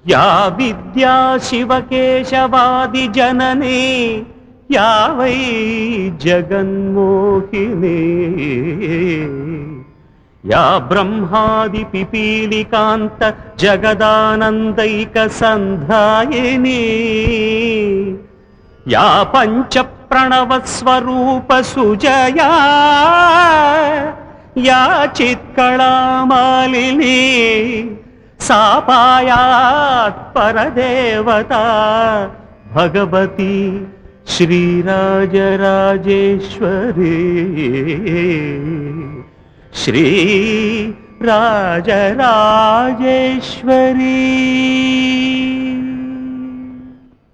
या विद्या शिवकेशवादि जननी या वै जगन्मोहिनी या ब्रह्मादि पिपीलिकान्त जगदानन्दैक सन्धायिनी या पञ्च प्रणवस्वरूप सुजया या चित्कलामालिनी सा पायात् परदेवता भगवती श्रीराजराजेश्वरी श्री राजराजेश्वरी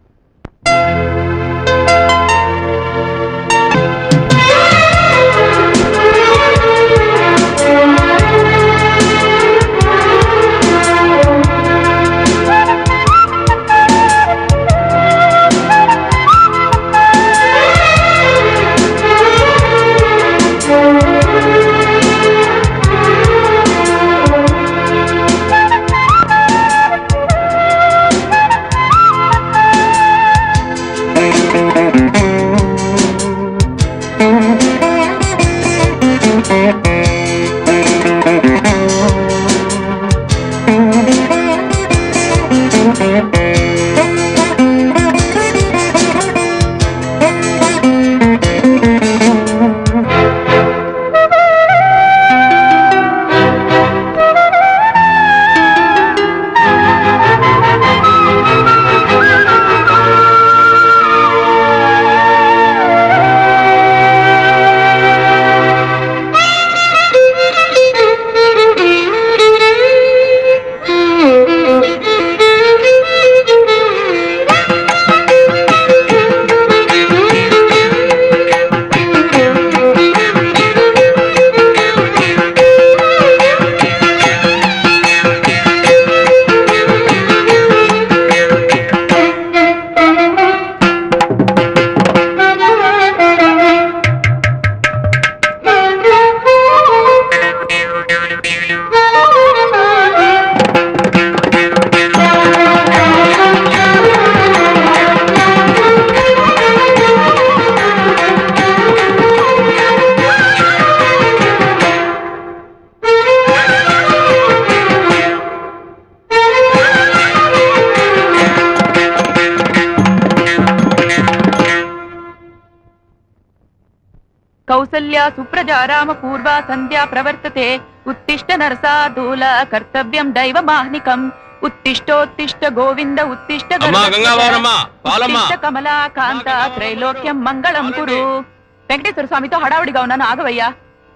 కౌసల్యా సుప్రజా రామ పూర్వా సంధ్యా ప్రవర్తతే ఉత్తిష్ట నరసాదూల కర్తవ్యం దైవమాహ్నికం ఉత్తిష్టోత్తిష్ట గోవింద ఉత్తిష్ట అమ్మా, గంగావారమ్మ, పాలమ్మ. కమలాకాంత త్రైలోక్యం మంగళం కురు వెంకటేశ్వర స్వామితో హడావుడిగా ఉన్నాను ఆగవయ్యా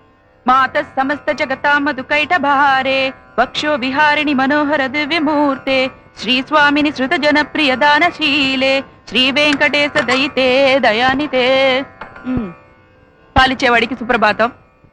మాత సమస్త జగతా మధుకైట భారే వక్షో విహారిణి మనోహర దివ్యమూర్తే శ్రీ స్వామిని శృత జనప్రియ దానశీలే శ్రీ వెంకటేశ దయితే దయానితే ఉమ్. పాలిచ్చేవాడికి సుప్రభాతం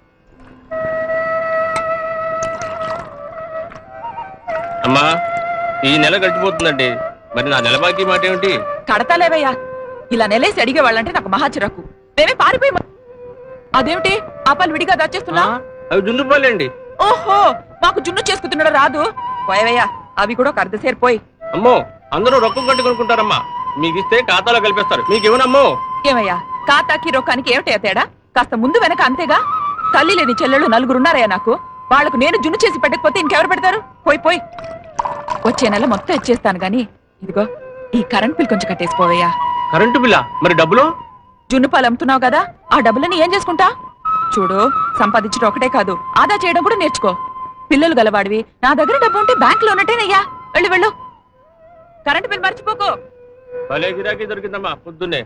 అమ్మా ఈ నెల గడిచిపోతుందండి మరి నా నెల బాకీ మాట ఏమిటి కడతాలేవయ్యా ఇలా నెలేసి అడిగే వాళ్ళంటే నాకు మహా చిరాకు మేమే పారిపోయి మ- అదేమిటి ఆపాలు విడిగా దాచేస్తున్నా అవి దుందుపాలండి ఓహో మాకు జున్ను చేసుకుతున్నాడు రాదు పోయవయ్యా అవి కూడా ఒక అర్ధ సేరిపోయి అమ్మో అందరూ రొక్కం కట్టి కొనుక్కుంటారమ్మా మీకు ఇస్తే ఖాతాలో కలిపేస్తారు మీకు ఏమనమ్మో ఏమయ్యా కాతాకి రొక్కానికి ఏమిటయ్యా తేడా కాస్త ముందు వెనక అంతేగా తల్లి లేని చెల్లెళ్ళు నలుగురున్నారయ్యా నాకు వాళ్లకు నేను జున్ను చేసి పెట్టకపోతే ఇంకెవరు పెడతారు పోయి పోయి వచ్చే నెల మొత్తం ఇచ్చేస్తాను గాని ఇదిగో ఈ కరెంట్ బిల్ కొంచెం కట్టేసిపోవయ్యా కరెంటు బిల్లా మరి డబ్బులు జున్ను పాలు అమ్ముతున్నావు కదా ఆ డబ్బులని ఏం చేసుకుంటా చూడు సంపాదించడం ఒకటే కాదు ఆదా చేయడం కూడా నేర్చుకో పిల్లలు గలవాడివి నా దగ్గర డబ్బు ఉంటే బ్యాంక్ లో ఉన్నట్టేనయ్యా వెళ్ళు వెళ్ళు కరెంట్ బిల్ మర్చిపోకు భలే గిరాకీ దొరికిందమ్మా పొద్దున్నే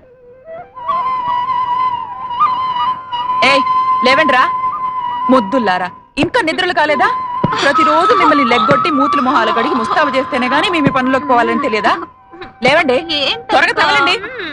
ఏయ్ లేవండ్రా ముద్దుల్లారా ఇంకా నిద్రలు కాలేదా ప్రతిరోజు మిమ్మల్ని లెగ్గొట్టి మూతులు మొహాలు కడిగి ముస్తాబు చేస్తేనే గానీ మీ మీ పనులకు పోవాలని తెలియదా లేవండి త్వరగా తగలండి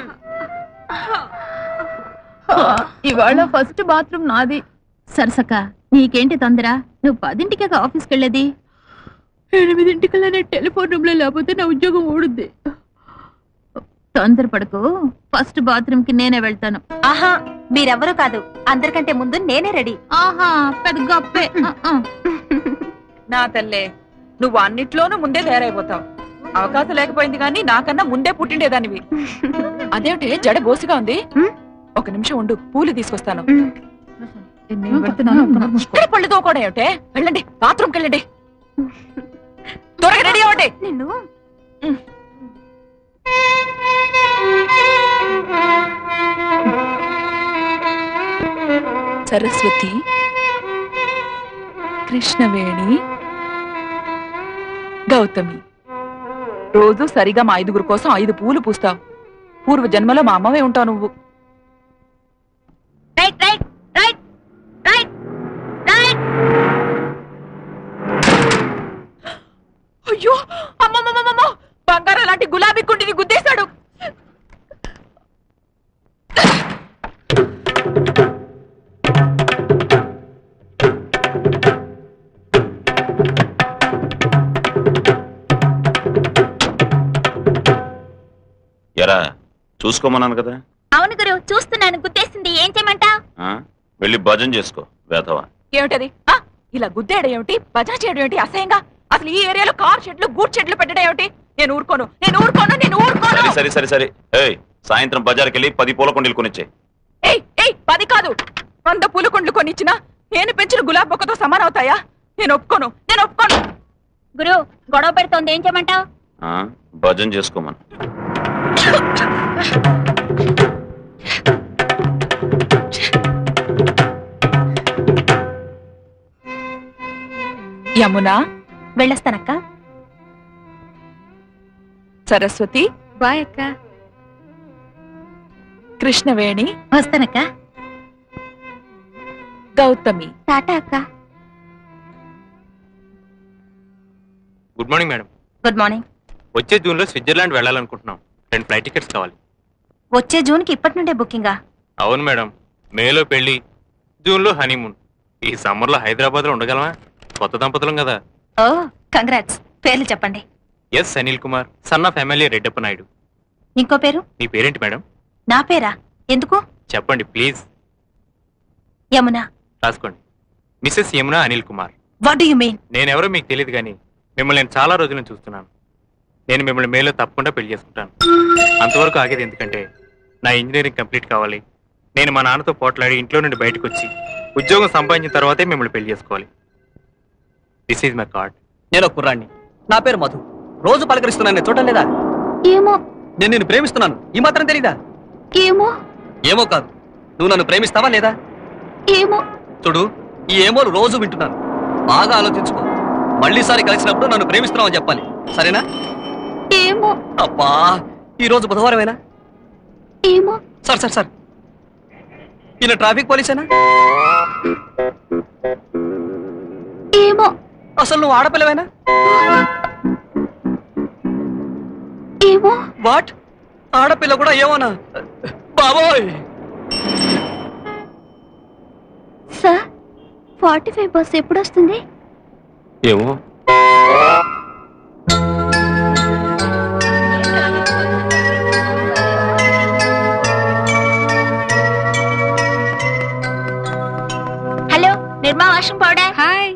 ఇవాళ ఫస్ట్ బాత్రూమ్ నాది సరసక్క నీకేంటి తొందర నువ్వు పదింటికే ఆఫీస్కి వెళ్ళేది ఎనిమిదింటికల్లా నేను టెలిఫోన్ రూమ్ లో లేకపోతే నా ఉద్యోగం ఊడుద్ది తొందరపడకు ఫస్ట్ బాత్రూమ్ కి నేనే వెళ్తాను ఆహా మీరెవ్వరూ కాదు అందరికంటే ముందు నేనే రెడీ ఆహా పెద్ద గప్పే ఆ, ఆ. నా తల్లే నువ్వు అన్నిట్లోనూ ముందే తయారైపోతావు అవకాశం లేకపోయింది కానీ నాకన్నా ముందే పుట్టిండేదానివి అదేమిటి జడ బోసిగా ఉంది ఉమ్. ఒక నిమిషం ఉండు పూలు తీసుకొస్తాను ఉమ్. ఇక్కడ పళ్ళు తోకోవడం ఏమిటే వెళ్ళండి బాత్రూమ్కి వెళ్ళండి త్వరగా రెడీ అవ్వండి నిన్ను సరస్వతి కృష్ణవేణి గౌతమి రోజు సరిగా మా ఐదుగురు కోసం ఐదు పూలు పూస్తావు పూర్వ జన్మలో మా అమ్మవే ఉంటావు నువ్వు right right right right right అయ్యో అమ్మమ్మమ్మమ్మ బంగారం లాంటి గులాబీ కుంటిని గుద్దేశాడు ఎరా చూసుకోమన్నాను కదా అవును గురు చూస్తున్నాను గుర్తేసింది ఏం చేయమంటావ్ ఆ? వెళ్ళి భజన చేసుకో వేధవా ఏమిటది ఆ ఇలా గుద్దేయడం ఏమిటి బజా చేయడం ఏమిటి అసహ్యంగా అసలు ఈ ఏరియాలో కార్ షెడ్లు గూడ్ షెడ్లు పెట్టడం ఏమిటి నేను ఊరుకోను నేను ఊరుకోను నేను ఊరుకోను సరే సరే సరే సరే ఏయ్ సాయంత్రం బజార్కి వెళ్ళి పది పూల కొండలు కొనిచ్చే ఏయ్ ఏయ్ పది కాదు వంద పూలకుండ్లు కొనిచ్చినా నేను పెంచిన గులాబ్ మొక్కతో సమానం అవుతాయా నేను ఒప్పుకోను నేను ఒప్పుకోను గురు గొడవ పెడుతోంది ఏం చేయమంటావ్ భజన చేసుకోమను యమున వెళ్ళొస్తానక్క సరస్వతి బాయ్ అక్క కృష్ణవేణి వస్తానక్క గౌతమి టాటా అక్క good morning madam good morning వచ్చే జూన్ లో స్విట్జర్లాండ్ వెళ్ళాలనుకుంటున్నాం రెండు ఫ్లైట్ టికెట్స్ కావాలి వచ్చే జూన్ కి ఇప్పటి నుండే బుకింగా అవును మేడం మేలో పెళ్లి జూన్ లో హనీమూన్ ఈ సమ్మర్ లో హైదరాబాద్ లో ఉండగలమా కొత్త దంపతులం కదా ఓ కంగ్రాట్స్ పేర్లు చెప్పండి yes Anil Kumar son of MLA Reddappa Naidu ఇంకో పేరు నీ పేరేంటి మేడం నా పేరా ఎందుకు చెప్పండి ప్లీజ్ యమున రాసుకోండి Mrs Yamuna Anil Kumar what do you mean నేనెవరో మీకు తెలియదు కానీ మిమ్మల్ని నేను చాలా రోజుల నుంచి చూస్తున్నాను నేను మిమ్మల్ని మేలో తప్పకుండా పెళ్లి చేసుకుంటాను అంతవరకు ఆగేది ఎందుకంటే నా ఇంజనీరింగ్ కంప్లీట్ కావాలి నేను మా నాన్నతో పోట్లాడి ఇంట్లో నుండి బయటకు వచ్చి ఉద్యోగం సంపాదించిన తర్వాతే మిమ్మల్ని పెళ్లి చేసుకోవాలి దిస్ ఈజ్ మై కార్డ్ నేను ఒక కుర్రాడిని నా పేరు మధు రోజు పలకరిస్తున్నాను నేను చూడటం లేదా ఏమో నేను నిన్ను ప్రేమిస్తున్నాను ఈ మాత్రం తెలీదా ఏమో ఏమో కాదు నువ్వు నన్ను ప్రేమిస్తావా లేదా ఏమో చూడు ఈ ఏమోలు రోజు వింటున్నాను బాగా ఆలోచించుకో మళ్ళీసారి కలిసినప్పుడు నన్ను ప్రేమిస్తున్నావు అని చెప్పాలి సరేనా ఏమో అబ్బా ఈ రోజు బుధవారమేనా ఏమో సార్ సార్ సార్ ఈయన ట్రాఫిక్ పోలీసేనా ఏమో అసలు నువ్వు ఆడపిల్లవేనా ఏమో వాట్ ఆడపిల్ల కూడా ఏమోనా బాబోయ్ సార్ ఫార్టీ ఫైవ్ బస్ ఎప్పుడు వస్తుంది ఏమో hello Nirma washing powder hi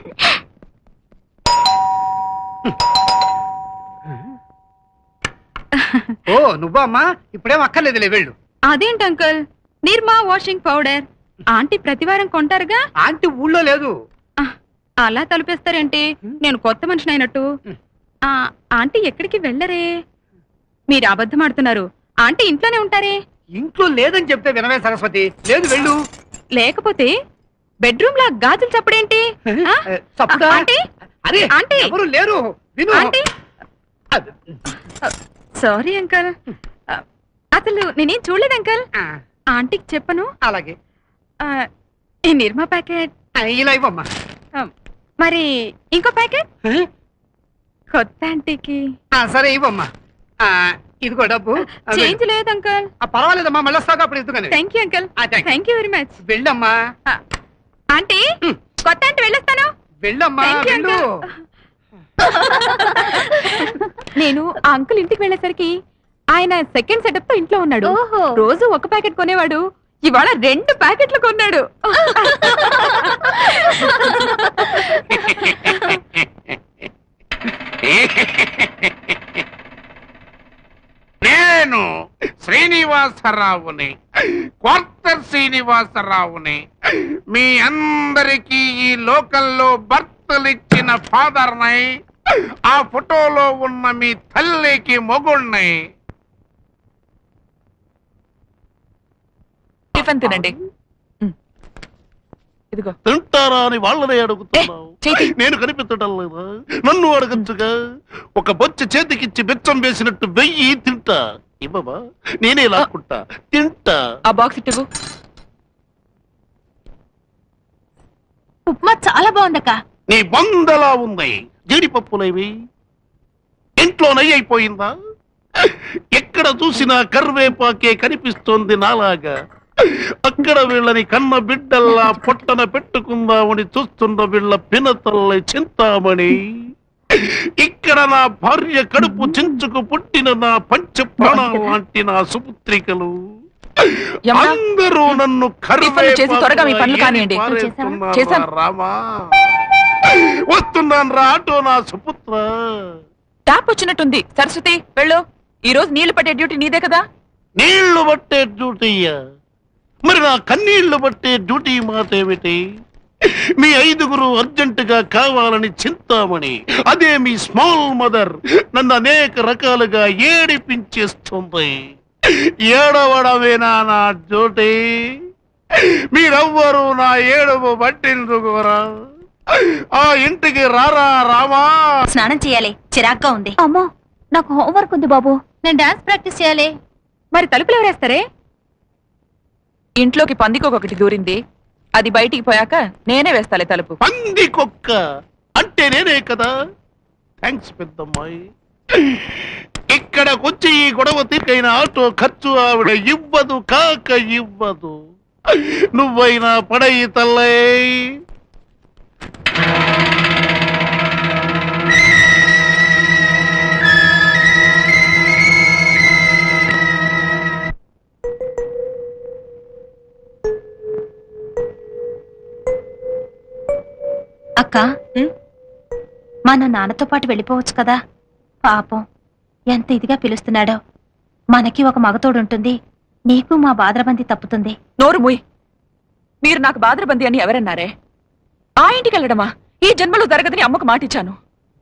ఓ నువ్వా అమ్మా ఇప్పుడేం అక్కర్లేదులే వెళ్ళు అదేంటి uncle Nirma washing powder aunty ప్రతివారం కొంటారుగా ఆంటీ ఊళ్ళో లేదు అలా తలుపేస్తారేంటి నేను కొత్త మనిషిని అయినట్టు ఆ, ఆంటీ ఎక్కడికి వెళ్ళరే మీరు అబద్ధం ఆడుతున్నారు ఆంటీ ఇంట్లోనే ఉంటారే ఇంట్లో లేదని చెప్తే వినవే సరస్వతి లేదు వెళ్ళు లేకపోతే బెడ్రూమ్ లా గాజులు చప్పుడేంటి ఆ? ఏ, చప్పుడా? ఆంటీ అరే ఆంటీ! ఎవరు లేరు విను ఆంటీ సారీ అంకల్ అసలు నేనేం చూడలేదు అంకల్ ఆ, ఆంటీకి చెప్పను అలాగే ఆ, ఈ నిర్మా ప్యాకెట్ ఆ, ఇలా ఇవ్వమ్మా మరి ఇంకో ప్యాకెట్ ఏ? కొత్త ఆంటీకి ఆ, సరే ఇవ్వమ్మా ఆ, ఇదిగో డబ్బు ఆ, వెళ్ళు. చేంజ్ లేదు అంకల్ ఆ, పర్వాలేదమ్మా మళ్ళీ వస్తాగా అప్పుడు ఇద్దుగానే థ్యాంక్ యూ అంకల్ ఆ, thank you. Thank you very much వెళ్ళమ్మా ఆంటీ కొత్త ఆంటీ వెళ్ళొస్తాను వెళ్ళమ్మా Thank you, వెళ్ళు నేను ఆ అంకుల్ ఇంటికి వెళ్ళేసరికి ఆయన సెకండ్ సెటప్ తో ఇంట్లో ఉన్నాడు ఓహో రోజు ఒక ప్యాకెట్ కొనేవాడు ఇవాళ రెండు ప్యాకెట్లు కొన్నాడు నేను శ్రీనివాసరావుని క్వార్టర్ శ్రీనివాసరావుని మీ అందరికీ ఈ లోకల్లో బర్తలిచ్చిన ఫాదర్నై ఆ ఫోటోలో ఉన్న మీ తల్లికి మొగుణ్ణి టిఫిన్ తినండి ఉమ్. ఇదిగో తింటారా అని వాళ్ళనే అడుగుతున్నావు చేతి. నేను కనిపించడం లేదా నన్ను అడగచ్చుగా ఒక బొచ్చ చేతికిచ్చి బెచ్చం వేసినట్టు వెయ్యి తింటా ఇవ్వవా నేనే లాక్కుంటా తింటా ఆ బాక్స్ ఇట్టువు ఉప్మా చాలా బాగుందక్క నీ బందలా ఉంది జీడిపప్పులేవి ఇంట్లో నెయ్యి అయిపోయిందా ఎక్కడ చూసినా కర్వేపాకే కనిపిస్తోంది నాలాగా అక్కడ వీళ్ళని కన్న బిడ్డల్లా పొట్టన పెట్టుకుందామని చూస్తున్న వీళ్ళ పినతల్లి చింతామణి ఇక్కడ నా భార్య కడుపు చించుకు పుట్టిన నా పంచ ప్రాణాల లాంటి నా సుపుత్రికలు యమ్మా, అందరూ నన్ను టిఫిన్లు చేసి త్వరగా మీ పనులు కానివ్వండి. పారేస్తున్నారా చేశాను. రామా వస్తున్నాను రా ఆటో నా సుపుత్ర ట్యాప్ వచ్చినట్టుంది సరస్వతి వెళ్ళు ఈ రోజు నీళ్లు పట్టే డ్యూటీ నీదే కదా నీళ్లు పట్టే డ్యూటీయా మరి నా కన్నీళ్లు పట్టే డ్యూటీ మాట ఏమిటి మీ ఐదుగురు అర్జెంటుగా కావాలని చింతామణి అదే మీ స్మాల్ మదర్ నన్ను అనేక రకాలుగా ఏడిపించేస్తుంది ఏడవడమేనా నా డ్యూటీ మీరెవ్వరూ నా ఏడుపు పట్టించుకోరా ఆ ఇంటికి రారా రామా స్నానం చేయాలి చిరాగ్గా ఉంది అమ్మో నాకు హోంవర్క్ ఉంది బాబు నేను డాన్స్ ప్రాక్టీస్ చేయాలి మరి తలుపులు ఎవరేస్తారే ఇంట్లోకి పందికొకటి దూరింది అది బయటికి పోయాక నేనే వేస్తాలే తలుపు పంది కుక్క అంటే నేనే కదా థ్యాంక్స్ పెద్దమ్మాయి ఇక్కడకొచ్చి ఈ గొడవ తీర్కైన ఆటో ఖర్చు ఆవిడ ఇవ్వదు కాక ఇవ్వదు నువ్వైనా పడయి తల్లే అక్క మన నాన్నతో పాటు వెళ్ళిపోవచ్చు కదా పాపం ఎంత ఇదిగా పిలుస్తున్నాడో మనకి ఒక మగతోడుంటుంది నీకు మా బాద్రబంది తప్పుతుంది నోరు ముయ్ మీరు నాకు బాద్రబంది అని ఎవరన్నారే ఆ ఇంటికి వెళ్ళడమా ఈ జన్మలో జరగదని అమ్మకు మాటిచ్చాను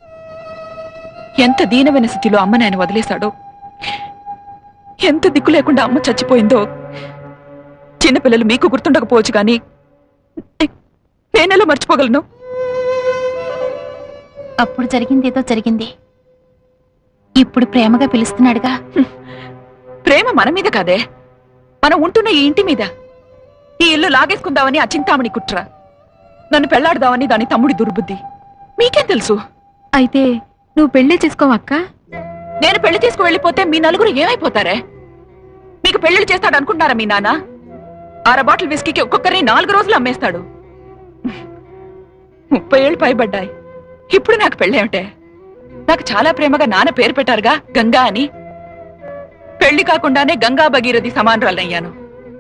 ఎంత దీనమైన స్థితిలో అమ్మ నేను వదిలేశాడో ఎంత దిక్కు లేకుండా అమ్మ చచ్చిపోయిందో చిన్నపిల్లలు మీకు గుర్తుండకపోవచ్చు కానీ నే- నేనెలా మర్చిపోగలను అప్పుడు జరిగింది ఏదో జరిగింది ఇప్పుడు ప్రేమగా పిలుస్తున్నాడుగా ప్రేమ మన మీద కాదే మనం ఉంటున్న ఈ ఇంటి మీద ఈ ఇల్లు లాగేసుకుందామని ఆ చింతామణి కుట్ర నన్ను పెళ్లాడదామని దాని తమ్ముడి దుర్బుద్ధి మీకేం తెలుసు అయితే నువ్వు పెళ్లి చేసుకోవక్క నేను పెళ్లి తీసుకు వెళ్ళిపోతే మీ నలుగురు ఏమైపోతారే మీకు పెళ్లిళ్ళు చేస్తాడు అనుకుంటున్నారా మీ నాన్న అర బాటిల్ విస్కీకి ఒక్కొక్కరిని నాలుగు రోజులు అమ్మేస్తాడు ముప్పై ఏళ్ళు పైబడ్డాయి ఇప్పుడు నాకు పెళ్ళేమిటే నాకు చాలా ప్రేమగా నాన్న పేరు పెట్టారుగా గంగా అని పెళ్లి కాకుండానే గంగా భగీరథి సమానరాలయ్యాను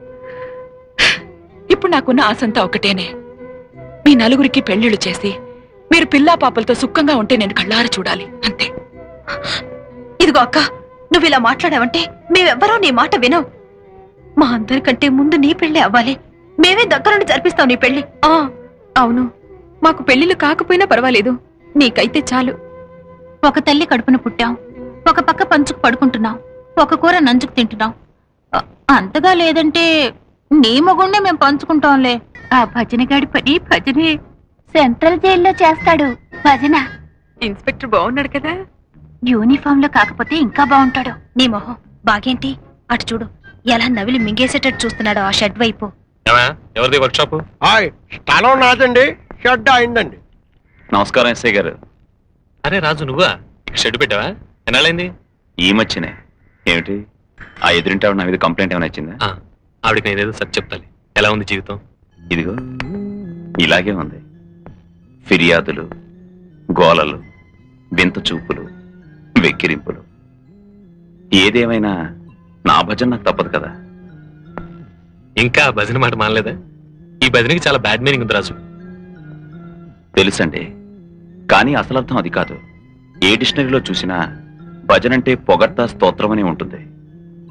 ఇప్పుడు నాకున్న ఆశంతా ఒకటేనే మీ నలుగురికి పెళ్లిళ్ళు చేసి మీరు పిల్లా పాపలతో సుఖంగా ఉంటే నేను కళ్ళారా చూడాలి అంతే ఇదిగో అక్క నువ్వు ఇలా మాట్లాడావంటే మేమెవ్వరూ నీ మాట వినం మా అందరికంటే ముందు నీ పెళ్లి అవ్వాలి మేమే దగ్గరుండి జరిపిస్తాం నీ పెళ్లి ఆ అవును మాకు పెళ్లిళ్ళు కాకపోయినా పర్వాలేదు నీకైతే చాలు ఒక తల్లి కడుపున పుట్టాం ఒక పక్క పంచుకు పడుకుంటున్నాం ఒక కూర నంచుకు తింటున్నాం అ- అంతగా లేదంటే నీ మొగుండే మేము పంచుకుంటాంలే ఆ భజన గడి పని భజనే సెంట్రల్ జైల్లో చేస్తాడు భజన ఇన్స్పెక్టర్ బాగున్నాడు కదా యూనిఫామ్ లో కాకపోతే ఇంకా బాగుంటాడు నీ మొహం బాగేంటి అటు చూడు ఎలా నవిలి మింగేసేటట్టు చూస్తున్నాడు ఆ షెడ్ వైపు ఎవరిది వర్క్ షాప్ హాయ్ స్థలం నాదండి షెడ్ అయిందండి నమస్కారం ఎస్ఐ గారు అరే రాజు నువ్వా షెడ్ పెట్టావా ఎన్నాళ్ళైంది ఈ మధ్యనే ఏమిటి ఆ ఎదురింటి ఆవిడ నా మీద కంప్లైంట్ ఏమైనా ఇచ్చిందా ఆ, ఆవిడకి నేనేదో సరి చెప్తాలి ఎలా ఉంది జీవితం ఇదిగో ఇలాగే ఉంది ఫిర్యాదులు గోలలు వింత చూపులు వెక్కిరింపులు ఏదేమైనా నా భజన నాకు తప్పదు కదా ఇంకా ఆ భజన మాట మానలేదా ఈ భజనకి చాలా బ్యాడ్ మీనింగ్ ఉంది రాజు తెలుసండి కానీ అసలు అర్థం అది కాదు ఏ డిక్షనరీలో చూసినా భజన అంటే పొగడ్తా స్తోత్రం అని ఉంటుంది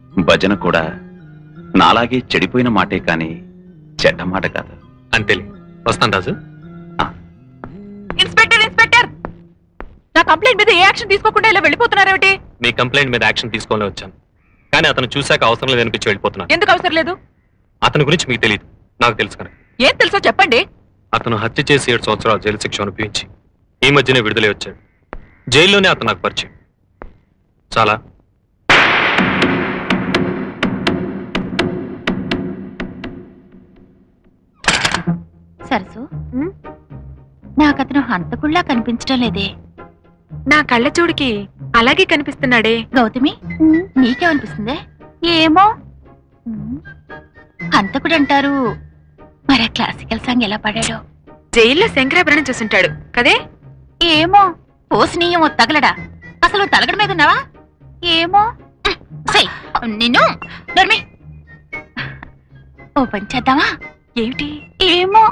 భజన కూడా నాలాగే చెడిపోయిన మాటే కాని చెడ్డ మాట కాదు అంతేలే వస్తాను రాజు ఇన్స్పెక్టర్ ఇన్స్పెక్టర్ నా కంప్లైంట్ మీద ఏ యాక్షన్ తీసుకోకుండా ఇలా వెళ్ళిపోతున్నారేమిటి మీ కంప్లైంట్ మీద యాక్షన్ తీసుకోవాలని వచ్చాను కానీ అతను చూశాక అవసరం లేదనిపించి వెళ్ళిపోతున్నాను ఎందుకు అవసరం లేదు అతని గురించి మీకు తెలియదు నాకు తెలుసు కనుక ఏం తెలుసో చెప్పండి అతను హత్య చేసి ఏడు సంవత్సరాలు జైలు శిక్ష అనుభవించి ఈ మధ్యనే విడుదలై వచ్చాడు జైల్లోనే అతను నాకు పరిచయం చాలా సరసు నాకతను హంతకుళ్ళా కనిపించడం లేదే నా కళ్ళ చూడికి అలాగే కనిపిస్తున్నాడే గౌతమి నీకేమనిపిస్తుందే ఏమో ఉమ్, హంతకుడు అంటారు మరి ఆ క్లాసికల్ సాంగ్ ఎలా పాడాడో జైల్లో శంకరాభరణం చూసుంటాడు కదే ఏమో పోసినీయమో తగలడా అసలు తలగడ మీద ఉన్నావా ఏమో సై నిన్ను నర్మి ఓ పని చేద్దామా ఏమిటి ఏమో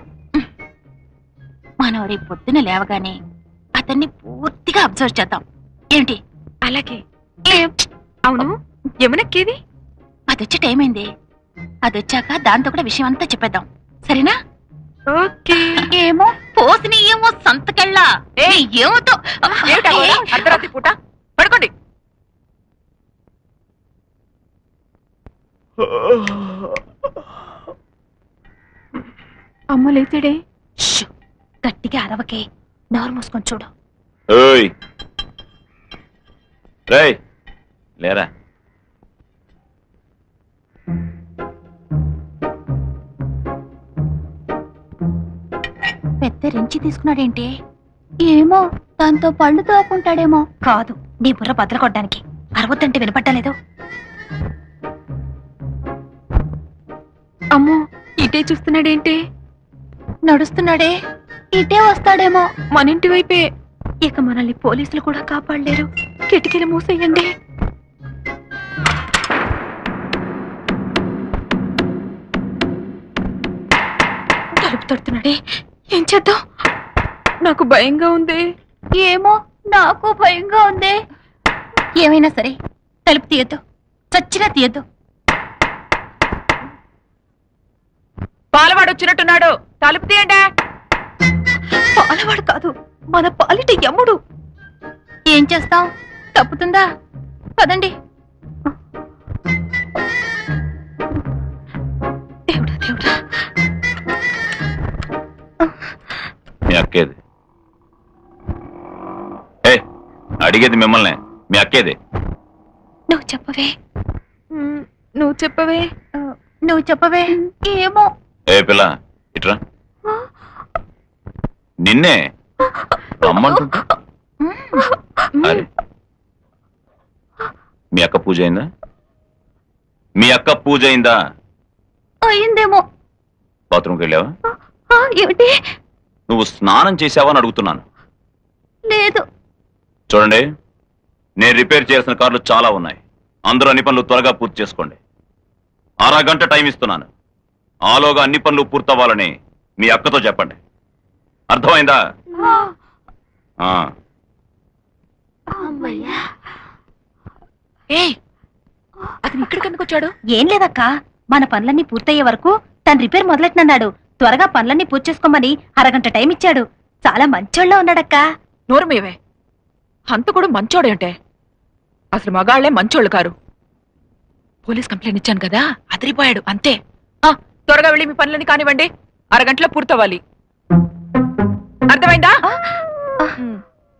మనం రేపు పొద్దున లేవగానే అతన్ని పూర్తిగా అబ్జర్వ్ చేద్దాం ఏంటి అలాగే అవును యమునక్కేది అదొచ్చే టైం అయింది అదొచ్చాక దాంతో కూడా విషయం అంతా చెప్పేద్దాం సరేనా ఓకే ఏమో పోసిని ఏమో సంతకెళ్ళా ఏ ఏమోతో ఏమిటా గోల? అర్ధరాత్రి పూట పడుకోండి అమ్మ లేచాడే షూ, గట్టిగా అరవకే నోరు మూసుకొని చూడు ఓయ్ రేయ్ లేరా పెద్ద రెంచి తీసుకున్నాడేంటి ఏమో దాంతో పళ్ళు తోకుంటాడేమో కాదు నీ బుర్ర బద్దలు కొట్టడానికి అరవద్దంటే వినపట్టలేదు అమ్మో ఇటే చూస్తున్నాడేంటి నడుస్తున్నాడే ఇటే వస్తాడేమో మన ఇంటి వైపే ఇక మనల్ని పోలీసులు కూడా కాపాడలేరు కిటికీలు మూసేయండి తలుపు తడుతున్నాడే ఏం చేద్దాం నాకు భయంగా ఉంది ఏమో నాకు భయంగా ఉంది ఏమైనా సరే తలుపు తీయద్దు చచ్చినా తీయద్దు పాలవాడు వచ్చినట్టున్నాడు తలుపు తీయండి పాలవాడు కాదు మన పాలిట యమ్ముడు ఏం చేస్తాం తప్పుతుందా పదండి దేవుడా దేవుడా మీ అక్కేది ఏ అడిగేది మిమ్మల్ని మీ అక్కేది నువ్వు చెప్పవే మ్, నువ్వు చెప్పవే నువ్వు చెప్పవే ఏమో ఏ పిల్ల ఇట్రా నిన్నే రమ్మంటుంటా అరే మీ అక్క పూజ అయిందా మీ అక్క పూజ అయిందా అయిందేమో బాత్రూమ్కి వెళ్ళావా ఆ, ఏమిటి నువ్వు స్నానం చేసావా అని అడుగుతున్నాను లేదు చూడండి నేను రిపేర్ చేయాల్సిన కార్లు చాలా ఉన్నాయి అందరూ అన్ని పనులు త్వరగా పూర్తి చేసుకోండి అరగంట టైం ఇస్తున్నాను ఆలోగా అన్ని పనులు పూర్తవ్వాలని మీ అక్కతో చెప్పండి అర్థమైందా ఆ ఏయ్ అతను ఇక్కడికి ఎందుకు వచ్చాడు ఏం లేదక్క మన పనులన్నీ పూర్తయ్యే వరకు తను రిపేర్ మొదలెట్నన్నాడు త్వరగా పనులన్నీ పూర్తి చేసుకోమని అరగంట టైం ఇచ్చాడు చాలా మంచోళ్ళ ఉన్నాడక్క నోరు మీవే హంతకుడు మంచోడే అంటే అసలు మగాళ్లే మంచోళ్ళు కారు పోలీస్ కంప్లైంట్ ఇచ్చాను కదా అదిరిపోయాడు అంతే ఆ త్వరగా వెళ్ళి మీ పనులని కానివ్వండి అరగంటలో పూర్తవ్వాలి అర్థమైందా ఉమ్.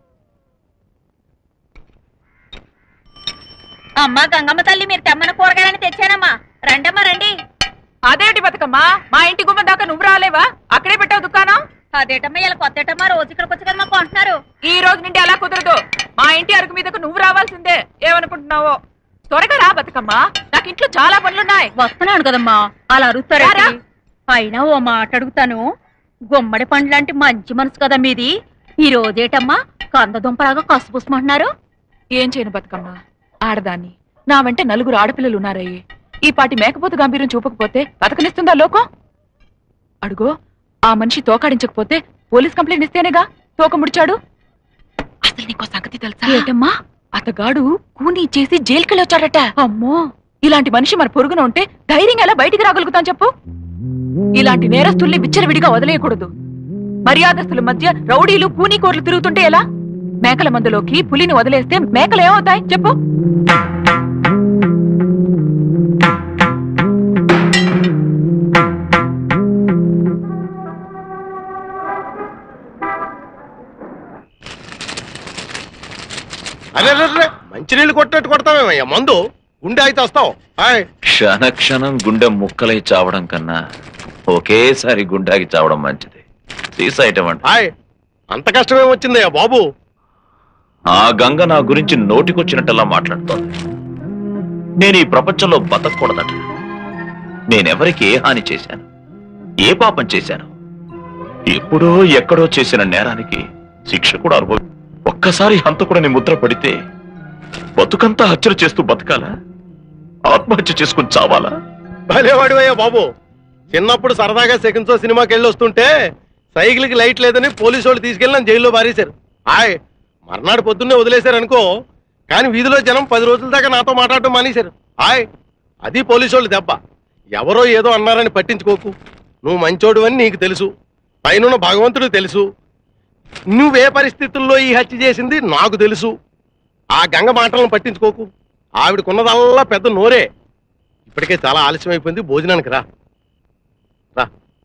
అమ్మా గంగమ్మ తల్లి మీరు తెమ్మన కూరగాయలని తెచ్చానమ్మా రండమ్మా రండి అదేంటి బతుకమ్మా మా ఇంటి గుమ్మం దాకా నువ్వు రాలేవా అక్కడే పెట్టావు దుకాణం అదేటమ్మా ఇలా కొత్తటమ్మా రోజు ఇక్కడికి వచ్చి కదా మా కొంటున్నారు ఈ రోజు నుండి అలా కుదరదు మా ఇంటి అరుగు మీదకు నువ్వు రావాల్సిందే ఏమనుకుంటున్నావో త్వరగా రా బతుకమ్మా నాకు ఇంట్లో చాలా పనులున్నాయి వస్తున్నాను కదమ్మా అలా అడుగుతారా రారా. అయినా ఓ మాట అడుగుతాను గుమ్మడి పండ్లాంటి మంచి మనసు కదా మీది ఈ రోజేటమ్మా కందదుంపలాగా కసుపుసుమంటున్నారు ఏం చేయను బతుకమ్మా ఆడదాన్ని నా వెంట నలుగురు ఆడపిల్లలు ఉన్నారయ్యి ఈ పాటి మేకపోతు గంభీరం చూపకపోతే బతకనిస్తుందా లోకం అడుగో ఆ మనిషి తోకాడించకపోతే పోలీస్ కంప్లైంట్ ఇస్తేనేగా తోక ముడిచాడు అసలు నీకో సంగతి తెలుసా ఏటమ్మా అతగాడు కూనీ చేసి జైలుకెళ్ళి వచ్చాడట అమ్మో ఇలాంటి మనిషి మన పొరుగున ఉంటే ధైర్యంగా ఎలా బయటికి రాగలుగుతాం చెప్పు ఇలాంటి నేరస్తుల్ని విచ్చలవిడిగా వదిలేయకూడదు మర్యాదస్తుల మధ్య రౌడీలు పూనీకోర్లు తిరుగుతుంటే ఎలా మేకల మందులోకి పులిని వదిలేస్తే మేకలు ఏమవుతాయి చెప్పు అరే అరే, అరే మంచినీళ్ళు కొట్టినట్టు కొడతామేమయ్యా మందు గుండె అయితే వస్తావు హాయ్ క్షణ క్షణం గుండె ముక్కలై చావడం కన్నా ఒకేసారి గుండాకి చావడం మంచిది సీసా ఐటమ్ అంట హాయ్ అంత కష్టమేం వచ్చిందయ్యా బాబు ఆ గంగ నా గురించి నోటికొచ్చినట్టల్లా మాట్లాడుతోంది నేను ఈ ప్రపంచంలో బతకూడదట నేనెవరికి ఏ హాని చేశాను ఏ పాపం చేశాను ఎప్పుడో ఎక్కడో చేసిన నేరానికి శిక్ష కూడా అనుభవి ఒక్కసారి హంతకుడని ముద్ర పడితే బతుకంతా హత్యలు చేస్తూ బతకాలా ఆత్మహత్య చేసుకుని చావాలా భలేవాడివయ్యా బాబు చిన్నప్పుడు సరదాగా సెకండ్ షో సినిమాకి వెళ్ళి వస్తుంటే సైకిల్కి లైట్ లేదని పోలీసు వాళ్ళు తీసుకెళ్ళి నన్ను జైల్లో బారేశారు హాయ్ మర్నాడు పొద్దున్నే వదిలేశారు అనుకో కానీ వీధిలో జనం పది రోజుల దాకా నాతో మాట్లాడటం మానేశారు హాయ్ అది పోలీసు వాళ్ళు దెబ్బ ఎవరో ఏదో అన్నారని పట్టించుకోకు నువ్వు మంచోడు అని నీకు తెలుసు పైనున్న భగవంతుడు తెలుసు నువ్వే పరిస్థితుల్లో ఈ హత్య చేసింది నాకు తెలుసు ఆ గంగ మాటలను పట్టించుకోకు ఆవిడకున్నదల్లా పెద్ద నోరే ఇప్పటికే చాలా ఆలస్యం అయిపోయింది భోజనానికి రా రా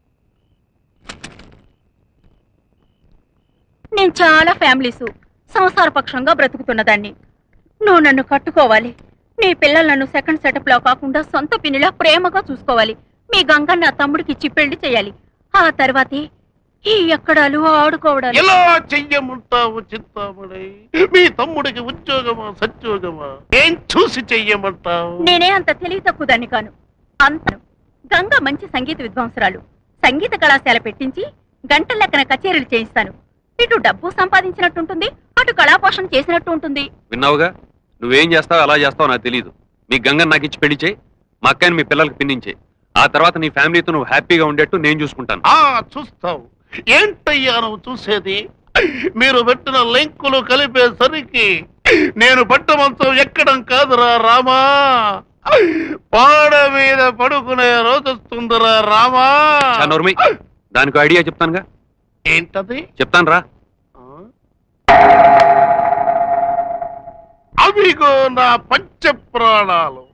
నేను చాలా ఫ్యామిలీస్ సంసార పక్షంగా బ్రతుకుతున్నదాన్ని నువ్వు నన్ను కట్టుకోవాలి నీ పిల్లలు నన్ను సెకండ్ సెటప్ లో కాకుండా సొంత పిన్నిలా ప్రేమగా చూసుకోవాలి మీ గంగ నా తమ్ముడికి ఇచ్చి పెళ్లి చేయాలి ఆ తర్వాతే ఈ ఎక్కడాలు ఆడుకోవడాలు ఎలా చెయ్యమంటావు చింతామణి మీ తమ్ముడికి ఉద్యోగమా సత్యోగమా ఏం చూసి చెయ్యమంటావు నేనే అంత తెలివి తక్కువదాన్ని కాను అంత గంగ మంచి సంగీత విద్వాంసరాలు సంగీత కళాశాల పెట్టించి గంటల లెక్కన కచేరీలు చేయిస్తాను ఇటు డబ్బు సంపాదించినట్టుంటుంది అటు కళాపోషణ చేసినట్టు ఉంటుంది విన్నావుగా నువ్వేం చేస్తావో అలా చేస్తావో నాకు తెలియదు మీ గంగని నాకు ఇచ్చి పెళ్లి చేయి మా అక్కని మీ పిల్లలకి పిన్నించే ఆ తర్వాత నీ ఫ్యామిలీతో నువ్వు హ్యాపీగా ఉండేట్టు నేను చూసుకుంటాను ఆ చూస్తావు ఏంటయ్యా నువ్వు చూసేది మీరు పెట్టిన లింకులు కలిపేసరికి నేను పట్ట మంచం ఎక్కడం కాదురా రామా పాడ మీద పడుకునే రోజు వస్తుందిరా రామా చా నోర్మి దానికి ఐడియా చెప్తానుగా ఏంటది చెప్తాను రా అవిగో నా పంచ ప్రాణాలు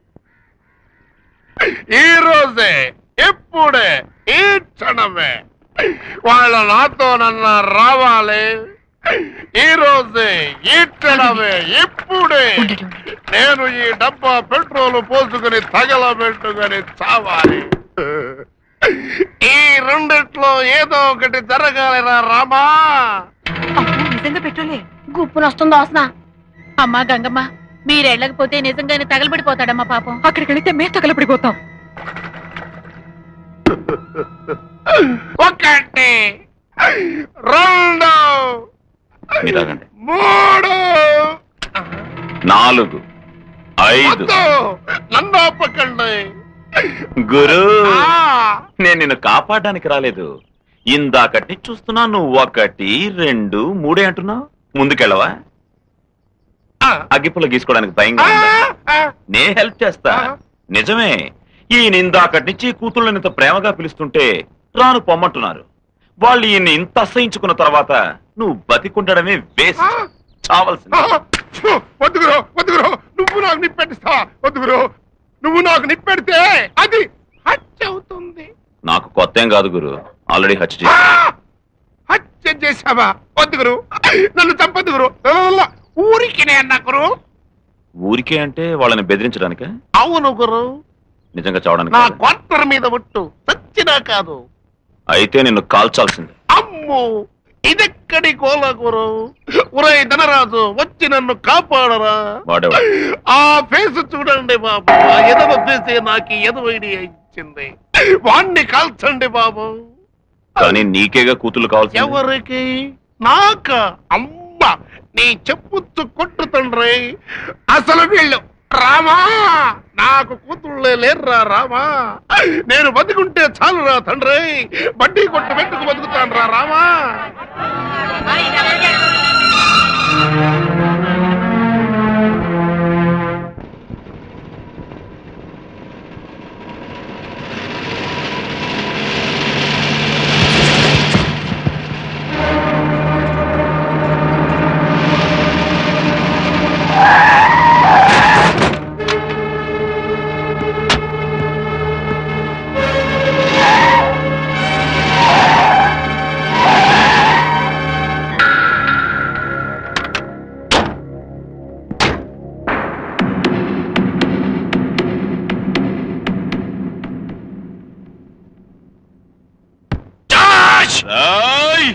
ఈ రోజే ఇప్పుడే ఈ క్షణమే వాళ్ళ నాతో నన్న రావాలి ఈ రోజే ఈ క్షణమే ఇప్పుడే నేను ఈ డబ్బా పెట్రోల్ పోసుకుని తగలబెట్టుకుని చావాలి ఈ రెండిట్లో ఏదో ఒకటి జరగాలిరా రామా నిజంగా పెట్రోలే గుప్పును వస్తుందో వస్తున్నా అమ్మా గంగమ్మ మీరెళ్ళకపోతే నిజంగానే తగలబడిపోతాడమ్మా పాపం అక్కడికి వెళితే మేము తగలపడిపోతాం ఒకటి రెండు మీరాగండి మూడు నాలుగు ఐదు వద్దు నన్ను ఆపకండి గురు నేను నిన్ను కాపాడడానికి రాలేదు ఇందాకటి చూస్తున్నా నువ్వు ఒకటి రెండు మూడే అంటున్నావు ముందుకెళ్ళవా అగ్గిపుల్ల గీసుకోవడానికి భయంగా ఉందా నే హెల్ప్ చేస్తా నిజమే ఈ ఇందాకటి నుంచి కూతుళ్ళని ఇంత ప్రేమగా పిలుస్తుంటే రాను పొమ్మంటున్నారు వాళ్ళు ఈయన్ని ఇంత అసహించుకున్న తర్వాత నువ్వు బతికుండడమే వేస్ట్ చావాల్సింది వద్దు గురు వద్దు గురు నువ్వు నాకు నిప్పెట్టిస్తావా వద్దు గురు నువ్వు నాకు నిప్పెడితే అది హత్య అవుతుంది నాకు కొత్త ఏం కాదు గురు ఆల్రెడీ హత్య చేసి హత్య చేసావా వద్దు గురు నన్ను చంపద్దు గురు లలలల. ఊరికి అన్నా గురు ఊరికే అంటే వాళ్ళని బెదిరించడానిక అవును గురు నిజంగా చావడానికి నా కాదా? క్వార్టర్ మీద ఒట్టు సచ్చినా కాదు అయితే నిన్ను కాల్చాల్సిందే అమ్ము ఇదెక్కడి కోల గురు ఒరే ధనరాజు వచ్చి నన్ను కాపాడరా వాడేవాడు ఆ ఫేస్ చూడండి బాబు ఆ ఎదవ ఫేసే నాకు ఎదవ ఐడియా ఇచ్చింది వాణ్ణి కాల్చండి బాబు కానీ నీకేగా కూతుళ్ళు కావాల్సింది ఎవరికి నాక అమ్మ నీ చెప్పుచ్చు కొట్టు తండ్రి అసలు వీళ్ళు రామా నాకు కూతుళ్ళే లేర్రా రామా నేను బతుకుంటే చాలురా తండ్రి బడ్డీ కొట్టు పెట్టుకు బతుకుతాను రా రామా రాయ్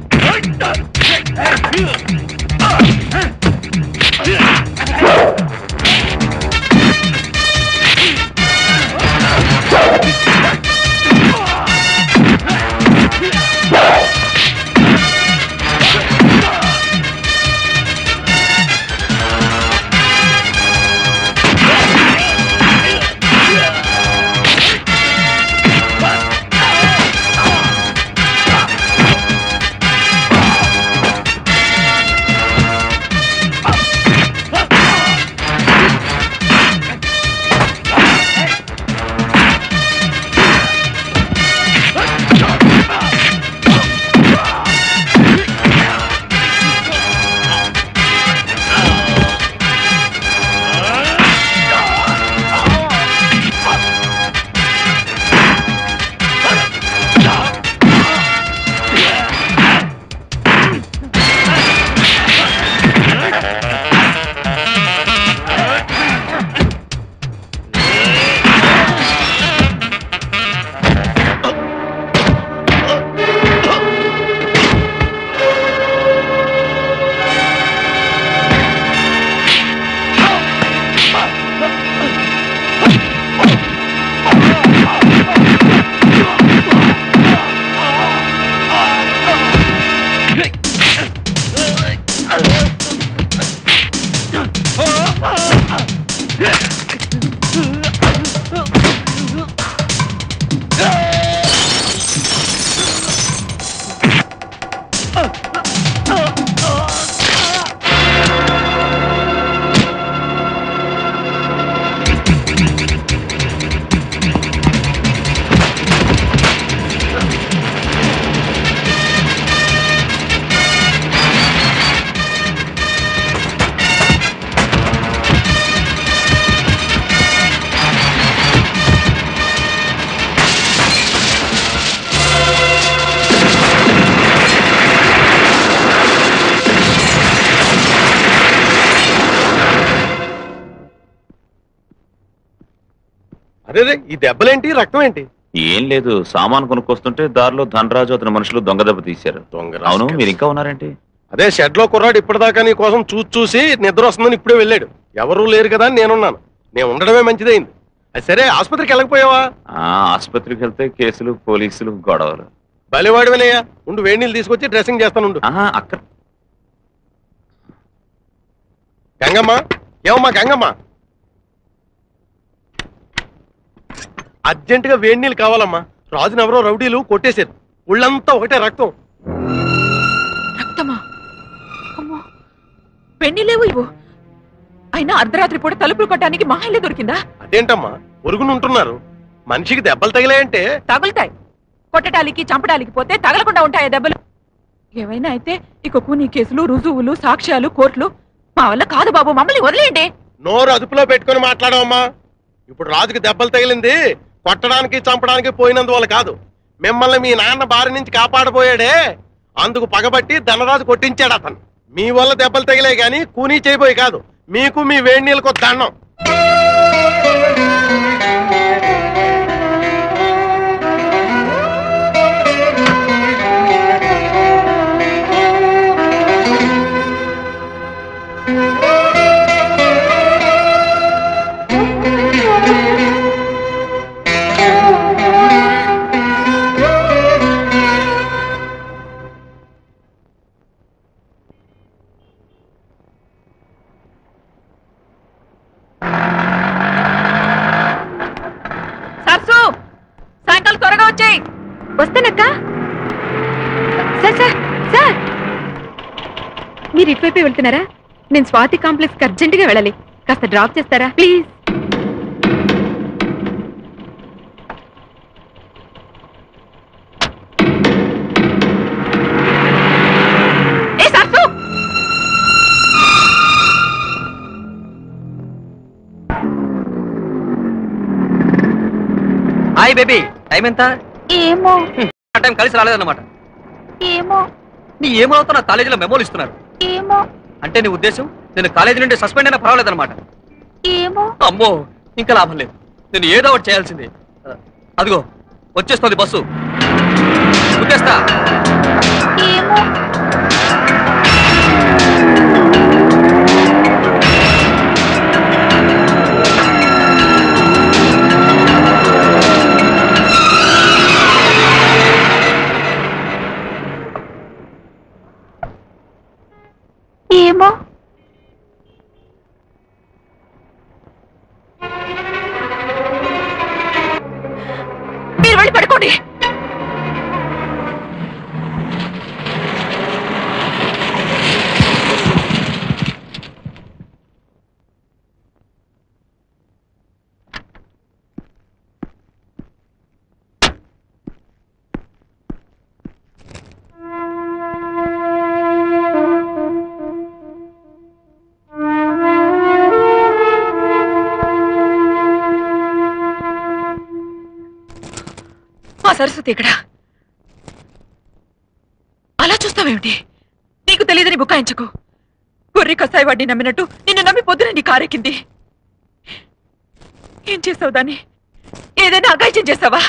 అరే రే ఈ దెబ్బలేంటి రక్తం ఏంటి ఏం లేదు సామాన్ కొనుక్కొస్తుంటే దారిలో ధనరాజు అతని మనుషులు దొంగ దెబ్బ తీశారు అవును మీరు ఇంకా ఉన్నారేంటి అదే షెడ్ లో కుర్రాడు ఇప్పటిదాకా నీ కోసం చూసి చూసి నిద్ర వస్తుందని ఇప్పుడే వెళ్ళాడు ఎవరూ లేరు కదా అని నేనున్నాను నేను ఉండడమే మంచిదైంది అది సరే ఆసుపత్రికి వెళ్ళకపోయావా ఆ ఆసుపత్రికి వెళ్తే కేసులు పోలీసులు గొడవలు బలివాడి వినయ్యా ఉండు వేడి నీళ్ళు తీసుకొచ్చి డ్రెస్సింగ్ చేస్తానుండు అక్కడ గంగమ్మ ఏమమ్మా గంగమ్మ అర్జెంటుగా వేడి నీళ్ళు కావాలమ్మా రాజుని ఎవరో రౌడీలు కొట్టేశారు ఒళ్ళంతా ఒకటే రక్తం రక్తమా అమ్మో పెళ్లిలేవు ఇవ్వు అయినా అర్ధరాత్రి పూట తలుపులు కొట్టడానికి మా ఇల్లే దొరికిందా అదేంటమ్మా ఒరుగును ఉంటున్నారు మనిషికి దెబ్బలు తగిలాయంటే తగులుతాయి కొట్టడానికి చంపడానికి పోతే తగలకుండా ఉంటాయి దెబ్బలు ఏమైనా అయితే ఇక కూనీ కేసులు రుజువులు సాక్ష్యాలు కోర్టులు మా వల్ల కాదు బాబు మమ్మల్ని వదిలేయండి నోరు అదుపులో పెట్టుకొని మాట్లాడవమ్మా ఇప్పుడు రాజుకి దెబ్బలు తగిలింది కొట్టడానికి చంపడానికి పోయినందువల్ల కాదు మిమ్మల్ని మీ నాన్న బారి నుంచి కాపాడబోయాడే అందుకు పగబట్టి ధనరాజు కొట్టించాడు అతను మీ వల్ల దెబ్బలు తగిలే గాని కూనీ చేయబోయి కాదు మీకు మీ వేడి నీళ్ళకు దండం సర్సు సాయంకాలం త్వరగా వచ్చేయి వస్తానక్క సార్ సార్ సార్ మీరు ఇటువైపే వెళ్తున్నారా నేను స్వాతి కాంప్లెక్స్ కి అర్జెంట్ గా వెళ్ళాలి కాస్త డ్రాప్ చేస్తారా ప్లీజ్ ఏ సర్సు హాయ్ బేబీ టైం ఎంత ఏమో ఆ టైం కలిసి రాలేదన్నమాట ఏమో నీ ఏమవుతా నా కాలేజీలో మెమోలు ఇస్తున్నారు ఏమో అంటే నీ ఉద్దేశం నేను కాలేజీ నుండి సస్పెండ్ అయినా పర్వాలేదన్నమాట ఏమో అమ్మో ఇంకా లాభం లేదు నేను ఏదో ఒకటి చేయాల్సిందే అదిగో వచ్చేస్తుంది బస్సు గుద్దేస్తా ఏమో ఏమో మీరు వెళ్ళి పడుకోండి ఆ సరస్వతి ఇక్కడ అలా చూస్తావేమిటి నీకు తెలియదని బుకాయించకు గొర్రె కసాయి వాడిని నమ్మినట్టు నిన్ను నమ్మి పొద్దున నీ కారెక్కింది ఏం చేసావు దాన్ని ఏదైనా అగాయిత్యం చేసావా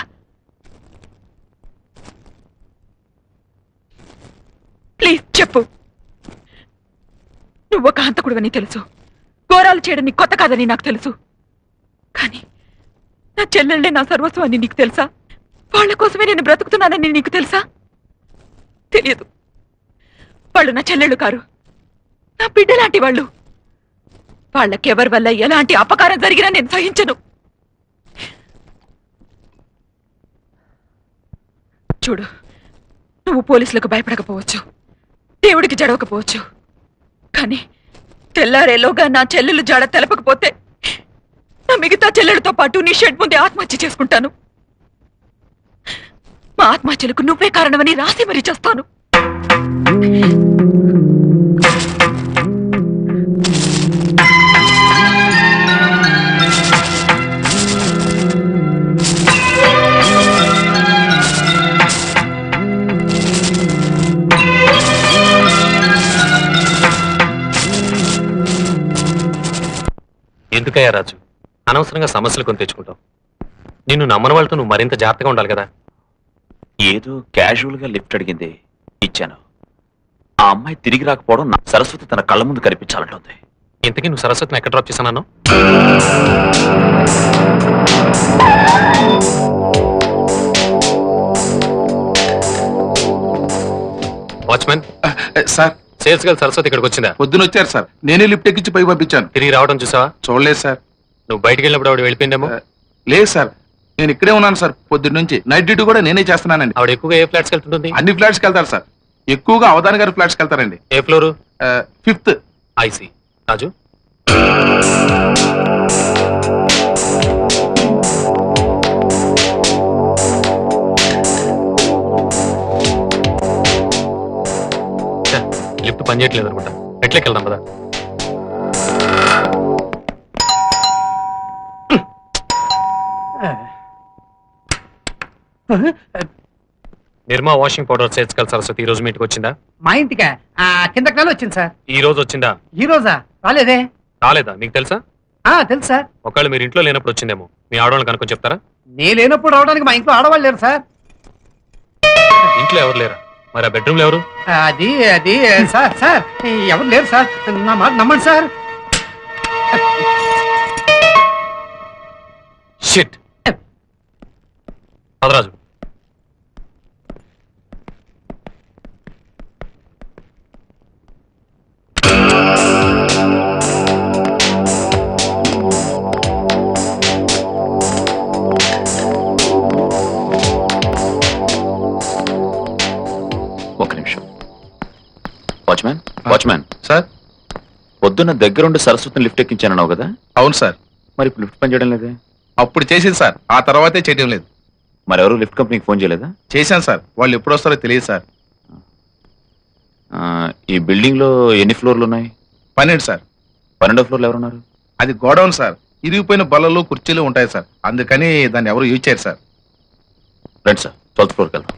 ప్లీజ్ చెప్పు నువ్వు ఒక హంతకుడువని తెలుసు ఘోరాలు చేయడం నీకు కొత్త కాదని నాకు తెలుసు కానీ నా చెల్లెళ్ళే నా సర్వస్వం అని నీకు తెలుసా వాళ్ళ కోసమే నేను బ్రతుకుతున్నానని నీకు తెలుసా తెలియదు వాళ్ళు నా చెల్లెళ్ళు కారు నా బిడ్డ లాంటి వాళ్ళు వాళ్ళకెవరి వల్ల ఎలాంటి అపకారం జరిగినా నేను సహించను చూడు నువ్వు పోలీసులకు భయపడకపోవచ్చు దేవుడికి జడవకపోవచ్చు కానీ తెల్లారేలోగా నా చెల్లెలు జాడ తెలపకపోతే నా మిగతా చెల్లెలతో పాటు నీ షెడ్ ముందే ఆత్మహత్య చేసుకుంటాను మా ఆత్మహత్యలకు నువ్వే కారణమని రాసి మరీ చేస్తాను ఎందుకయ్యా రాజు అనవసరంగా సమస్యలు కొని తెచ్చుకుంటావు నిన్ను నమ్మని వాళ్ళతో నువ్వు మరింత జాగ్రత్తగా ఉండాలి కదా ఏదో క్యాజువల్ గా లిఫ్ట్ అడిగింది ఇచ్చాను ఆ అమ్మాయి తిరిగి రాకపోవడం నా సరస్వతి తన కళ్ళ ముందు కనిపించాలంటుంది ఇంతకీ నువ్వు సరస్వతిని ఎక్కడ డ్రాప్ చేశాను watchman sir sales girl Saraswati ఇక్కడికి వచ్చిందా పొద్దున వచ్చారు సార్ నేనే లిఫ్ట్ ఎక్కించి పై పంపించాను తిరిగి రావడం చూసావా చూడలేదు సార్ నువ్వు బయటికి వెళ్ళినప్పుడు ఆవిడ వెళ్ళిపోయిందేమో లేదు సార్ నేను ఇక్కడే ఉన్నాను సార్ పొద్దున్న నుంచి నైట్ డ్యూటీ కూడా నేనే చేస్తున్నానండి ఆవిడ ఎక్కువగా ఏ ఫ్లాట్స్కి వెళ్తుంటుంది అన్ని ఫ్లాట్స్కి వెళ్తారు సార్ ఎక్కువగా అవధాని గారి ఫ్లాట్స్కి వెళ్తారండి ఏ ఫ్లోరు ఫిఫ్త్ ఐసి రాజు ఛే, లిఫ్ట్ పనిచేయట్లేదు అనుకుంటా ఎట్లకి వెళ్దాం కదా Nirma washing powder sales girl Saraswati ఈ రోజు మీటికి వచ్చిందా మా ఇంటికా ఆ, కింద కాలం వచ్చింది సార్ ఈ రోజు వచ్చిందా ఈ రోజా రాలేదే రాలేదా నీకు తెలుసా ఆ తెలుసు సార్ ఒకవేళ మీరు ఇంట్లో లేనప్పుడు వచ్చిందేమో మీ ఆడవాళ్ళు కనుక్కొని చెప్తారా నేను లేనప్పుడు రావడానికి మా ఇంట్లో ఆడవాళ్ళు లేరు సార్ ఇంట్లో ఎవరు లేరా మరి ఆ బెడ్రూమ్లో ఎవరు అది అది సార్ సార్ ఎవరు లేరు సార్ నా మాట నమ్మండి సార్ షిట్ పదరాజు ఒక నిమిషం వాచ్మ్యాన్ వాచ్మ్యాన్ సార్ పొద్దున్న దగ్గరుండి సరస్వతిని లిఫ్ట్ ఎక్కించానన్నావు కదా అవును సార్ మరి ఇప్పుడు లిఫ్ట్ పని చేయడం లేదే అప్పుడు చేసింది సార్ ఆ తర్వాతే చేయడం లేదు మరి ఎవరు లిఫ్ట్ కంపెనీకి ఫోన్ చేయలేదా చేశాను సార్ వాళ్ళు ఎప్పుడు వస్తారో తెలియదు సార్ ఆ, ఈ బిల్డింగ్ లో ఎన్ని ఫ్లోర్లు ఉన్నాయి పన్నెండు సార్ పన్నెండో ఫ్లోర్లు ఎవరున్నారు అది గోడౌన్ సార్ ఇరిగిపోయిన బల్లలు కుర్చీలు ఉంటాయి సార్ అందుకని దాన్ని ఎవరు యూజ్ చేయరు సార్ రండి సార్ ట్వెల్త్ ఫ్లోర్కి వెళ్దాం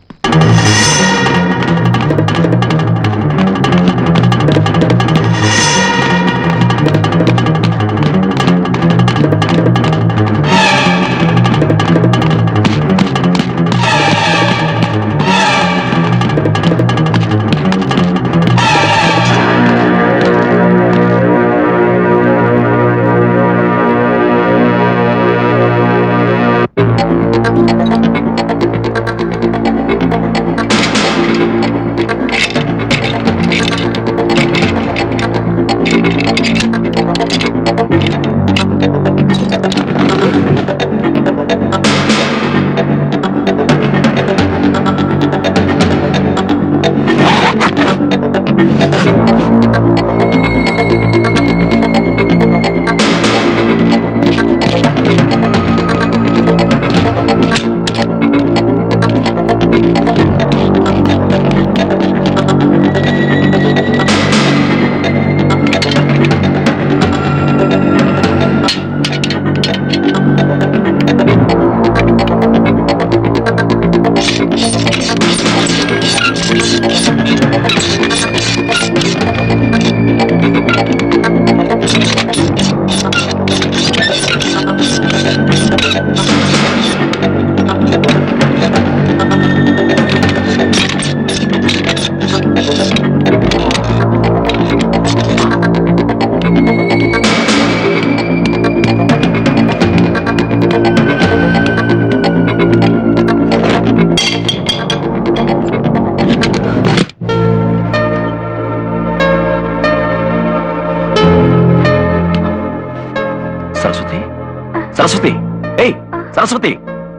సరస్వతి సరస్వతి ఏయ్ సరస్వతి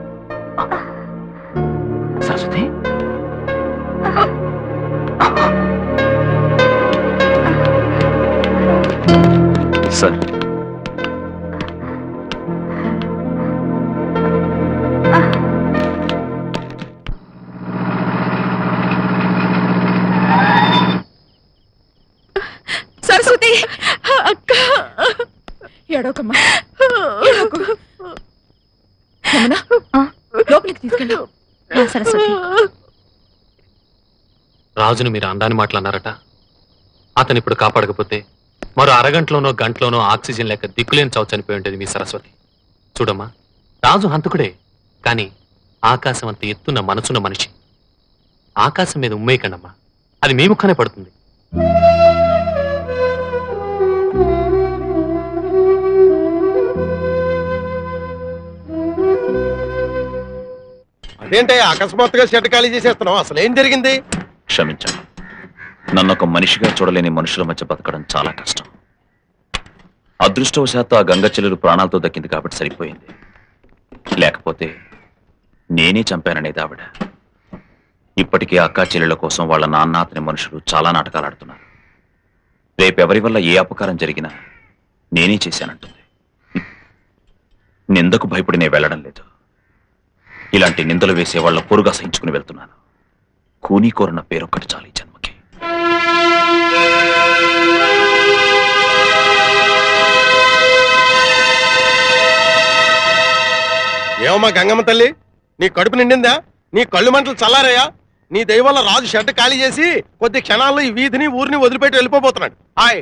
సరస్వతి సార్ సరస్వతి అక్క ఏడోకమ్మా ఏడోకు యమునా, లోపలికి తీసుకెళ్ళు సరస్వతి రాజును మీరు అందాన్ని మాట్లాడినారట అతను ఇప్పుడు కాపాడకపోతే మరో అరగంటలోనో గంటలోనో ఆక్సిజన్ లేక దిక్కులేని చావు చనిపోయి ఉంటుంది మీ సరస్వతి చూడమ్మా రాజు హంతకుడే కానీ ఆకాశం అంత ఎత్తున్న మనసున్న మనిషి ఆకాశం మీద ఉమ్మేయకండమ్మా అది మీ ముఖానే పడుతుంది అదేంటే అకస్మాత్తుగా షెడ్ ఖాళీ చేసేస్తున్నావు అసలు ఏం జరిగింది క్షమించండి నన్ను ఒక మనిషిగా చూడలేని మనుషుల మధ్య బతకడం చాలా కష్టం అదృష్టవశాత్తు ఆ గంగ చెల్లెలు ప్రాణాలతో దక్కింది కాబట్టి సరిపోయింది లేకపోతే నేనే చంపాననేది ఆవిడ ఇప్పటికీ అక్కా చెల్లెల కోసం వాళ్ళ నాన్న అతని మనుషులు చాలా నాటకాలు ఆడుతున్నారు రేపెవరి వల్ల ఏ అపకారం జరిగినా నేనే చేశానంటుంది నిందకు భయపడి నేను వెళ్ళడం లేదు ఇలాంటి నిందలు వేసే వాళ్ళ పొరుగా సహించుకుని వెళ్తున్నాను కూనీ కోరన పేరొక్కటి చాలు ఈ జన్మకి ఏమమ్మా గంగమ్మ తల్లి నీ కడుపు నిండిందా నీ కళ్ళు మంటలు చల్లారాయా నీ దయ వల్ల రాజు షెడ్ ఖాళీ చేసి కొద్ది క్షణాల్లో ఈ వీధిని ఊరిని వదిలిపెట్టి వెళ్ళిపోతున్నాడు హాయ్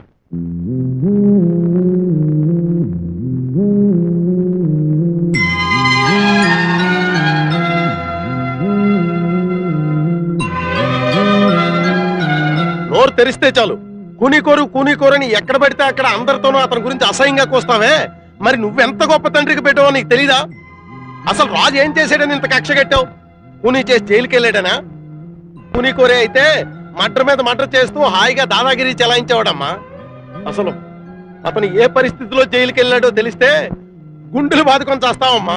నోరు తెరిస్తే చాలు కూనీకోరు కూనీకోరని ఎక్కడ పడితే అక్కడ అందరితోనూ అతని గురించి అసహ్యంగా కూస్తావే మరి నువ్వెంత గొప్ప తండ్రికి పెట్టావో నీకు తెలీదా అసలు రాజు ఏం చేశాడని ఇంత కక్ష కట్టావు కూనీ చేసి జైలుకి వెళ్ళాడనా కూనీకోరే అయితే మడ్ర మీద మడ్ర చేస్తూ హాయిగా దాదాగిరి చెలాయించేవాడమ్మా అసలు అతను ఏ పరిస్థితిలో జైలుకి వెళ్ళాడో తెలిస్తే గుండెలు బాదుకొని చేస్తావమ్మా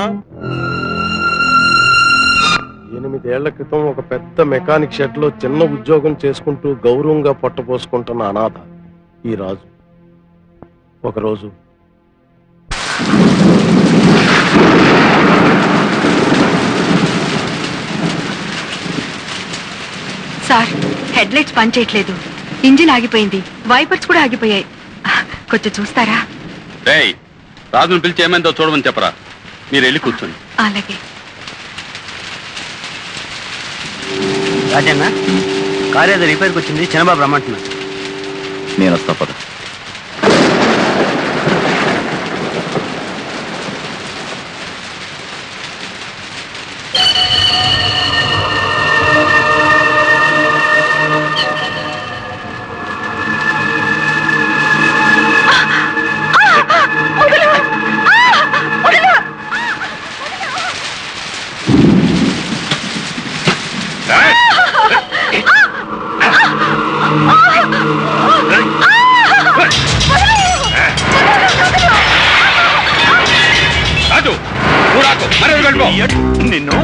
ఎనిమిదేళ్ల క్రితం ఒక పెద్ద మెకానిక్ షెడ్ లో చిన్న ఉద్యోగం చేసుకుంటూ గౌరవంగా పొట్టపోసుకుంటున్న అనాథ ఈ రాజు ఒకరోజు సార్ హెడ్ లైట్స్ పనిచేయట్లేదు ఇంజిన్ ఆగిపోయింది వైపర్స్ కూడా ఆగిపోయాయి కొంచెం చూస్తారా రేయ్ రాజును పిలిచి ఏమైందో చూడమని చెప్పరా మీరు వెళ్ళి కూర్చోండి అలాగే రాజన్న కారు ఏదో రిపేర్కి వచ్చింది చిన్నబాబు రమ్మంటున్నా నేను వస్తా పద రాజు ఊరాకు మరే వెళ్ళిపో నిన్ను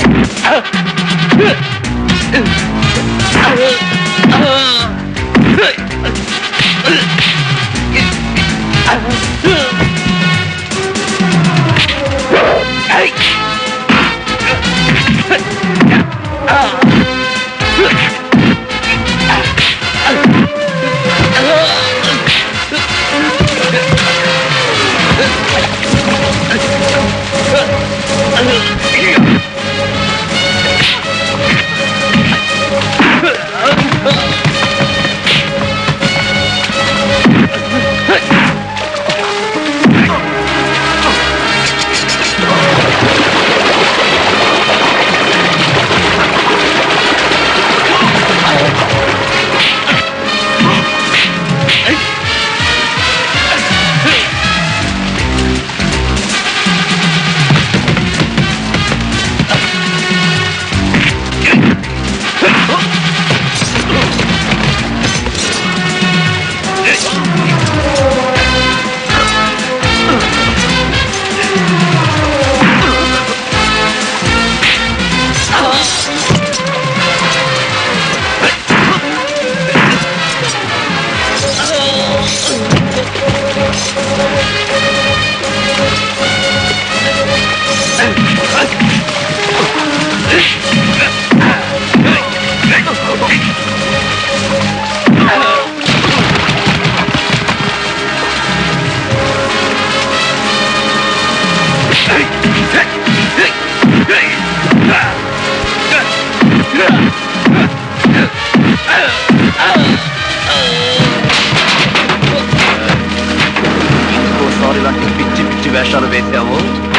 పిచ్చి వేషాలు వేశావు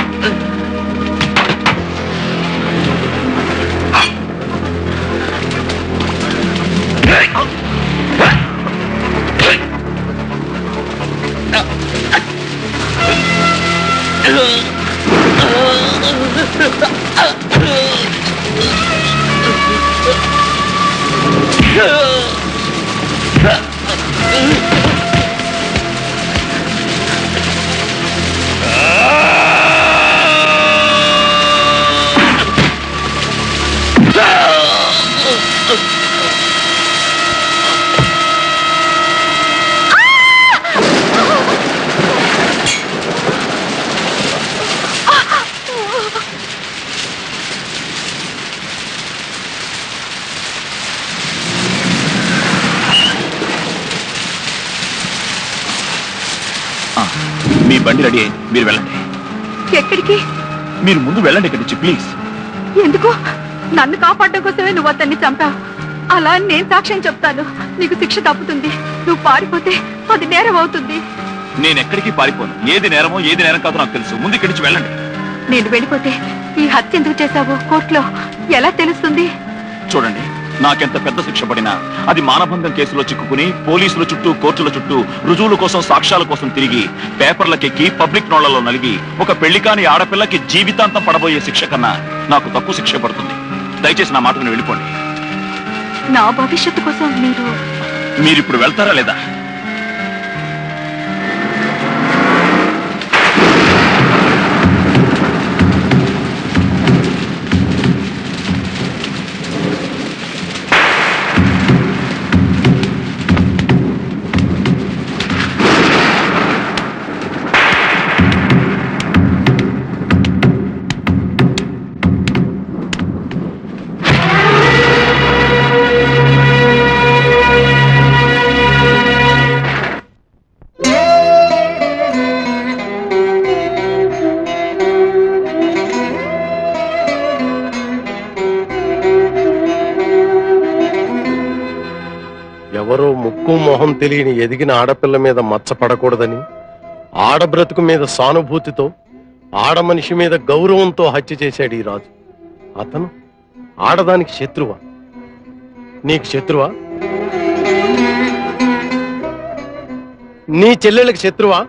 మీ బండి రెడీ అయింది మీరు వెళ్ళండి ఎక్కడికి మీరు ముందు వెళ్ళండి ఇక్కడి నుంచి ప్లీజ్ ఎందుకు నన్ను కాపాడడం కోసమే నువ్వు అతన్ని చంపావు అలా అని నేను సాక్ష్యం చెప్తాను నీకు శిక్ష తప్పుతుంది నువ్వు పారిపోతే అది నేరం అవుతుంది నేను ఎక్కడికి పారిపోను ఏది నేరమో ఏది నేరం కాదో నాకు తెలుసు ముందు ఇక్కడి నుంచి వెళ్ళండి నేను వెళ్ళిపోతే ఈ హత్య ఎందుకు చేశావు కోర్టులో ఎలా తెలుస్తుంది చూడండి నాకెంత పెద్ద శిక్ష పడినా అది మానభంగం కేసులో చిక్కుకుని పోలీసుల చుట్టూ కోర్టుల చుట్టూ రుజువుల కోసం సాక్ష్యాల కోసం తిరిగి పేపర్లకెక్కి పబ్లిక్ నోళ్లలో నలిగి ఒక పెళ్లి కాని ఆడపిల్లకి జీవితాంతం పడబోయే శిక్ష కన్నా నాకు తక్కువ శిక్ష పడుతుంది దయచేసి నా మాటను వెళ్ళిపోండి నా భవిష్యత్తు కోసం మీరు మీరు ఇప్పుడు వెళ్తారా లేదా ఎవరో ముక్కు మొహం తెలియని ఎదిగిన ఆడపిల్ల మీద మచ్చ పడకూడదని ఆడబ్రతుకు మీద సానుభూతితో ఆడ మనిషి మీద గౌరవంతో హత్య చేశాడు ఈ రాజు అతను ఆడదానికి శత్రువా నీకు శత్రువా నీ చెల్లెళ్ళకి శత్రువా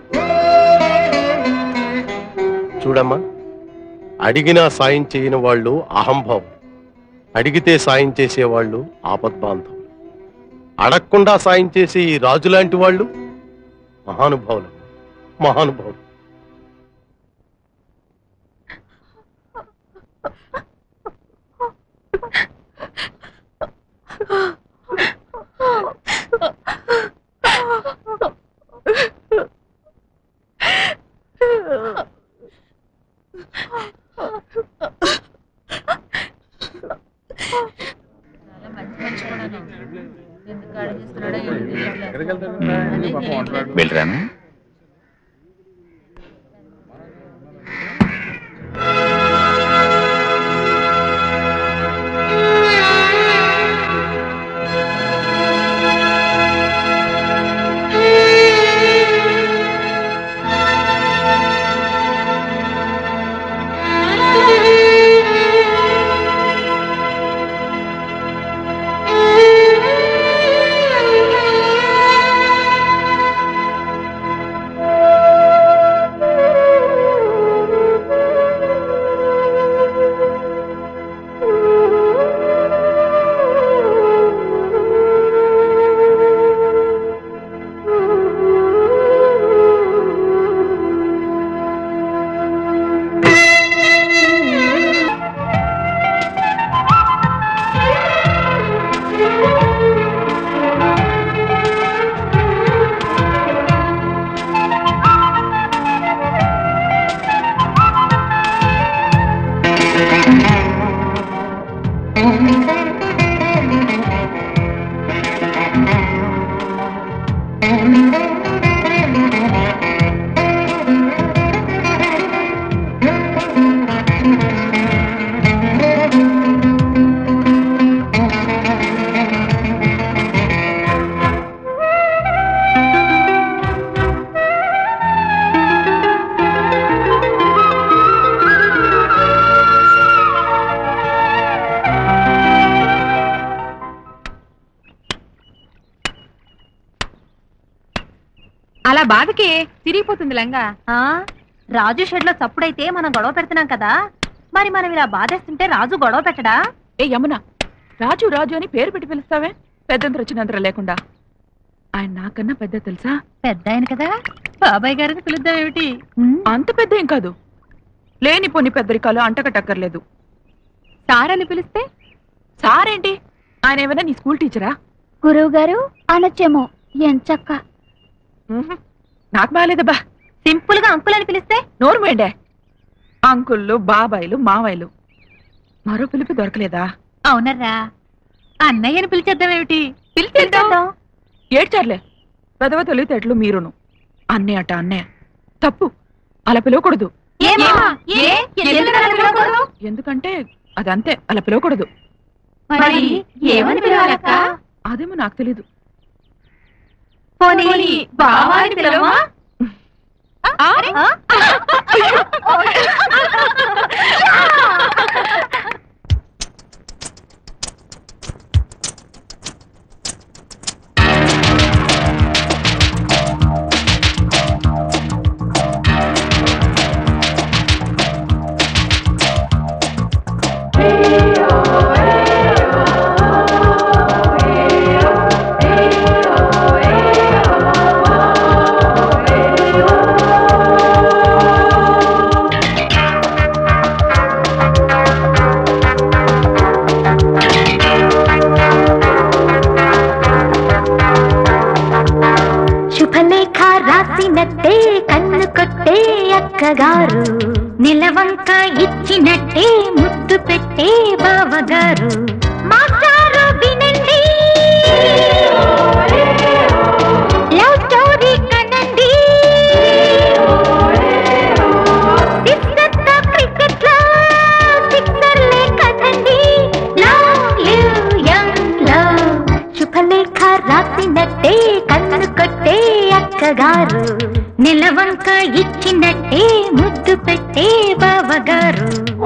చూడమ్మా అడిగినా సాయం చేయని వాళ్ళు అహంభావం అడిగితే సాయం చేసేవాళ్ళు ఆపద్బాంధవులు అడగకుండా సాయం చేసే ఈ రాజు లాంటి వాళ్ళు మహానుభావులు మహానుభావులు వెళ్ళరాను ఆ బాధకి తిరిగిపోతుంది లంగా ఆ రాజు షెడ్ లో చప్పుడైతే మనం గొడవ పెడుతున్నాం కదా మరి మనం ఇలా బాధేస్తుంటే రాజు గొడవ పెట్టడా ఏ యమున రాజు రాజు అని పేరు పెట్టి పిలుస్తావే పెద్దంతరం వచ్చినంతరం లేకుండా ఆయన నాకన్నా పెద్ద తెలుసా పెద్ద ఆయన కదా బాబాయ్ గారిని పిలుద్దాం ఏమిటి అంత పెద్ద ఏం కాదు లేని పొన్ని పెద్దరికాలు అంటకటక్కర్లేదు సార్ అని పిలిస్తే సారేంటి ఆయన ఏమైనా నీ స్కూల్ టీచరా గురువు గారు అనొచ్చేమో ఎంచక్క నాకు బాగాలేదబ్బా సింపుల్ గా అంకుల్ అని పిలిస్తే నోరు మేండే అంకుళ్ళు బాబాయిలు మావయ్యలు మరో పిలుపు దొరకలేదా అవునర్రా అన్నయ్యని పిలిచేద్దాం ఏమిటి పిలిచేద్దాం ఏడ్చారులే పెదవ తెలివితేటలు మీరును అన్నే అట అన్నయ్య తప్పు అలా పిలవకూడదు ఏమా? ఏ? ఎందుకు అలా పిలవకూడదు? ఎందుకంటే అదంతే అలా పిలవకూడదు మరి ఏమని పిలవాలక్క అదేమో నాకు తెలీదు పోనీ బావా అని పిలవమా శుభలేఖ రాసినట్టే కన్ను కొట్టే అక్కగారు నిలవంక ఇచ్చినట్టే ముద్దు పెట్టే బావగారు మాస్టారు వినండి లవ్ స్టోరీ కనండి సిక్సర్తో క్రికెట్లో సిక్సర్లే కదండి లవ్ యూ యంగ్ లవ్ శుభలేఖ రాసినట్టే కన్ను కొట్టే అక్కగారు నిలవంక ఇచ్చినట్టే ముద్దు పెట్టే బావగారు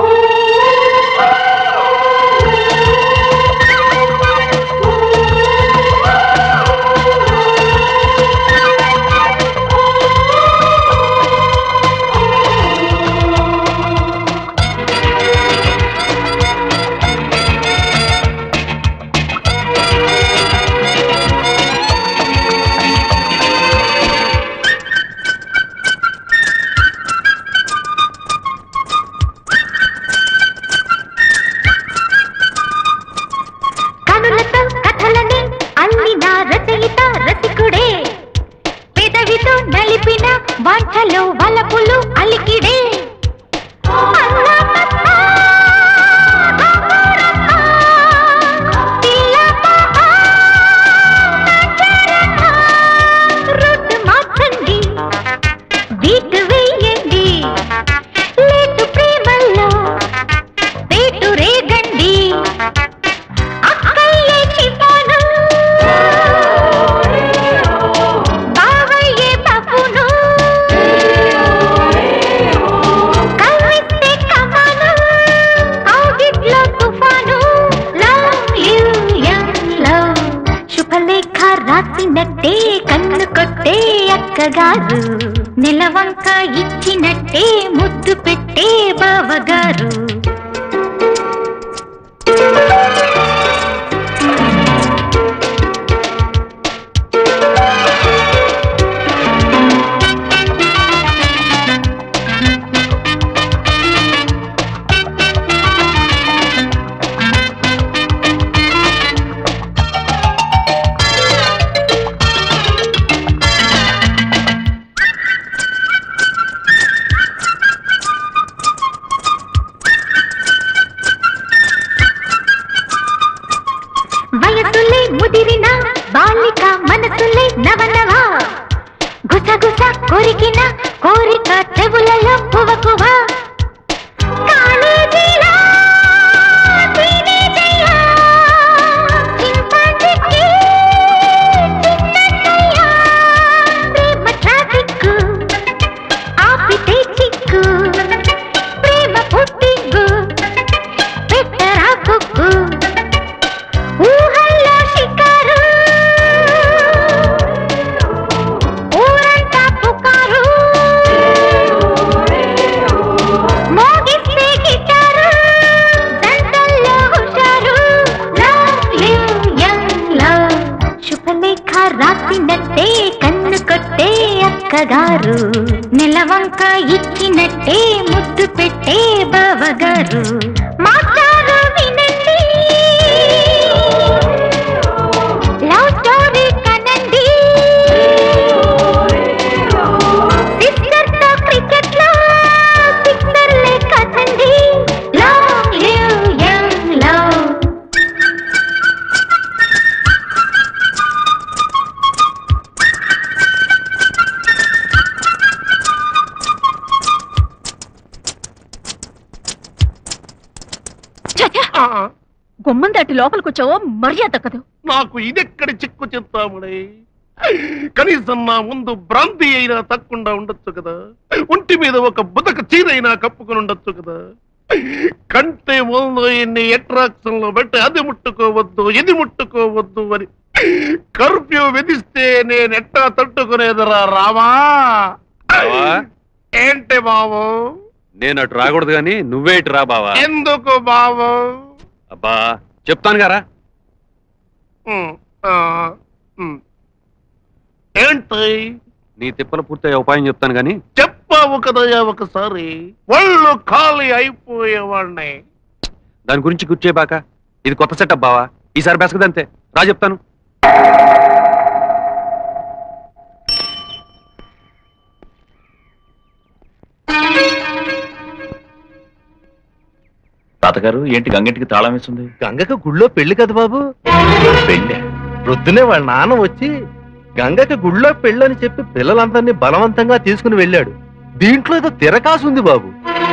కనులతో కథలని అల్లిన రచయిత రసికుడే పెదవితో నలిపిన వాంఛలో వలపులు అలికిడే రూట్ మార్చండి బీట్ వేయండి లేటు ప్రేమల్లో రేటు రేగండి అక్కయ్యే చిపాను బావయ్యే పప్పును కవ్విస్తే కమాను కౌగిట్లో తుఫాను లవ్ యూ యంగ్ లవ్ శుభలేఖ రాసినట్టే కన్ను కొట్టే అక్కగారు నిలవంక ఇచ్చినట్టే ముద్దు పెట్టే బావగారు నెలవంక ఇచ్చినట్టే ముద్దు పెట్టే బావగారు మాస్టారు వినండి లవ్ స్టోరీ కనండి సిస్టర్ తో క్రికెట్ లో సిక్సర్లే కదండి లవ్ లివ్ యంగ్ లవ్ గుమ్మం దాటి లోపలికి వచ్చావో మర్యాద కదు నాకు ఇదెక్కడి చిక్కు చెప్తాముడే కనీసం నా ముందు భ్రాంతి అయినా తక్కకుండా ఉండొచ్చు కదా ఒంటి మీద ఒక బుదక చీరైనా కప్పుకొని ఉండొచ్చు కదా కంటే ముందు ఎన్ని అట్రాక్షన్ లో పెట్టి అది ముట్టుకోవద్దు ఇది ముట్టుకోవద్దు అని కర్ఫ్యూ విధిస్తే నేను ఎట్టా తట్టుకునేదిరా రామా బావా, ఏంటి బావు నేను అటు రాకూడదు కానీ నువ్వే ఇటు రా బావా ఎందుకు బావు అబ్బా చెప్తాను గారా ఉమ్, ఆ, ఉమ్. ఏంటి నీ తిప్పలు పూర్తయ్యే ఉపాయం చెప్తాను గాని చెప్పావు కదయ్యా ఒకసారి ఒళ్ళు ఖాళీ అయిపోయేవాడిని దాని గురించి కూర్చేబాక ఇది కొత్త సెటప్ బావా ఈసారి బెసకదంతే రా చెప్తాను తాతగారు ఏంటి గంగంటికి తాళం వేస్తుంది గంగకు గుళ్ళో పెళ్లి కదా బాబు పెళ్ళే ప్రొద్దునే వాళ్ళ నాన్న వచ్చి గంగకి గుళ్ళో పెళ్ళని చెప్పి పిల్లలందరినీ బలవంతంగా తీసుకుని వెళ్ళాడు దీంట్లో ఏదో తిరకాసు ఉంది బాబు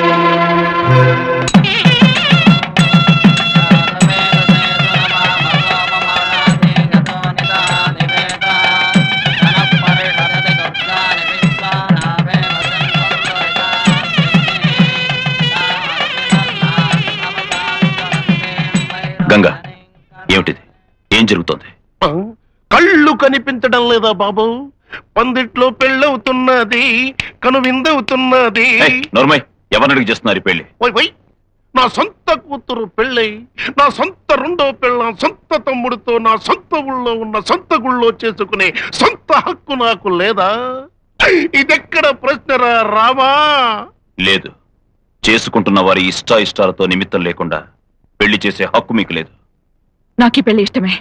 గంగా ఏమిటిది ఏం జరుగుతోంది కళ్ళు కనిపించడం లేదా బాబు పందిట్లో పెళ్ళవుతున్నది కనువిందవుతున్నది నోర్మయ్ ఎవరిని అడిగి చేస్తున్నారు ఈ పెళ్లి ఓయ్ ఓయ్ నా సొంత కూతురు పెళ్ళై నా సొంత రెండో పెళ్ళం సొంత తమ్ముడితో నా సొంత ఊళ్ళో ఉన్న సొంత గుళ్ళో చేసుకునే సొంత హక్కు నాకు లేదా ఇదెక్కడ ప్రశ్నరా రామా లేదు చేసుకుంటున్న వారి ఇష్ట ఇష్టాలతో నిమిత్తం లేకుండా పెళ్లి చేసే హక్కు మీకు లేదు నాకు ఈ పెళ్లి ఇష్టమే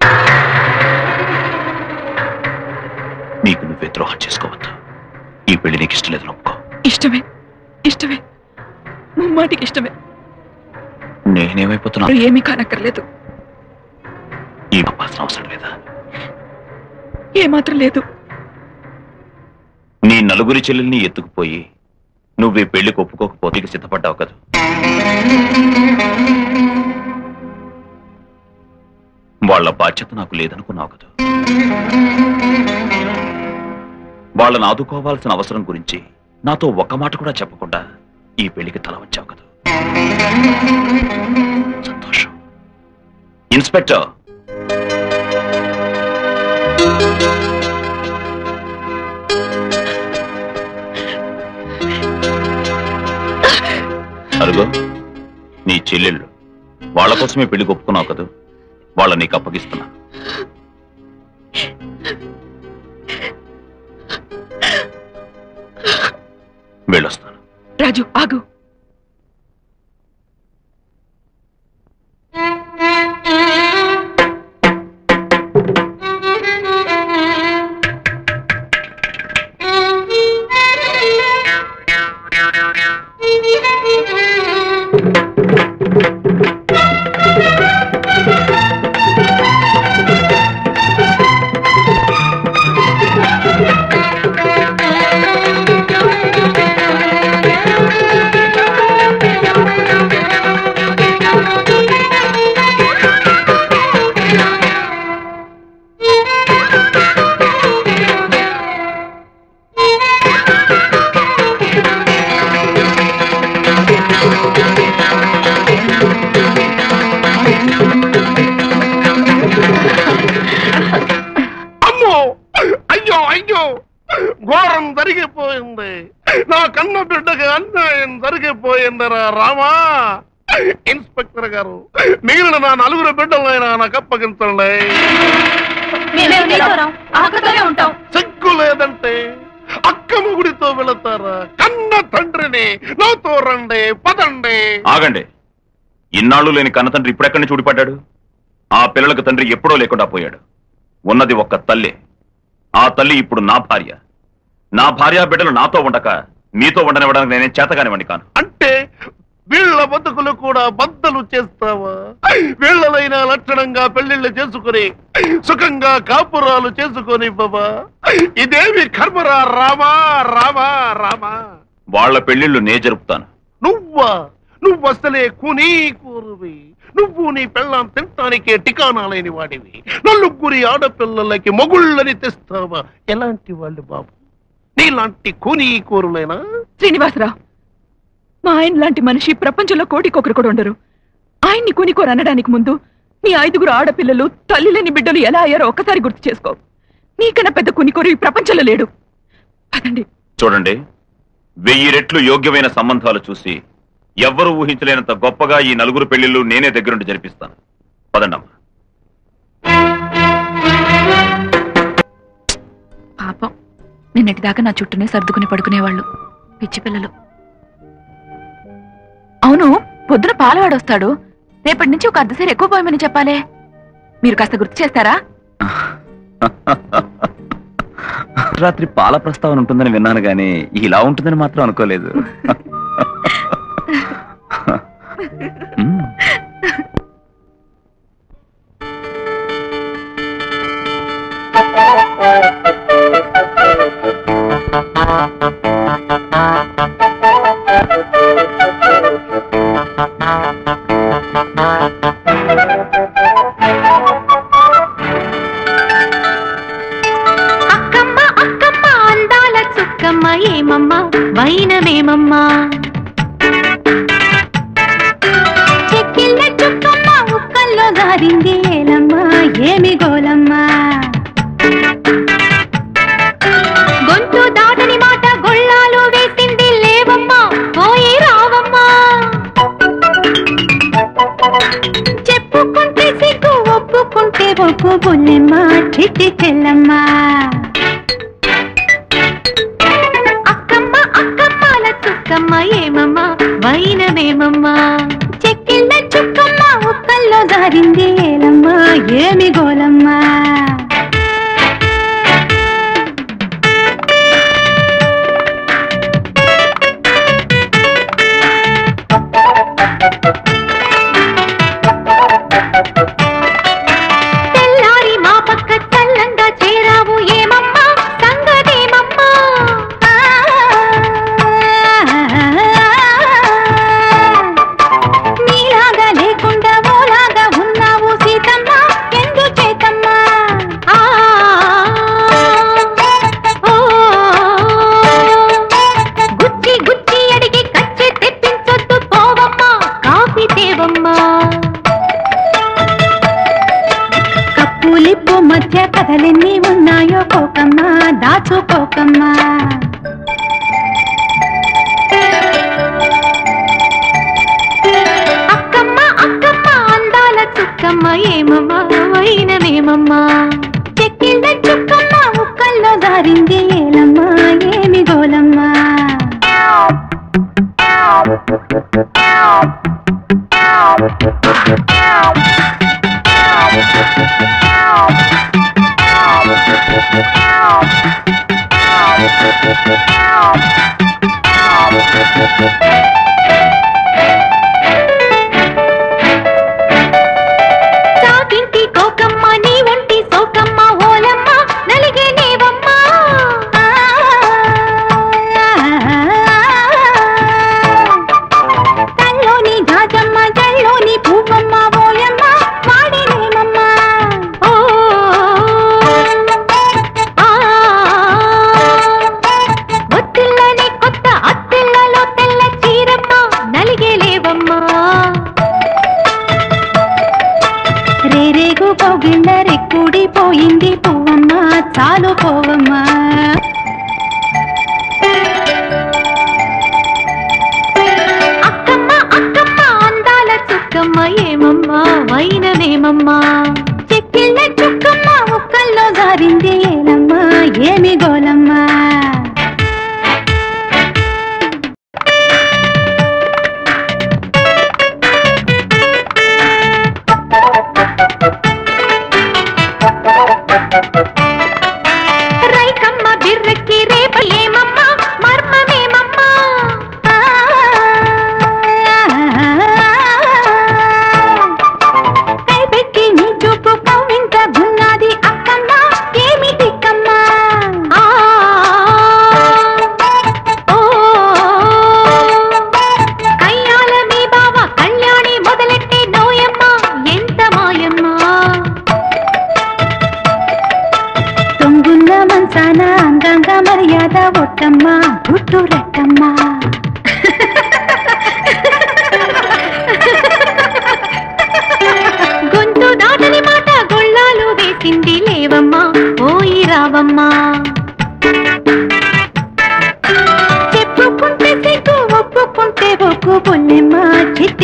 నీకు నువ్వే ద్రోహం చేసుకోవద్దు ఈ పెళ్లి నీకు ఇష్టం లేదు ఒప్పుకో ఇష్టమే ఇష్టమే ముమ్మాటికి ఇష్టమే నేనేమైపోతున్నా నువ్వు ఏమీ కానక్కర్లేదు ఈ అవ్వాల్సిన అవసరం లేదా ఏమాత్రం లేదు నీ నలుగురి చెల్లెల్ని ఎత్తుకుపోయి నువ్వు ఈ పెళ్లికి ఒప్పుకోకపోతే ఇక సిద్ధపడ్డావు కదా వాళ్ళ బాధ్యత నాకు లేదనుకున్నావు కదా వాళ్ళని ఆదుకోవాల్సిన అవసరం గురించి నాతో ఒక్క మాట కూడా చెప్పకుండా ఈ పెళ్లికి తల వచ్చావు కదా సంతోషం ఇన్స్పెక్టర్ అరుగో నీ చెల్లెళ్ళు వాళ్ళ కోసమే పెళ్లి ఒప్పుకున్నావు కదా వాళ్ళ నీకు అప్పగిస్తున్నా వెళ్ళొస్తాను రాజు ఆగు అమ్మో అయ్యో అయ్యో ఘోరం జరిగిపోయింది నా కన్న బిడ్డకి అన్యాయం జరిగిపోయిందిరా రామా ఇన్స్పెక్టర్ గారు మిగిలిన నా నలుగురు బిడ్డలైనా నాకు అప్పగించండి మేము నీతో రాం. అక్కతోనే ఉంటాం సిగ్గు లేదంటే అక్క మొగుడితో వెళతారా కన్న తండ్రిని నాతో రండి పదండి ఆగండి ఇన్నాళ్ళు లేని కన్నతండ్రి ఇప్పుడెక్కడి నుంచి ఊడిపడ్డాడు ఆ పిల్లలకు తండ్రి ఎప్పుడో లేకుండా పోయాడు ఉన్నది ఒక్క తల్లి ఆ తల్లి ఇప్పుడు నా భార్య నా భార్య బిడ్డలు నాతో ఉండక మీతో ఉండనివ్వడానికి నేనే చేతగానివ్వండి కాను అంటే వీళ్ళ బతుకులు కూడా బద్దలు చేస్తావా వీళ్ళలైనా లక్షణంగా పెళ్లిళ్ళు చేసుకుని సుఖంగా కాపురాలు చేసుకొని బాబా ఇదేమి కర్మరా రామా రామా రామా వాళ్ళ పెళ్లిళ్ళు నే జరుపుతాను నువ్వా నువ్వు అసలే కునీ కూరువి నువ్వు నీ పెళ్ళాం తినటానికే టికానా లేని వాడివి నలుగురి ఆడపిల్లలకి మొగుళ్ళని తెస్తావా ఎలాంటి వాళ్ళు బాబు నీలాంటి కూనీ కూరులేనా శ్రీనివాసరావు మా ఆయన లాంటి మనిషి ప్రపంచంలో కోటికొకరు కూడా ఉండరు ఆయన్ని కొనికోరు అనడానికి ముందు నీ ఐదుగురు ఆడపిల్లలు తల్లి లేని బిడ్డలు ఎలా అయ్యారో ఒక్కసారి గుర్తు చేసుకో నీకన్నా పెద్ద కొనికోరు ఈ ప్రపంచంలో లేడు పదండి చూడండి వెయ్యి రెట్లు యోగ్యమైన సంబంధాలు చూసి ఎవ్వరూ ఊహించలేనంత గొప్పగా ఈ నలుగురు పెళ్లిళ్ళు నేనే దగ్గరుండి జరిపిస్తాను పదండమ్మా పాపం నిన్నటిదాకా నా చుట్టూనే సర్దుకుని పడుకునేవాళ్ళు పిచ్చి పిల్లలు అవును పొద్దున పాలవాడొస్తాడు రేపటి నుంచి ఒక అర్ధసేరు ఎక్కువ పోయమని చెప్పాలే మీరు కాస్త గుర్తు చేస్తారా రాత్రి పాల ప్రస్తావన ఉంటుందని విన్నాను గానీ ఇలా ఉంటుందని మాత్రం అనుకోలేదు అక్కమ్మ అక్కమ్మ అందాల చుక్కమ్మ ఏమమ్మ వైనమేమమ్మా చెక్కిళ్ళ చుక్కమ్మ ఉక్కల్లో దారింది ఏలమ్మ ఏమి గోలమ్మా గొంతు దాటని మాట గొళ్ళాలు వేసింది లేవమ్మా పోయి రావమ్మా చెప్పుకుంటే సిగ్గు ఒప్పుకుంటే ఒప్పు బుల్లెమ్మ చిట్టి చెల్లమ్మా అక్కమ్మ అక్కమ్మల చుక్కమ్మ ఏమమ్మా వైనమేమమ్మా చెక్కిళ్ళ చుక్కమ్మ ఉక్కల్లో దారింది ఏలమ్మా ఏమి గోలమ్మా తెల్లారి మా పక్క చల్లంగా చేరావు ఏమమ్మా సంగతేమమ్మా నీలాగా లేకుండా ఓలాగా ఉన్నావు సీతమ్మ ఎందు చేతమ్మా ఆ, ఓ, గుచ్చి గుచ్చి అడిగి కచ్చి తెప్పించొద్దు పోవమ్మా కాఫీ తేవమ్మా కప్పులిప్పు మధ్య కథలెన్ని ఉన్నాయో కోకమ్మా దాచుకోకమ్మా అక్కమ్మ అక్కమ్మ అందాల చుక్కమ్మ ఏమమ్మా వైనమేమమ్మా చెక్కిళ్ళ చుక్కమ్మ ఉక్కల్లో దారింది ఏలమ్మా ఏమి గోలమ్మా చాకింటి కోకమ్మ నీ ఒంటి సోకమ్మ ఓలమ్మ నలిగే నీవమ్మ తల్లోని జాజమ్మ జల్లోని పువ్వమ్మ ఓయమ్మ వాడినేమమ్మ ఓ ఆ ఒత్తిళ్ళని కొత్త అత్తిళ్ళలో తెల్ల చీరమ్మ నలిగే లేవమ్మా రేరేగు పొగిళ్ళ రెక్కుడిపోయింది పువ్వమ్మ చాలు పోవమ్మా అక్కమ్మ అక్కమ్మ అందాల చుక్కమ్మ ఏమమ్మా వైనమేమమ్మా చెక్కిళ్ళ చుక్కమ్మ ఉక్కల్లో జారింది ఏలమ్మా ఏమి గోలమ్మా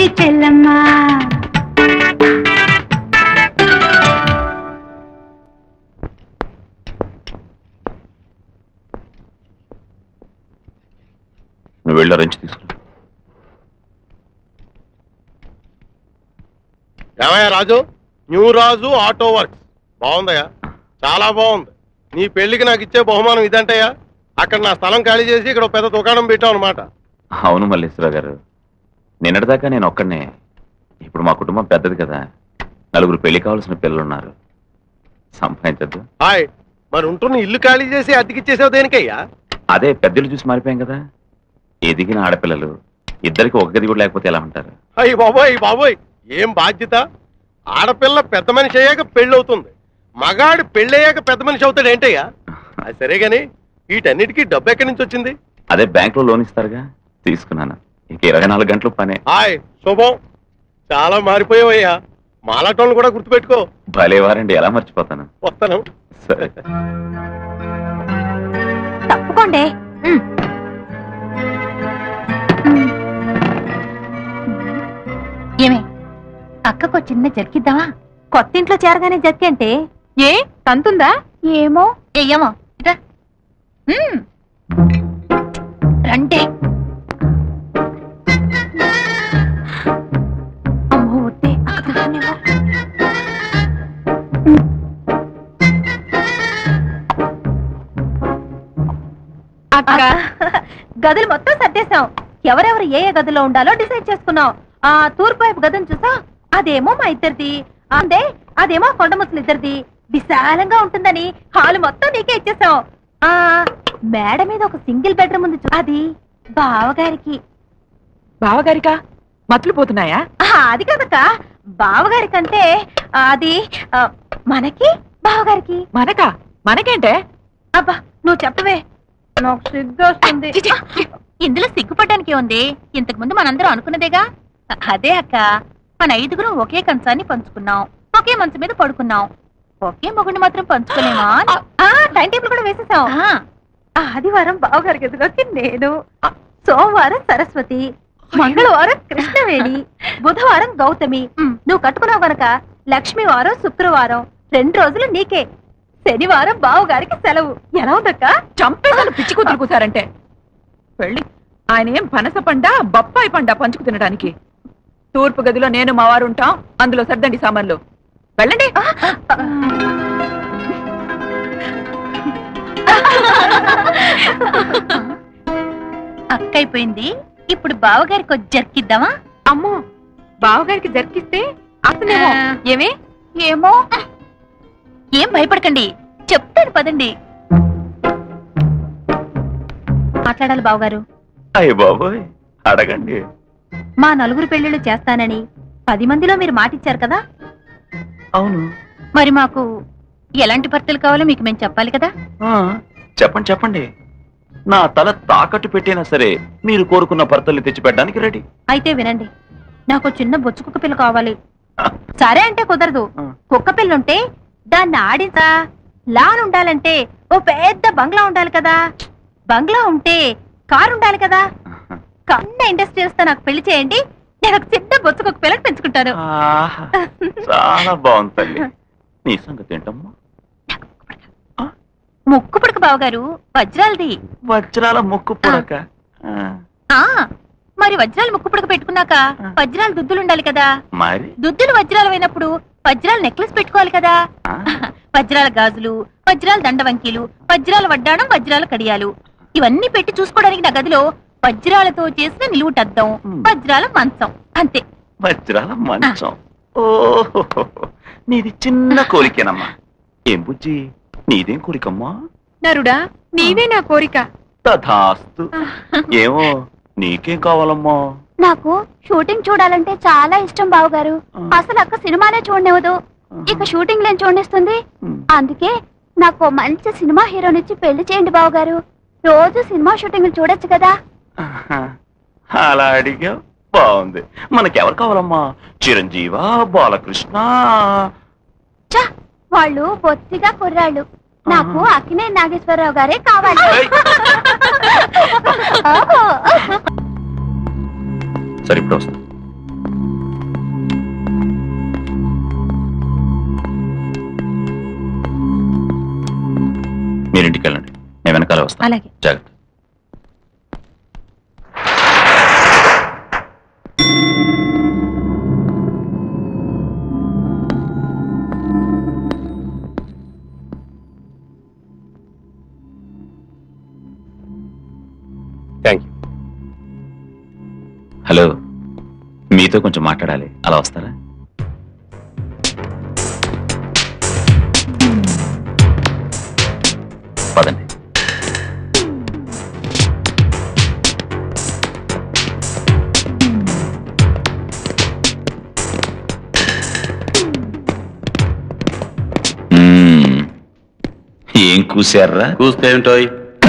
బుజ్జి చెల్లమ్మ నువ్వు వెళ్ళి రెంచి తీసుకురా ఏమయ్యా Raju new Raju auto works బాగుందయ్యా చాలా బాగుంది నీ పెళ్లికి నాకు ఇచ్చే బహుమానం ఇదంటయ్యా అక్కడ నా స్థలం ఖాళీ చేసి ఇక్కడ ఒక పెద్ద దుకాణం పెట్టాం అనమాట అవును మల్లేశ్వరరావు గారు నిన్నటిదాకా నేను ఒక్కడనే ఇప్పుడు మా కుటుంబం పెద్దది కదా నలుగురు పెళ్లి కావాల్సిన పిల్లలు ఉన్నారు సంపాదించద్దు హాయ్ మరి ఉంటున్న ఇల్లు ఖాళీ చేసి అద్దెకిచ్చేసావు దేనికయ్యా అదే పెద్దలు చూసి మారిపోయాం కదా ఎదిగిన ఆడపిల్లలు ఇద్దరికి ఒక గది కూడా లేకపోతే ఎలా ఉంటారు అయ్యి బాబోయ్ బాబోయ్ ఏం బాధ్యత ఆడపిల్ల పెద్ద మనిషి అయ్యాక పెళ్ళి అవుతుంది మగాడు పెళ్ళయ్యాక పెద్ద మనిషి అవుతాడు ఏంటయ్యా అది సరే గాని వీటన్నిటికీ డబ్బు ఎక్కడి నుంచి వచ్చింది అదే బ్యాంక్ లో లోన్ ఇస్తారుగా తీసుకున్నాను ఇక ఇరవై నాలుగు గంటలు పనే హాయ్ శుభం చాలా మారిపోయావయ్యా మాలాటోళ్ళు కూడా గుర్తుపెట్టుకో భలేవారండి ఎలా మర్చిపోతాను వస్తాను సరే తప్పుకోండి ఏమే అక్కకు చిన్న జర్కిద్దామా కొత్త ఇంట్లో చేరగానే జర్కి అంటే ఏ తంతుందా ఏమో ఏమో రా. మ్మ్. రండి అమ్మో వద్దే అక్క తిరుగునేమో. అక్క గదులు మొత్తం సర్దేశాం ఎవరెవరు ఏ ఏ గదిలో ఉండాలో డిసైడ్ చేసుకున్నాం ఆ తూర్పు వైపు గదిని చూసా అదేమో మా ఇద్దరిది అందే అదేమో కొండముసలు ఇద్దరిది విశాలంగా ఉంటుందని హాల్ మొత్తం నీకే ఇచ్చేసాం ఆ మేడ మీద ఒక సింగిల్ బెడ్రూమ్ ఉంది చూ- అది బావగారికి బావగారికా మతులు పోతున్నాయా ఆ, అది కదక్క బావగారికంటే అది ఆ, మనకి బావగారికి మనకా మనకేంటే అబ్బా నువ్వు చెప్పవే నాకు సిగ్గు వస్తుంది ఇందులో సిగ్గుపడడానికి ఉంది ఇంతకు ముందు మనందరం అనుకున్నదేగా అదే అక్క మన ఐదుగురం ఒకే కంచాన్ని పంచుకున్నాం ఒకే మంచం మీద పడుకున్నాం ఒకే మొగుడిని మాత్రం పంచుకోలేమా అని. ఆ టైం టేబుల్ కూడా వేసేసాం ఆదివారం బావగారికి ఎదురుకి నేను సోమవారం సరస్వతి మంగళవారం కృష్ణవేణి బుధవారం గౌతమి నువ్వు కట్టుకున్నావు గనక లక్ష్మీ వారం శుక్రవారం రెండు రోజులు నీకే శనివారం బావగారికి సెలవు ఎలా ఉందక్క చంపేసాను పిచ్చి కూతురు కూసారంటే పెళ్ళి ఆయన ఏం పనస పండ బొప్పాయి పండ పంచుకు తినడానికి తూర్పు గదిలో నేను మా వారు ఉంటాం అందులో సర్దండి సామాన్లు వెళ్ళండి అక్క అయిపోయింది ఇప్పుడు బావగారికి ఒక జర్కిద్దామా అమ్మో బావగారికి జరికిస్తే అసలేమో ఏమే ఏమో ఏం భయపడకండి చెప్తాను పదండి మాట్లాడాలి బావగారు అయ్య బాబోయ్ అడగండి మా నలుగురు పెళ్లిళ్ళు చేస్తానని పది మందిలో మీరు మాటిచ్చారు కదా అవును మరి మాకు ఎలాంటి భర్తలు కావాలో మీకు మేము చెప్పాలి కదా ఆ, చెప్పండి చెప్పండి నా తల తాకట్టు పెట్టినా సరే మీరు కోరుకున్న భర్తల్ని తెచ్చిపెట్టడానికి రెడీ అయితే వినండి నాకు చిన్న బొచ్చు కుక్క పిల్ల కావాలి సరే అంటే కుదరదు కుక్క పిల్ల ఉంటే దాన్ని ఆడించా లాన్ ఉండాలంటే ఓ పెద్ద బంగ్లా ఉండాలి కదా బంగ్లా ఉంటే కారు ఉండాలి కదా కన్న ఇండస్ట్రీస్ తో నాకు పెళ్లి చేయండి నేను ఒక చిన్న బొచ్చు కుక్క పిల్లని పెంచుకుంటాను ఆహా, చాలా బాగుంది తల్లి నీ సంగతి ఏంటమ్మా ముక్కు పుడక బావగారు వజ్రాలది వజ్రాల ముక్కు పుడక ఆ మరి వజ్రాలు ముక్కు పుడక పెట్టుకున్నాక వజ్రాలు దుద్దులు ఉండాలి కదా మరి దుద్దులు వజ్రాలు అయినప్పుడు వజ్రాల నెక్లెస్ పెట్టుకోవాలి కదా వజ్రాల గాజులు వజ్రాల దండవంకీలు వజ్రాల వడ్డాణం వజ్రాల కడియాలు ఇవన్నీ పెట్టి చూసుకోవడానికి నా గదిలో వజ్రాలతో చేసిన నిలువుటద్దం వజ్రాల మంచం అంతే వజ్రాల మంచం ఓహో నీది చిన్న కోరికేనమ్మా ఏం బుజ్జి నీదేం కోరికమ్మా నరుడా నీవే నా కోరిక తథాస్తు ఏమో నీకేం కావాలమ్మా నాకు షూటింగ్ చూడాలంటే చాలా ఇష్టం బావగారు అసలు అక్క సినిమానే చూడనివ్వదు ఇక షూటింగ్ లేని చూడనిస్తుంది అందుకే నాకు ఓ మంచి సినిమా హీరోనిచ్చి పెళ్లి చేయండి బావగారు రోజు సినిమా షూటింగ్ చూడొచ్చు కదా అలా అడిగా బాగుంది మనకెవరు కావాలమ్మా చిరంజీవా బాలకృష్ణ ఛ, వాళ్ళు బొత్తిగా కుర్రాళ్ళు నాకు అక్కినే నాగేశ్వరరావు గారే కావాలి ఓహో. సరే ఇప్పుడు వస్తా మీరు ఇంటికి వెళ్ళండి నేను వెనకాల వస్తాను అలాగే జాగ్రత్త థ్యాంక్ యూ హలో మీతో కొంచెం మాట్లాడాలి అలా వస్తారా పదండి మ్మ్. ఏం కూసారా కూస్తే ఏంటోయ్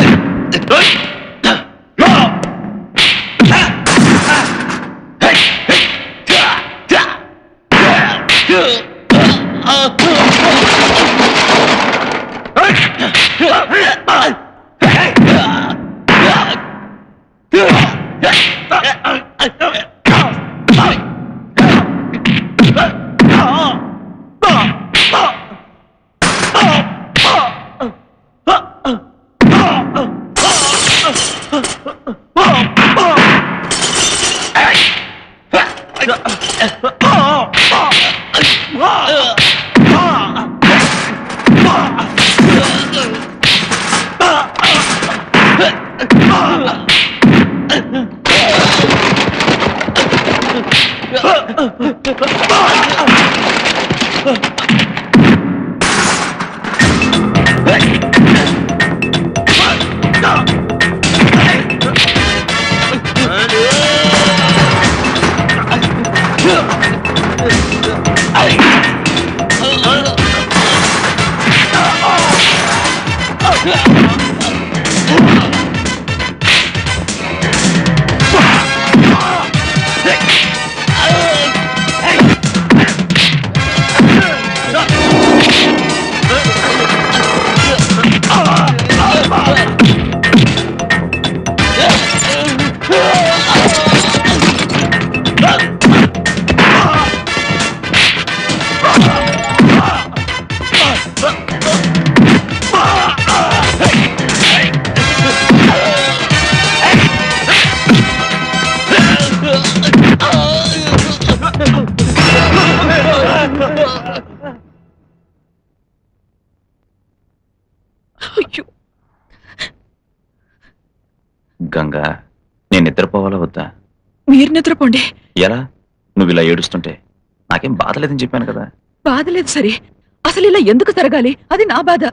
గంగా నేను నిద్రపోవాలా వద్దా మీరు నిద్రపోండి ఎలా నువ్వు ఇలా ఏడుస్తుంటే నాకేం బాధ లేదని చెప్పాను కదా బాధ లేదు సరే అసలు ఇలా ఎందుకు జరగాలి అది నా బాధ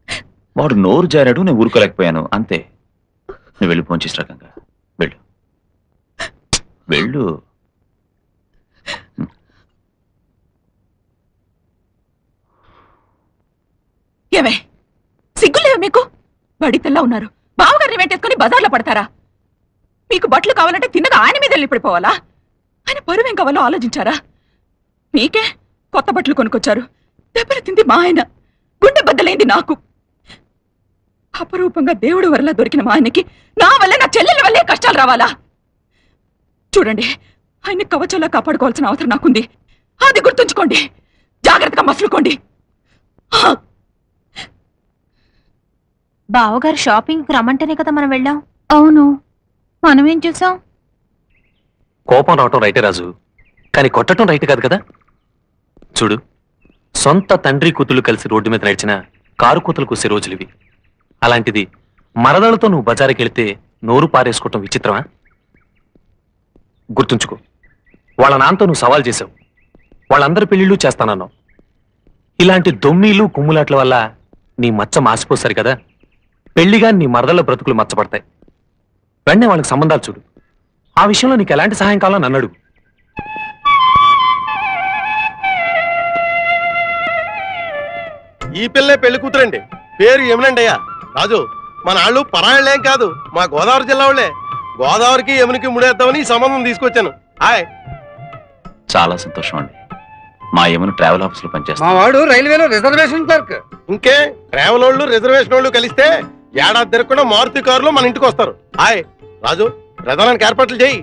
వాడు నోరు జారాడు నేను ఊరుకోలేకపోయాను అంతే నువ్వు వెళ్ళి పోంచేసిరా గంగా వెళ్ళు వెళ్ళు ఏమే సిగ్గులేవు మీకు బడి పిల్ల ఉన్నారు బావగారిని వెంటేసుకుని బజార్లో పడతారా మీకు బట్టలు కావాలంటే తిన్నగా ఆయన మీద వెళ్ళి పడిపోవాలా ఆయన పరువేం కావాలో ఆలోచించారా మీకే కొత్త బట్టలు కొనుక్కొచ్చారు దెబ్బలు తింది మా ఆయన గుండె బద్దలైంది నాకు అపరూపంగా దేవుడు వరలా దొరికిన మా ఆయనకి నా వల్ల నా చెల్లెల వల్లే కష్టాలు రావాలా చూడండి ఆయన కవచంలా కాపాడుకోవాల్సిన అవసరం నాకుంది అది గుర్తుంచుకోండి జాగ్రత్తగా మసులుకోండి బావగారు షాపింగ్కి రమ్మంటేనే కదా మనం వెళ్ళాం అవును మనం ఏం చూసాం కోపం రావటం రైటే రాజు కానీ కొట్టడం రైట్ కాదు కదా చూడు సొంత తండ్రి కూతుళ్ళు కలిసి రోడ్డు మీద నడిచిన కారు కూతులు కూసే రోజులు ఇవి అలాంటిది మరదలతో నువ్వు బజారుకి వెళితే నోరు పారేసుకోవటం విచిత్రమా గుర్తుంచుకో వాళ్ళ నాన్నతో నువ్వు సవాల్ చేసావు వాళ్ళందరి పెళ్లిళ్ళు చేస్తానన్నావు ఇలాంటి దొమ్మీలు కుమ్ములాట్ల వల్ల నీ మచ్చ మాసిపోసారు కదా పెళ్లిగా నీ మరదల బ్రతుకులు మచ్చపడతాయి వెంటనే వాళ్ళకి సంబంధాలు చూడు ఆ విషయంలో నీకు ఎలాంటి సహాయం కావాలని అన్నాడు ఈ పిల్లే పెళ్లి కూతురండి పేరు యమునండి అయ్యా రాజు మన వాళ్ళు పరాయళ్ళేం కాదు మా గోదావరి జిల్లా వాళ్ళే గోదావరికి యమునికి ముడేద్దామని ఈ సంబంధం తీసుకొచ్చాను హాయ్ చాలా సంతోషం అండి మా యమును ట్రావెల్ ఆఫీస్ లో పనిచేస్తాను మా వాడు రైల్వేలో రిజర్వేషన్ క్లర్క్ ఇంకే ట్రావెల్ వాళ్ళు రిజర్వేషన్ వాళ్ళు కలిస్తే ఏడాది తిరగకుండా మారుతి కారులో మన ఇంటికి వస్తారు హాయ్ రాజు ప్రధానానికి ఏర్పాట్లు చేయి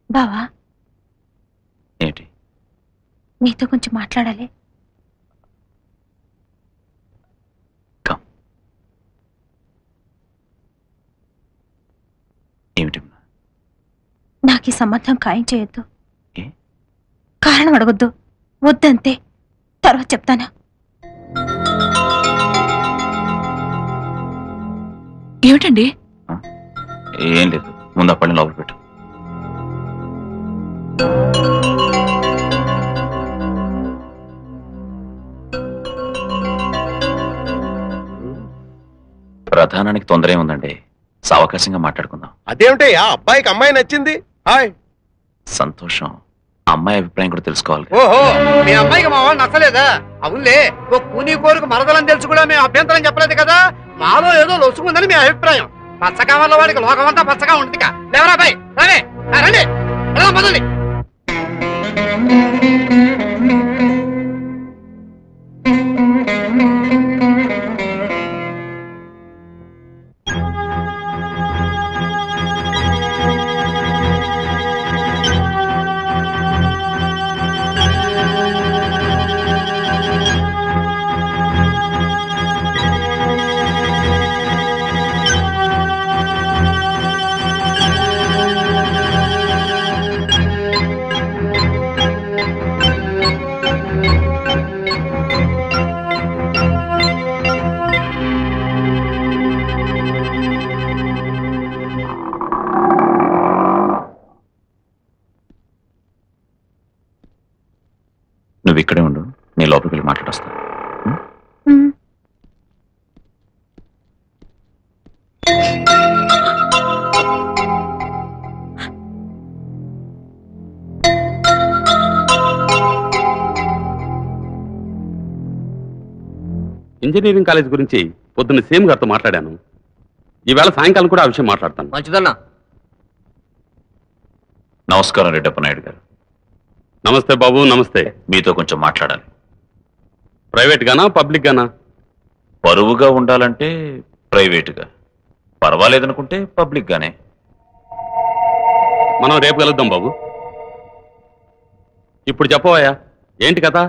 బావా ఏంటి నీతో కొంచెం మాట్లాడాలి నాకు ఈ సంబంధం ఖాయం చేయొద్దు కారణం అడగొద్దు వద్దంతే తర్వాత చెప్తాను ఏమిటండి ఏం లేదు ముందు ఆ పళ్ళని లోపల పెట్టు ప్రధానానికి తొందర ఏముందండి సావకాశంగా మాట్లాడుకుందాం అదేమిటయ్యా అబ్బాయికి అమ్మాయి నచ్చింది హాయ్ సంతోషం అమ్మాయి అభిప్రాయం కూడా తెలుసుకోవాలి ఓహో మీ అమ్మాయికి మా వాళ్ళు నచ్చలేదా అవునులే ఓ కూనీ కోరుకు మరదలని తెలుసు కూడా మేము అభ్యంతరం చెప్పలేదు కదా మాలో ఏదో లొసుకుందని మీ అభిప్రాయం పచ్చగా వల్ల వాడికి లోకమంతా పచ్చగా ఉంటుంది లేవరా బాయ్ సరే రండి వెళ్దాం పదండి నువ్వు ఇక్కడే ఉండు నేను లోపలికి వెళ్ళి మాట్లాడొస్తా ఇంజనీరింగ్ కాలేజ్ గురించి పొద్దున్న సీఎం గారితో మాట్లాడాను ఈవేళ సాయంకాలం కూడా ఆ విషయం మాట్లాడతాను మంచిదన్నా నమస్కారం రెడ్డప్ప నాయుడు గారు నమస్తే బాబు నమస్తే మీతో కొంచెం మాట్లాడాలి ప్రైవేట్ గానా పబ్లిక్ గానా పరువుగా ఉండాలంటే ప్రైవేటుగా పర్వాలేదనుకుంటే పబ్లిక్ గానే మనం రేపు కలుద్దాం బాబు ఇప్పుడు చెప్పవయ్యా ఏంటి కథ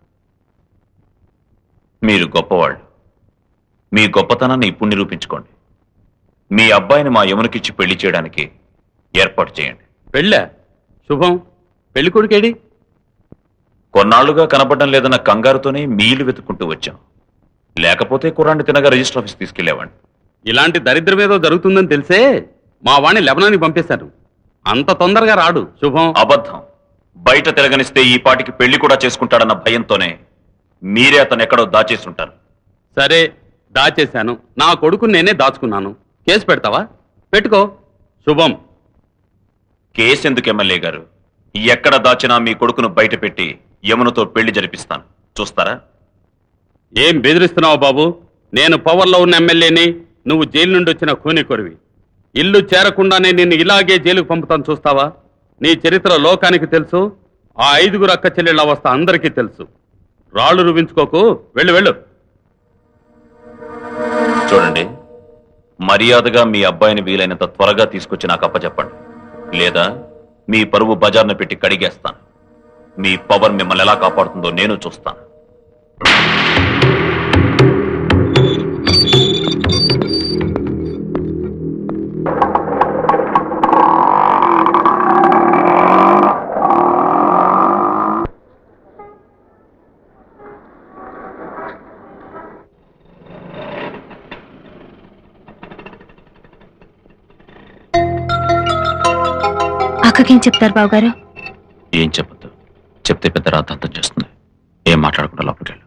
మీరు గొప్పవాళ్ళు మీ గొప్పతనాన్ని ఇప్పుడు నిరూపించుకోండి మీ అబ్బాయిని మా యమునకిచ్చి పెళ్లి చేయడానికి ఏర్పాటు చేయండి పెళ్ళా శుభం పెళ్లి కొడుకేడి కొన్నాళ్లుగా కనపడడం లేదన్న కంగారుతోనే మీలు వెతుక్కుంటూ వచ్చాం లేకపోతే కుర్రాన్ని తినగా రిజిస్టర్ ఆఫీస్ తీసుకెళ్లేవాడిని ఇలాంటి దరిద్రం ఏదో జరుగుతుందని తెలిసే మా వాణ్ణి లెబనానికి పంపేశారు అంత తొందరగా రాడు శుభం అబద్ధం బయట తిరగనిస్తే ఈ పాటికి పెళ్లి కూడా చేసుకుంటాడన్న భయంతోనే మీరే అతను ఎక్కడో దాచేసుంటారు సరే దాచేశాను నా కొడుకుని నేనే దాచుకున్నాను కేసు పెడతావా పెట్టుకో శుభం కేసు ఎందుకు ఎమ్మెల్యే గారు ఎక్కడ దాచినా మీ కొడుకును బయట పెట్టి యమునతో పెళ్లి జరిపిస్తాను చూస్తారా ఏం బెదిరిస్తున్నావు బాబు నేను పవర్లో ఉన్న ఎమ్మెల్యేని నువ్వు జైలు నుండి వచ్చిన కూని కొరివి ఇల్లు చేరకుండానే నిన్ను ఇలాగే జైలుకు పంపుతాను చూస్తావా నీ చరిత్ర లోకానికి తెలుసు ఆ ఐదుగురు అక్క చెల్లెళ్ళ అవస్థ అందరికీ తెలుసు రాళ్ళు రువించుకోకు వెళ్ళు వెళ్ళు చూడండి మర్యాదగా మీ అబ్బాయిని వీలైనంత త్వరగా తీసుకొచ్చి నాకు అప్పచెప్పండి లేదా మీ పరువు బజార్ను పెట్టి కడిగేస్తాను మీ పవర్ మిమ్మల్ని ఎలా కాపాడుతుందో నేను చూస్తాను అక్కకేం చెప్తారు బావగారు ఏం చెప్పొద్దు చెప్తే పెద్ద రాద్ధాంతం చేస్తుంది ఏం మాట్లాడకుండా లోపలికి వెళ్ళు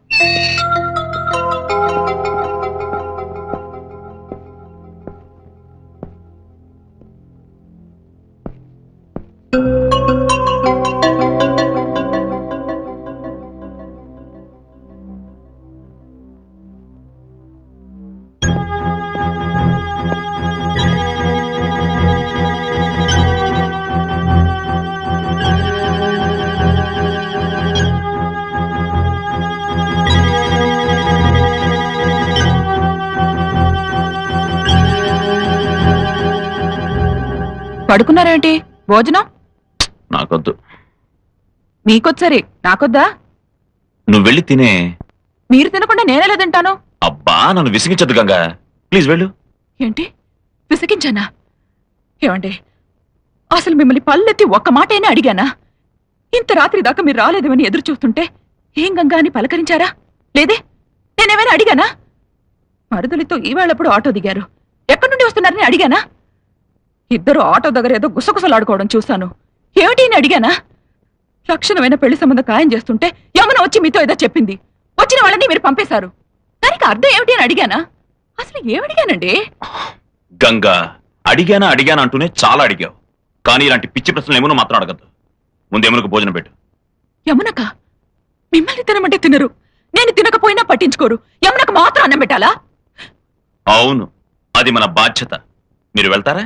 పడుకున్నారేంటి భోజనం నాకొద్దు మీకొచ్చరి నాకొద్దా నువ్వు వెళ్ళి తినే మీరు తినకుండా నేనెలా తింటాను అబ్బా నన్ను విసిగించద్దు గంగా ప్లీజ్ వెళ్ళు ఏంటి విసిగించానా ఏమండి అసలు మిమ్మల్ని పల్లెత్తి ఒక్క మాటైనా అడిగానా ఇంత రాత్రి దాకా మీరు రాలేదేమని ఎదురు చూస్తుంటే ఏం గంగా అని పలకరించారా లేదే నేనేమైనా అడిగానా మరుదలితో ఈవేళప్పుడు ఆటో దిగారు ఎక్కడి నుండి వస్తున్నారని అడిగానా ఇద్దరు ఆటో దగ్గర ఏదో గుసగుసలాడుకోవడం చూశాను ఏమిటి అని అడిగానా లక్షణమైన పెళ్లి సంబంధం ఖాయం చేస్తుంటే యమున వచ్చి మీతో ఏదో చెప్పింది వచ్చిన వాళ్ళని మీరు పంపేశారు దానికి అర్థం ఏమిటి అని అడిగానా అసలు ఏమడిగానండి గంగా అడిగానా అడిగానా అంటూనే చాలా అడిగావు కానీ ఇలాంటి పిచ్చి ప్రశ్నలు ఏమో మాత్రం అడగద్దు ముందు ఎమునకు భోజనం పెట్టు యమునక మిమ్మల్ని తినమంటే తినరు నేను తినకపోయినా పట్టించుకోరు యమునకు మాత్రం అన్నం పెట్టాలా అవును అది మన బాధ్యత మీరు వెళ్తారా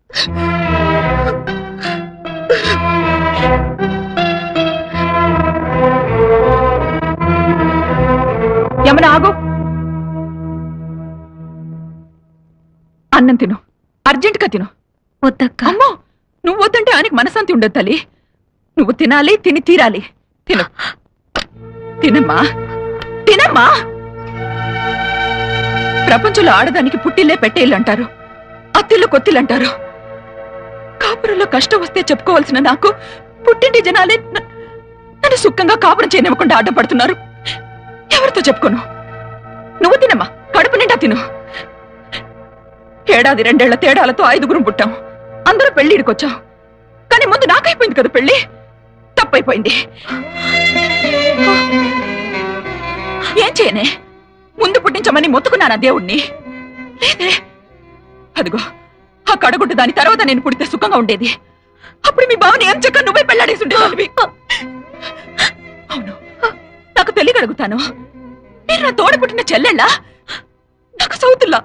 యమున ఆగు అన్నం తిను అర్జెంటుగా తిను వద్దక్క అమ్మో నువ్వు వద్దంటే ఆయనకి మనశాంతి ఉండదు తల్లి నువ్వు తినాలి తిని తీరాలి తిను తినమ్మా తినమ్మా ప్రపంచంలో ఆడదానికి పుట్టిల్లే పెట్టేళ్ళు అంటారు అత్తిళ్ళు కొత్తిళ్ళు అంటారు కాపురంలో కష్టం వస్తే చెప్పుకోవాల్సిన నాకు పుట్టింటి జనాలే న- నన్ను సుఖంగా కాపురం చేయనివ్వకుండా అడ్డపడుతున్నారు ఎవరితో చెప్పుకోను నువ్వు తినమ్మా కడుపు నిండా తిను ఏడాది రెండేళ్ల తేడాలతో ఐదుగురం పుట్టాం అందరూ పెళ్లిడికొచ్చాం కానీ ముందు నాకైపోయింది కదా పెళ్లి తప్పైపోయింది ఏం చేయనే ముందు పుట్టించమని మొత్తుకున్నానా దేవుణ్ణి లేదే అదిగో ఆ కడగుడ్డు దాని తర్వాత నేను పుడితే సుఖంగా ఉండేది అప్పుడు మీ బావని ఏం చక్క నువ్వే పెళ్లాడేసి ఉండేదానివి అవును నాకు తెలియక అడుగుతాను మీరు నా తోడ పుట్టిన చెల్లెళ్ళా నాకు సౌతుల్లా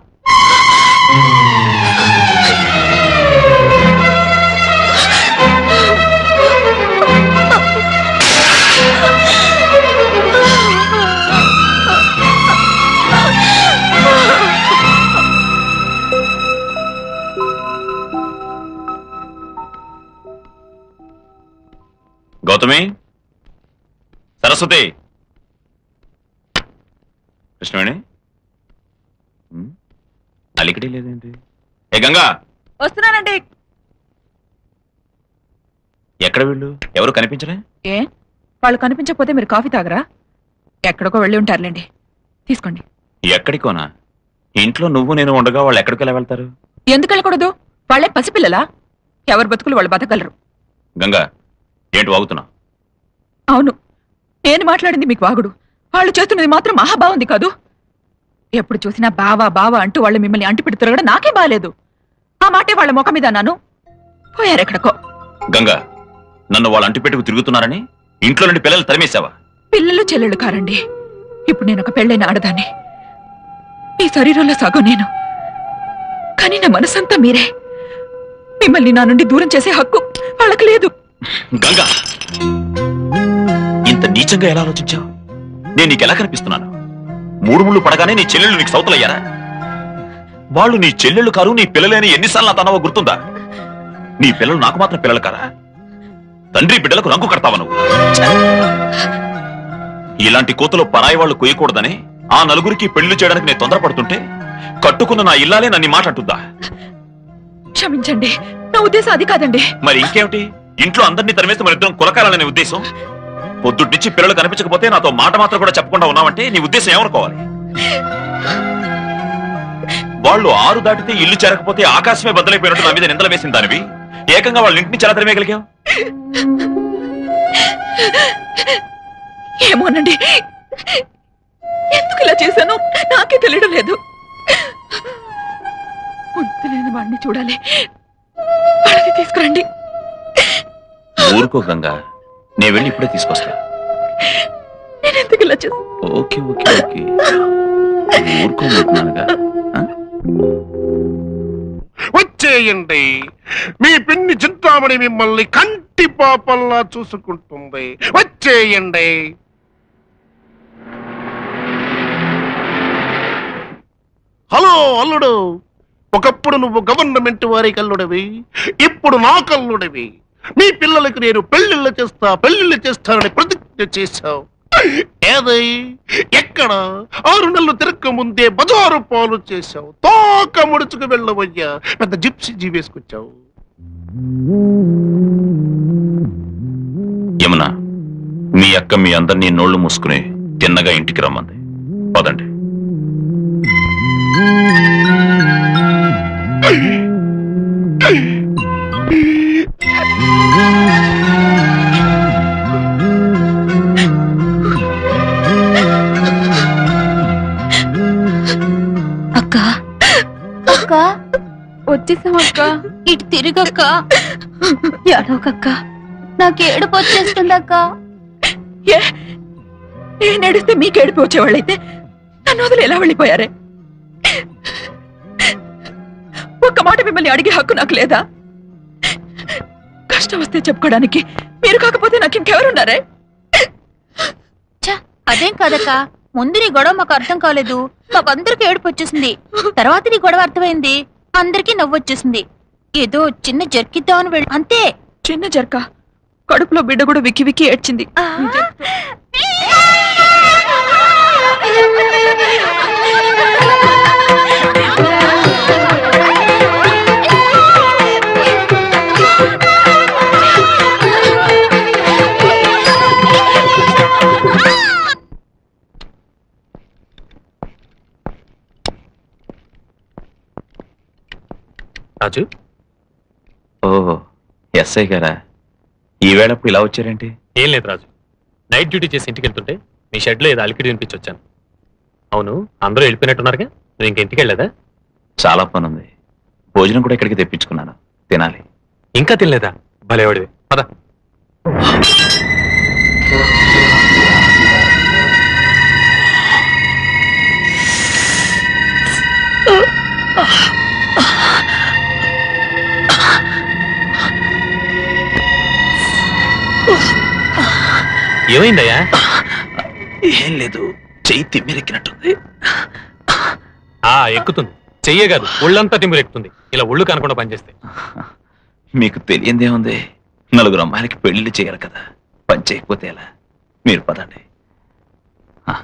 గౌతమి సరస్వతి కృష్ణవేణి ఉమ్, అలికిడి లేదేంటి ఏ గంగా వస్తున్నానండి ఎక్కడ వీళ్ళు ఎవరు కనిపించలే ఏ వాళ్ళు కనిపించకపోతే మీరు కాఫీ తాగరా ఎక్కడికో వెళ్ళి ఉంటారులేండి తీసుకోండి ఎక్కడికోనా ఇంట్లో నువ్వు నేను ఉండగా వాళ్ళు ఎక్కడికి ఎలా వెళ్తారు ఎందుకు వెళ్ళకూడదు వాళ్ళే పసిపిల్లలా ఎవరి బతుకులు వాళ్ళు బతకగలరు గంగా ఏంటి వాగుతున్నా అవును నేను మాట్లాడింది మీకు వాగుడు వాళ్ళు చేస్తున్నది మాత్రం మహా బాగుంది కాదు ఎప్పుడు చూసినా బావా బావా అంటూ వాళ్ళు మిమ్మల్ని అంటి పెడుతారు కూడా నాకే బాలేదు ఆ మాటే వాళ్ళ ముఖం మీద అన్నాను పోయారెక్కడికో గంగా నన్ను వాళ్ళు అంటిపెట్టుకు తిరుగుతున్నారని ఇంట్లో నుండి పిల్లలు తరిమేశావా పిల్లలు చెల్లెళ్ళు కారండి ఇప్పుడు నేను ఒక పెళ్ళైన ఆడదాన్ని ఈ శరీరంలో సగం నేను కానీ నా మనసంతా మీరే మిమ్మల్ని నా నుండి దూరం చేసే హక్కు వాళ్ళకి లేదు గంగా ఇంత నీచంగా ఎలా ఆలోచించావు నేను నీకు ఎలా కనిపిస్తున్నాను మూడు ముళ్ళు పడగానే నీ చెల్లెళ్ళు నీకు సౌతులయ్యారా వాళ్ళు నీ చెల్లెళ్ళు కారు నీ పిల్లలేని ఎన్నిసార్లు నా తనవో గుర్తుందా నీ పిల్లలు నాకు మాత్రం పిల్లలు కారా తండ్రి బిడ్డలకు రంగు కడతావా నువ్వు ఛ! ఇలాంటి కోతలు పరాయి వాళ్ళు కొయ్యకూడదని ఆ నలుగురికి పెళ్లి చేయడానికి నేను తొందరపడుతుంటే కట్టుకున్న నా ఇల్లాలే నన్ను ఈ మాట అంటుందా క్షమించండి నా ఉద్దేశం అది కాదండి మరి ఇంకేమిటి ఇంట్లో అందరినీ తరిమేసి మన ఇద్దరం కులకాలనే ఉద్దేశం పొద్దున్నుంచి పిల్లలు కనిపించకపోతే నాతో మాట మాత్రం కూడా చెప్పకుండా ఉన్నావంటే నీ ఉద్దేశం ఏమనుకోవాలి వాళ్ళు ఆరు దాటితే ఇల్లు చేరకపోతే ఆకాశమే బద్దలైపోయినట్టు నా మీద నిందలు వేసిన దానివి ఏకంగా వాళ్ళ ఇంటిని చాలా తరిమేయగలిగావు ఏమోనండి ఎందుకు ఇలా చేశానో నాకే తెలియడం లేదు ముద్దు లేని వాడిని చూడాలి వాళ్ళని తీసుకురండి ఊరుకో గంగా నేను వెళ్ళి ఇప్పుడే తీసుకొస్తా నేను ఎందుకు ఇలా చేశాను ఓకే ఓకే ఓకే ఊరుకోమంటున్నానుగా వచ్చేయండి మీ పిన్ని చింతామణి మిమ్మల్ని కంటి పాపల్లా చూసుకుంటుంది వచ్చేయండి హలో అల్లుడు ఒకప్పుడు నువ్వు గవర్నమెంట్ వారి కల్లుడివి ఇప్పుడు నా కల్లుడివి మీ పిల్లలకి నేను పెళ్లిళ్ళు చేస్తా పెళ్లిళ్ళు చేస్తానని ప్రతిజ్ఞ చేశావు ఏదై ఎక్కడ ఆరు నెలలు తిరక్క ముందే బజారు పాలు చేశావు తోక ముడుచుకు వెళ్ళవయ్యా పెద్ద జిప్సీ జీవేసుకొచ్చావు యమున మీ అక్క మీ అందరినీ నోళ్లు మూసుకుని తిన్నగా ఇంటికి రమ్మంది పదండి అక్క అక్క వచ్చేసాం అక్క ఇటు తిరిగక్క ఎడవకక్క నాకు ఏడుపు వచ్చేస్తుంది అక్క ఏ నేను ఏడిస్తే మీకు ఏడిపి వచ్చేవాళ్ళైతే నన్ను వదిలి ఎలా వెళ్ళిపోయారే ఒక్క మాట మిమ్మల్ని అడిగే హక్కు నాకు లేదా కష్టం వస్తే చెప్పుకోవడానికి మీరు కాకపోతే నాకు ఇంకెవరున్నారే ఛ, అదేం కాదక్క ముందు నీ గొడవ మాకు అర్థం కాలేదు మాకు అందరికి ఏడుపు వచ్చేసింది తర్వాత నీ గొడవ అర్థమైంది అందరికీ నవ్వు వచ్చేసింది ఏదో చిన్న జర్కిద్దామని వెళ్ళి అంతే చిన్న జర్క కడుపులో బిడ్డ కూడా విక్కి విక్కి ఏడ్చింది రాజు ఓ ఎస్ఐ గారా ఈవేళప్పుడు ఇలా వచ్చారేంటి ఏం లేదు రాజు నైట్ డ్యూటీ చేసి ఇంటికి వెళ్తుంటే మీ షెడ్లో ఏదో అలికిడి వినిపించి వచ్చాను అవును అందరూ వెళ్ళిపోయినట్టున్నారుగా నువ్వు ఇంక ఇంటికి వెళ్ళలేదా చాలా పని ఉంది భోజనం కూడా ఇక్కడికి తెప్పించుకున్నాను తినాలి ఇంకా తినలేదా భలేవాడివి పద ఏమైందయ్యా ఏం లేదు చెయ్యి తిమ్మిరెక్కినట్టుంది ఆ ఎక్కుతుంది చెయ్యే కాదు ఒళ్ళంతా తిమ్మిరెక్కుతుంది ఇలా ఒళ్ళు కనకుండా పనిచేస్తే మీకు తెలియందే ఉంది నలుగురు అమ్మాయిలకి పెళ్లిళ్ళు చేయాలి కదా పని చేయకపోతే ఎలా మీరు పదండి ఆ.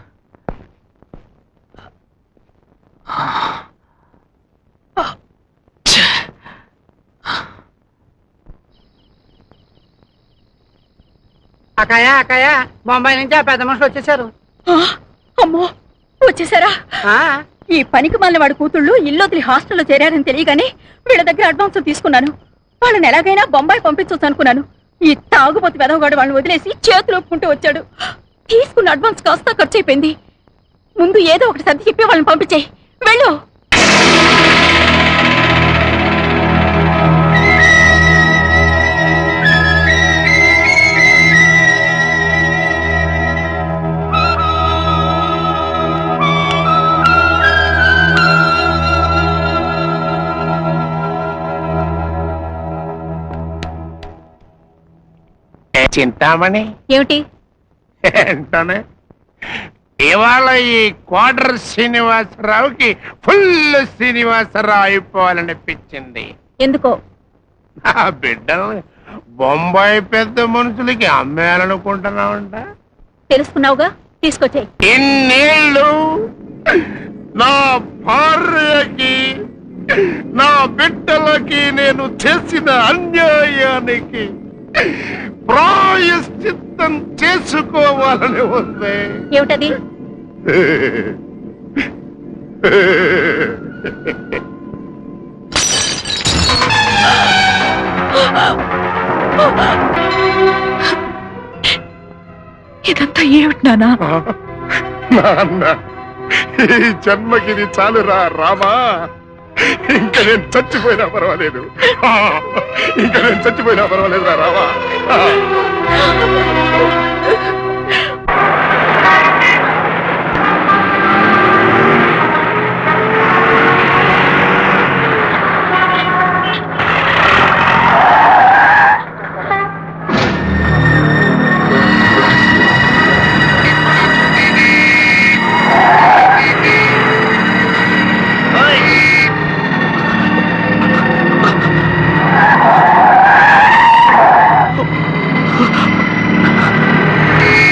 అకాయ అకాయ బొంబాయి నుంచి ఆ పెద్ద మనుషులు వచ్చేసారు అమ్మో వచ్చేసారా ఈ పనికి మళ్ళీ వాడి కూతుళ్ళు ఇల్లు వదిలి హాస్టల్లో చేరారని తెలియగానే వీళ్ళ దగ్గర అడ్వాన్స్ తీసుకున్నాను వాళ్ళని ఎలాగైనా బొంబాయి పంపించవచ్చు అనుకున్నాను ఈ తాగుబోతు వెదవగాడు వాళ్ళని వదిలేసి చేతులు ఒప్పుకుంటూ వచ్చాడు తీసుకున్న అడ్వాన్స్ కాస్త ఖర్చు అయిపోయింది ముందు ఏదో ఒకటి సర్ది చెప్పి వాళ్ళని పంపించేయి వెళ్ళు చింతామణి ఏమిటి ఏంటనే ఇవాళ ఈ క్వార్టర్ శ్రీనివాసరావుకి ఫుల్ శ్రీనివాసరావు అయిపోవాలనిపించింది ఎందుకో నా బిడ్డల్ని బొంబాయి పెద్ద మనుషులకి అమ్మేయాలనుకుంటున్నావంట తెలుసుకున్నావుగా తీసుకొచ్చేయి ఇన్నేళ్ళు నా భార్యకి నా బిడ్డలకి నేను చేసిన అన్యాయానికి ప్రాయశ్చిత్తం చేసుకోవాలని ఉంది ఏమిటది ఇదంతా ఏమిటి నానా నాన్న ఈ జన్మకి ఇది చాలురా రామా ఇంకా నేను చచ్చిపోయినా పర్వాలేదు ఆ, ఇంకా నేను చచ్చిపోయినా పర్వాలేదు రా రామా ఆ. ఆ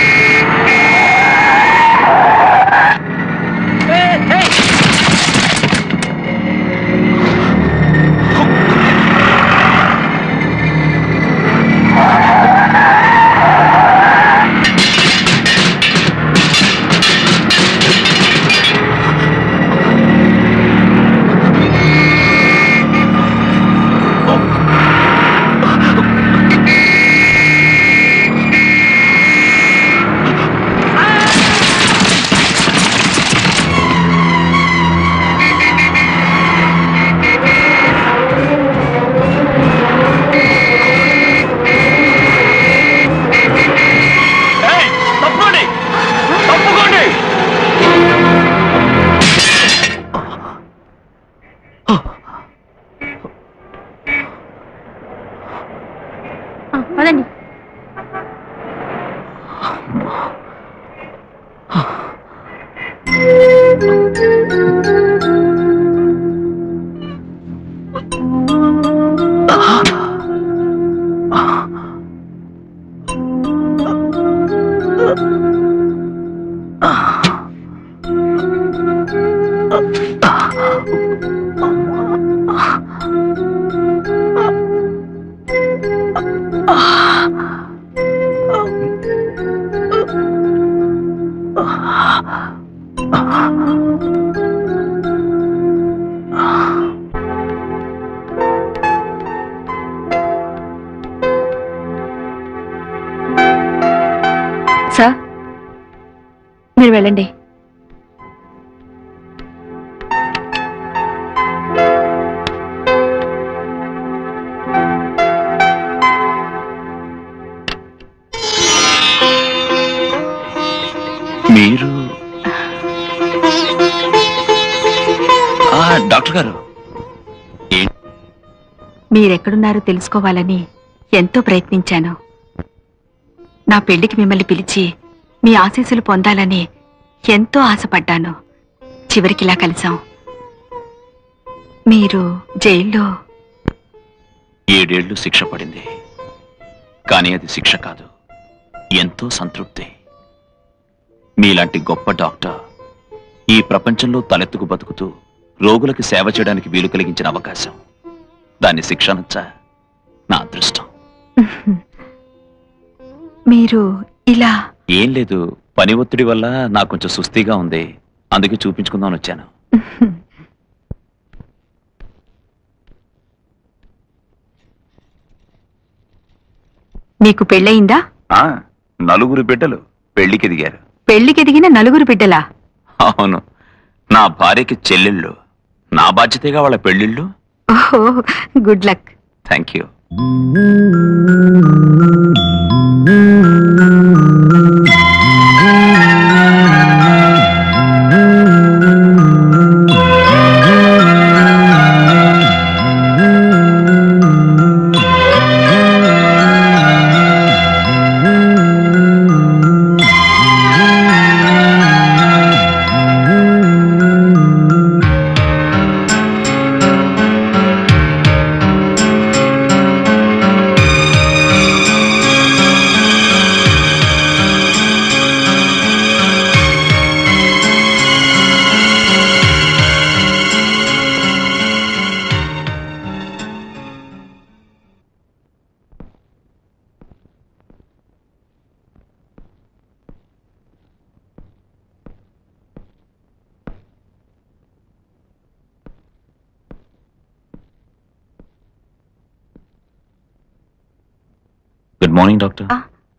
పదండి సార్ మీరు వెళ్ళండి మీరు ఆ, డాక్టర్ గారు మీరెక్కడున్నారో తెలుసుకోవాలని ఎంతో ప్రయత్నించాను నా పెళ్లికి మిమ్మల్ని పిలిచి మీ ఆశీస్సులు పొందాలని ఎంతో ఆశపడ్డాను చివరికి ఇలా కలిసాం మీరు జైల్లో ఏడేళ్లు శిక్ష పడింది కానీ అది శిక్ష కాదు ఎంతో సంతృప్తి మీలాంటి గొప్ప డాక్టర్ ఈ ప్రపంచంలో తలెత్తుకు బతుకుతూ రోగులకు సేవ చేయడానికి వీలు కలిగించిన అవకాశం దాన్ని శిక్ష అనొచ్చా నా అదృష్టం మీరు ఇలా ఏం లేదు పని ఒత్తిడి వల్ల నాకు కొంచెం సుస్థిగా ఉంది అందుకే చూపించుకుందామని వచ్చాను మీకు పెళ్ళయిందా ఆ నలుగురు బిడ్డలు పెళ్లికి ఎదిగారు పెళ్లికి ఎదిగిన నలుగురు బిడ్డలా అవును నా భార్యకి చెల్లెళ్ళు నా బాధ్యతగా వాళ్ళ పెళ్లిళ్ళు ఓహో good luck thank you good morning doctor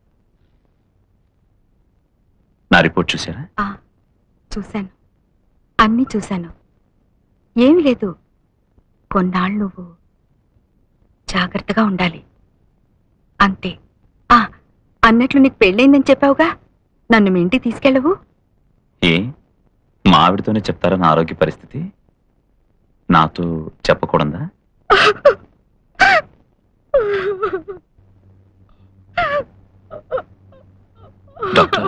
నా రిపోర్ట్ చూసారా ఆ, చూశాను అన్నీ చూశాను ఏమీ లేదు కొన్నాళ్ళు నువ్వు జాగ్రత్తగా ఉండాలి అంతే ఆ అన్నట్లు నీకు పెళ్ళైందని చెప్పావుగా నన్ను మీ ఇంటికి తీసుకెళ్ళవు ఏ మా ఆవిడతోనే చెప్తారా నా ఆరోగ్య పరిస్థితి నాతో చెప్పకూడదా డాక్టర్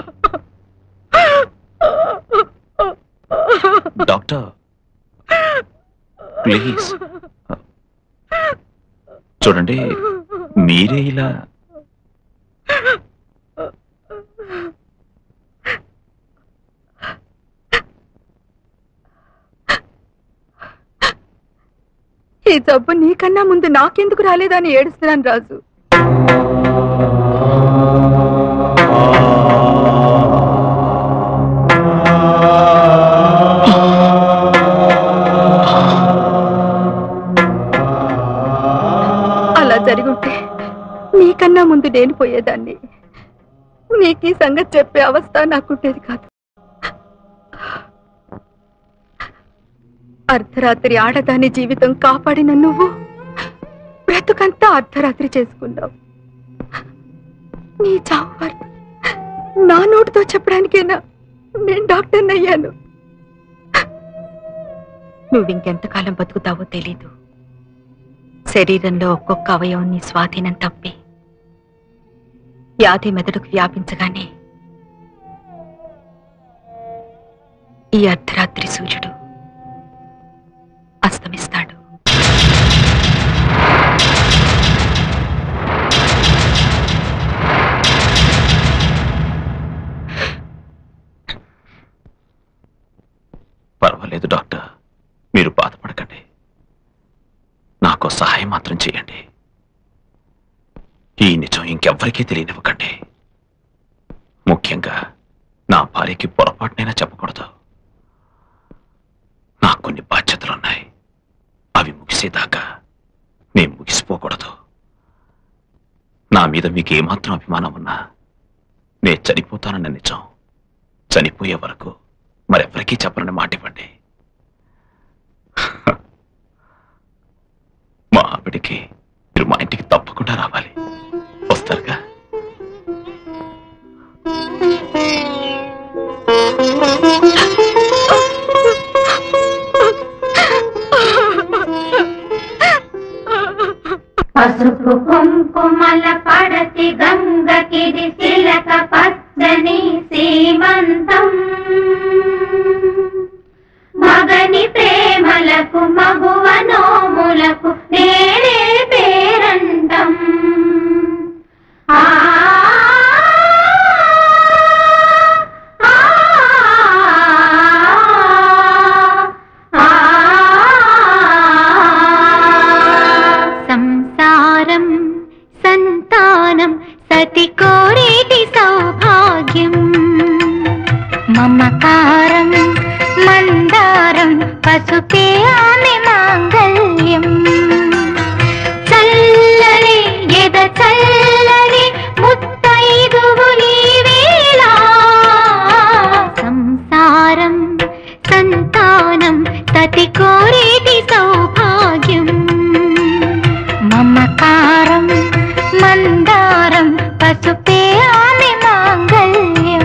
డాక్టర్ ప్లీజ్ చూడండి మీరే ఇలా ఈ జబ్బు నీకన్నా ముందు నాకెందుకు రాలేదని ఏడుస్తున్నాను రాజు అలా జరుగుంటే నీకన్నా ముందు నేను పోయేదాన్ని నీకు ఈ సంగతి చెప్పే అవస్థ నాకుంటేది కాదు అర్ధరాత్రి ఆడదాని జీవితం కాపాడిన నువ్వు బ్రతుకంతా అర్ధరాత్రి చేసుకున్నావు నీ చావు వార్త నా నోటితో చెప్పడానికేనా నేను డాక్టర్ని అయ్యాను నువ్వింకెంతకాలం బతుకుతావో తెలీదు శరీరంలో ఒక్కొక్క అవయవం నీ స్వాధీనం తప్పి వ్యాధి మెదడుకు వ్యాపించగానే ఈ అర్ధరాత్రి సూర్యుడు అస్తమిస్తాడు పర్వాలేదు డాక్టర్ మీరు బాధపడకండి నాకు సహాయం మాత్రం చేయండి ఈ నిజం ఇంకెవ్వరికీ తెలియనివ్వకండి ముఖ్యంగా నా భార్యకి పొరపాటునైనా చెప్పకూడదు నాకు కొన్ని బాధ్యతలున్నాయి అవి ముగిసేదాకా నేను ముగిసిపోకూడదు నా మీద మీకు ఏమాత్రం అభిమానం ఉన్నా నేను చనిపోతానన్న నిజం చనిపోయే వరకు మరెవరికీ చెప్పనని మాట ఇవ్వండి మా ఆవిడికి మీరు మా ఇంటికి తప్పకుండా రావాలి వస్తారుగా పసుపు కుంకుమల పడతి గంగకిది శిలక పచ్చని సీమంతం మగని ప్రేమలకు మగువ నోములకు నేనే పేరంటం ఆ ఆ, ఆ, సంసారం సంతానం సతి కోరేటి సౌభాగ్యం మమకారం మందారం పసుపే ఆమె మాంగల్యం చల్లని ఎద చల్లని ముత్తైదువులి వేళ సంసారం సంతానం సతి కోరేటి సౌభాగ్యం మమకారం మందారం పసుపే ఆమె మాంగల్యం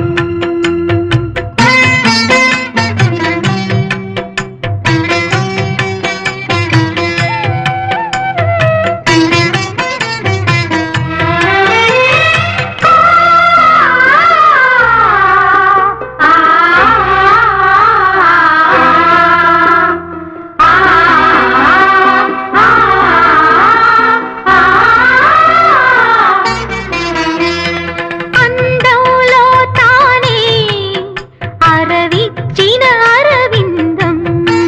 అందంలో తానే అరవిచ్చిన అరవిందం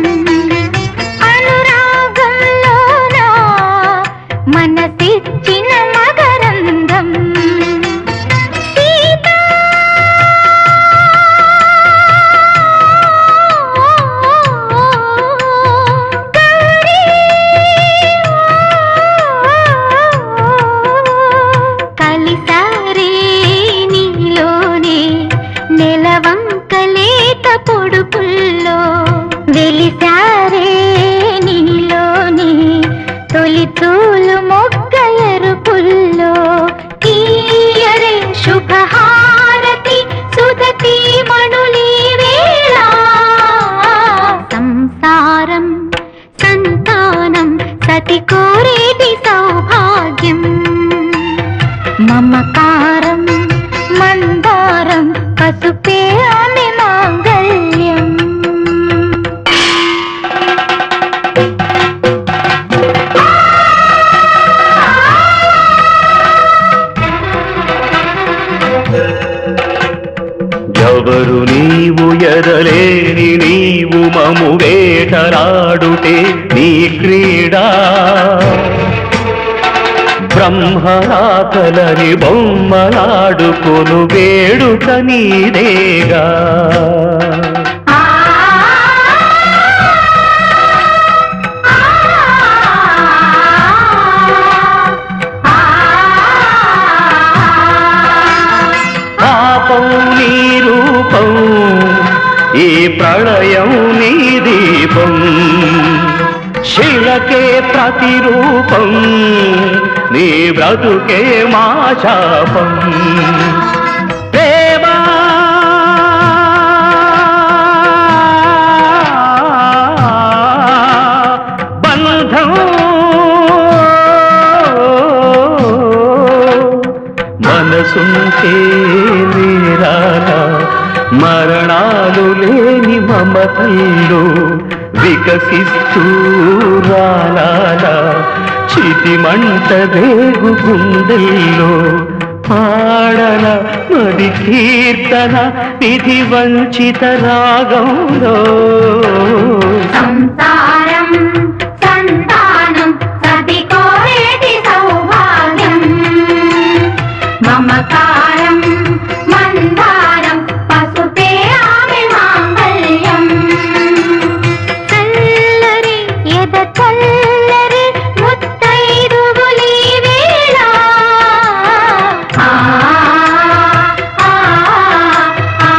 అనురాగంలోన మనసిచ్చిన మకరందం సీత కలిసారే నీలోనే నెలవంకలేత పొడుపుల్లో వెలిసారే నీలోనే తొలి తూలు మొగ్గ ఎరుపుల్లో తీయరే శుభహారతి సుధతి మణులి వేళ సంసారం సంతానం సతి కోరేటి సౌభాగ్యం మమకారం మందారం పసుపే ఆమె మాంగల్యం ఎవరు నీవు ఎదలేని నీవు మము వేటరాడుటే నీ క్రీడా బ్రహ్మరాకలని బొమ్మలాడుకొను వేడుక నీదేగా పాపం నీ రూపం ఈ ప్రళయం నీ దీపం శిలకే ప్రతిరూపం నీ బ్రతుకే మా శాపం ప్రేమా బంధం మనసు మనసుంటే నేరాల మరణాలు లేని మమతల్లో వికసిస్తూ రాలాల చితి మంట రేగు గుండెల్లో పాడన మరి కీర్తన విధి వంచిత రాగంలో సంసారం సంతానం సతి కోరేటి సౌభాగ్యం మమకారం మందారం పసుపే ఆమె మాంగళ్యం చల్లరి ఎద చల్లరి ముత్తైదువులీ వేళ ఆ ఆ ఆ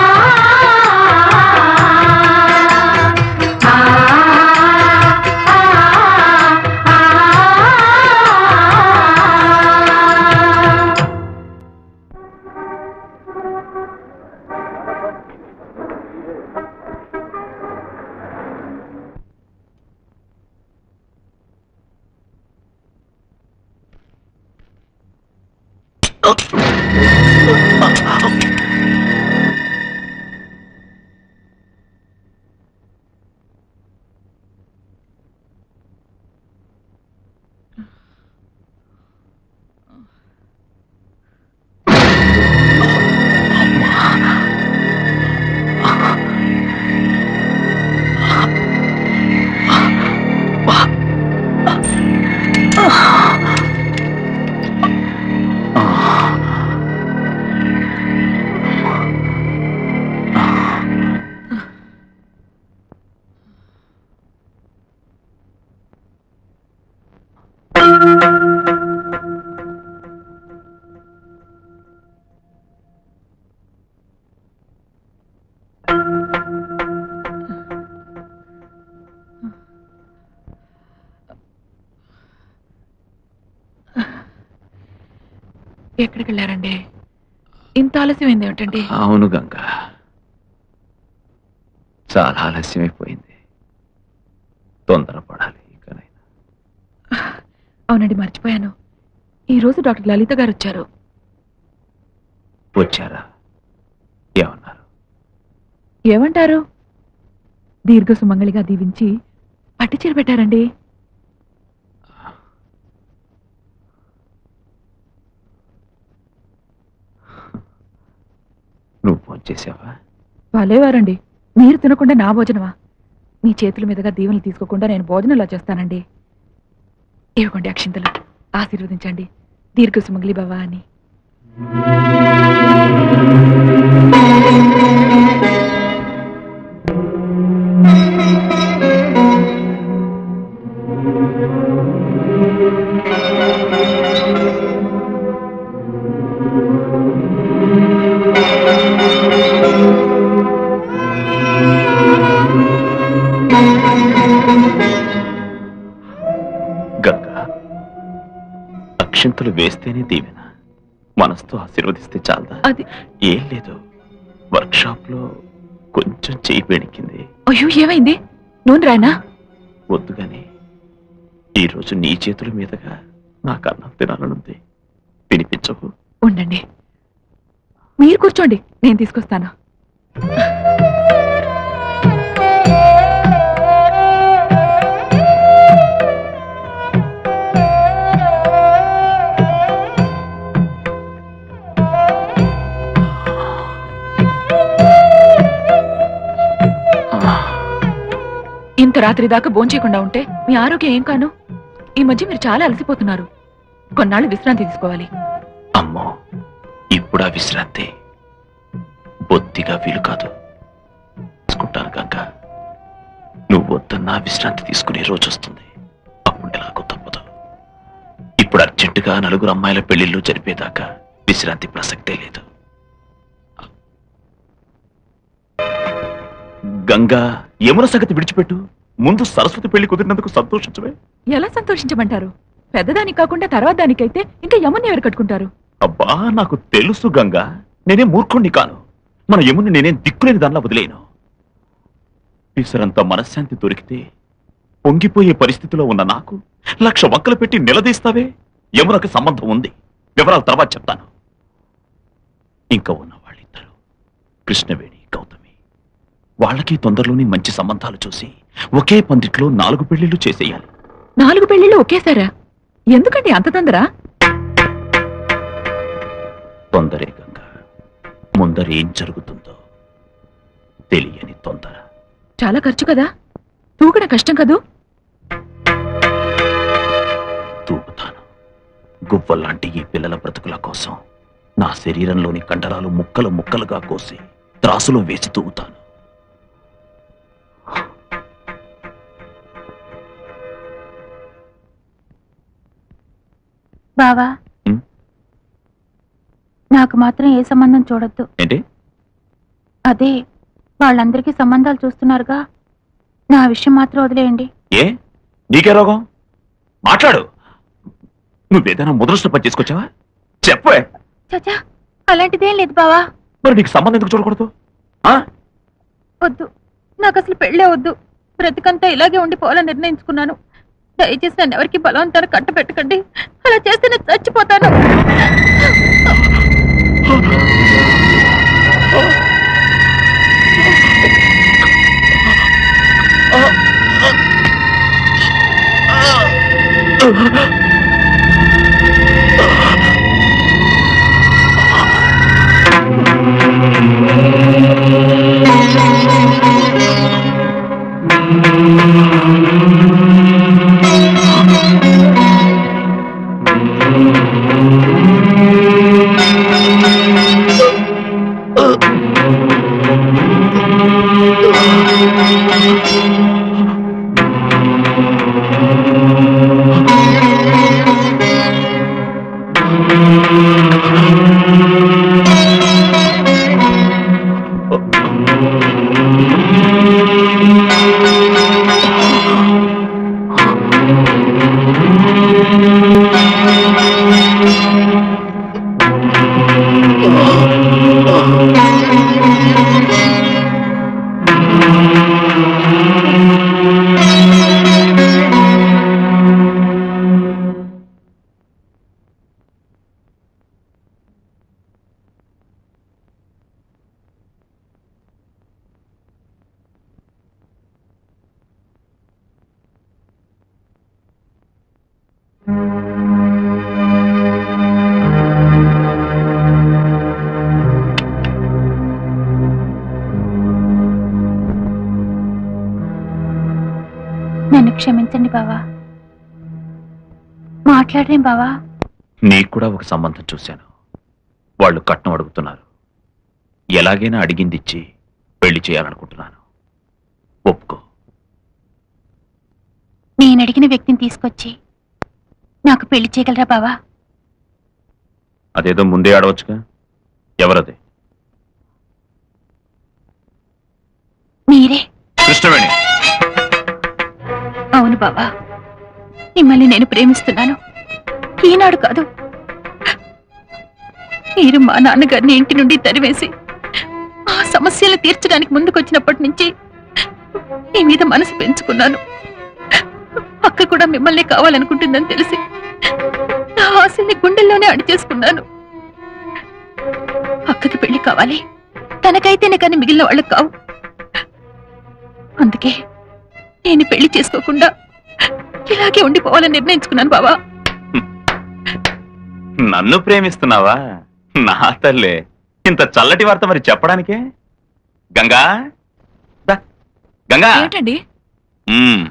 ఎక్కడికి వెళ్ళారండి ఇంత ఆలస్యమైంది ఏమిటండి అవును గంగ చాలా ఆలస్యమైపోయింది తొందరపడాలి అవునండి మర్చిపోయాను ఈ రోజు డాక్టర్ లలిత గారు వచ్చారు వచ్చారా ఏమన్నారు ఏమంటారు దీర్ఘ సుమంగళిగా దీవించి పట్టుచీర పెట్టారండి నువ్వు ఫోన్ చేసావా భలేవారండి మీరు తినకుండా నా భోజనమా మీ చేతుల మీదుగా దీవెనలు తీసుకోకుండా నేను భోజనంలా చేస్తానండి ఇవ్వకండి అక్షింతలు ఆశీర్వదించండి దీర్ఘ సుమంగళి భవ అని గంగ అక్షింతలు వేస్తేనే దీవెన మనసుతో ఆశీర్వదిస్తే చాలదా అది ఏం లేదు వర్క్షాప్ లో కొంచెం చేయి పెణికింది అయ్యో ఏమైంది నూనె రాయనా వద్దు గాని ఈ రోజు నీ చేతుల మీదుగా నాకు అన్నం తినాలనుంది వినిపించవు ఉండండి మీరు కూర్చోండి నేను తీసుకొస్తాను ఇంత రాత్రి దాకా భోంచేయకుండా ఉంటే మీ ఆరోగ్యం ఏం కాను ఈ మధ్య మీరు చాలా అలసిపోతున్నారు కొన్నాళ్ళు విశ్రాంతి తీసుకోవాలి అమ్మో ఇప్పుడు ఆ విశ్రాంతి బొత్తిగా వీలు కాదు తీసుకుంటాను గంగ నువ్వు వద్దన్నా విశ్రాంతి తీసుకునే రోజు వస్తుంది అప్పుడు ఎలాగో తప్పదు ఇప్పుడు అర్జెంటుగా నలుగురు అమ్మాయిల పెళ్లిళ్ళు జరిపేదాకా విశ్రాంతి ప్రసక్తే లేదు గంగా యమున సంగతి విడిచిపెట్టు ముందు సరస్వతి పెళ్లి కుదిరినందుకు సంతోషించవే ఎలా సంతోషించమంటారు పెద్దదానికి కాకుండా తర్వాత దానికైతే ఇంకా యముని ఎవరు కట్టుకుంటారు అబ్బా నాకు తెలుసు గంగా నేనే మూర్ఖుణ్ణి కాను మన యముని నేనేం దిక్కులేని దానిలా వదిలేను పిసరంత మనశ్శాంతి దొరికితే పొంగిపోయే పరిస్థితిలో ఉన్న నాకు లక్ష వంకలు పెట్టి నిలదీస్తావే యమునకు సంబంధం ఉంది వివరాలు తర్వాత చెప్తాను ఇంకా ఉన్న వాళ్ళిద్దరు కృష్ణవేణి గౌతమి వాళ్ళకి తొందరలోనే మంచి సంబంధాలు చూసి ఒకే పందిట్లో నాలుగు పెళ్లిళ్ళు చేసేయాలి నాలుగు పెళ్లిళ్ళు ఒకేసారా ఎందుకండి అంత తొందర తొందరే గంగ ముందర ఏం జరుగుతుందో తెలియని తొందర చాలా ఖర్చు కదా తూకడ కష్టం కదూ తూగుతాను గువ్వల్లాంటి ఈ పిల్లల బ్రతుకుల కోసం నా శరీరంలోని కండరాలు ముక్కలు ముక్కలుగా కోసి త్రాసులో వేసి తూగుతాను బావా నాకు మాత్రం ఏ సంబంధం చూడొద్దు ఏంటి అదే వాళ్ళందరికీ సంబంధాలు చూస్తున్నారుగా నా విషయం మాత్రం వదిలేయండి ఏ నీకే రోగం మాట్లాడు నువ్వేదైనా ముదృష్ట పని చేసుకొచ్చావా చెప్పే చచా అలాంటిదేం లేదు బావా మరి నీకు సంబంధం ఎందుకు చూడకూడదు ఆ? వద్దు నాకు అసలు పెళ్ళే వద్దు బ్రతికంతా ఇలాగే ఉండిపోవాలని నిర్ణయించుకున్నాను దయచేసి నన్ను ఎవరికి బలవంతాన్ని కట్టబెట్టకండి అలా చేస్తే నేను చచ్చిపోతాను నన్ను క్షమించండి బావా మాట్లాడరే బావా నీకు కూడా ఒక సంబంధం చూశాను వాళ్ళు కట్నం అడుగుతున్నారు ఎలాగైనా అడిగిందిచ్చి పెళ్లి చేయాలనుకుంటున్నాను ఒప్పుకో నేను అడిగిన వ్యక్తిని తీసుకొచ్చి నాకు పెళ్లి చేయగలరా బావా అదేదో ముందే ఆడవచ్చుగా ఎవరది మీరే కృష్ణవేణి అవును బావా మిమ్మల్ని నేను ప్రేమిస్తున్నాను ఈనాడు కాదు మీరు మా నాన్నగారిని ఇంటి నుండి తరివేసి ఆ సమస్యలు తీర్చడానికి ముందుకొచ్చినప్పటి నుంచి మీ మీద మనసు పెంచుకున్నాను అక్క కూడా మిమ్మల్ని కావాలనుకుంటుందని తెలిసి నా ఆశల్ని గుండెల్లోనే అడిచేసుకున్నాను అక్కకి పెళ్లి కావాలి తనకైతేనే కానీ మిగిలిన వాళ్ళకి కావు అందుకే నేను పెళ్లి చేసుకోకుండా ఇలాగే ఉండిపోవాలని నిర్ణయించుకున్నాను బావా నన్ను ప్రేమిస్తున్నావా నా తల్లే ఇంత చల్లటి వార్త మరి చెప్పడానికే గంగా దా. గంగా ఏమిటండి మ్మ్.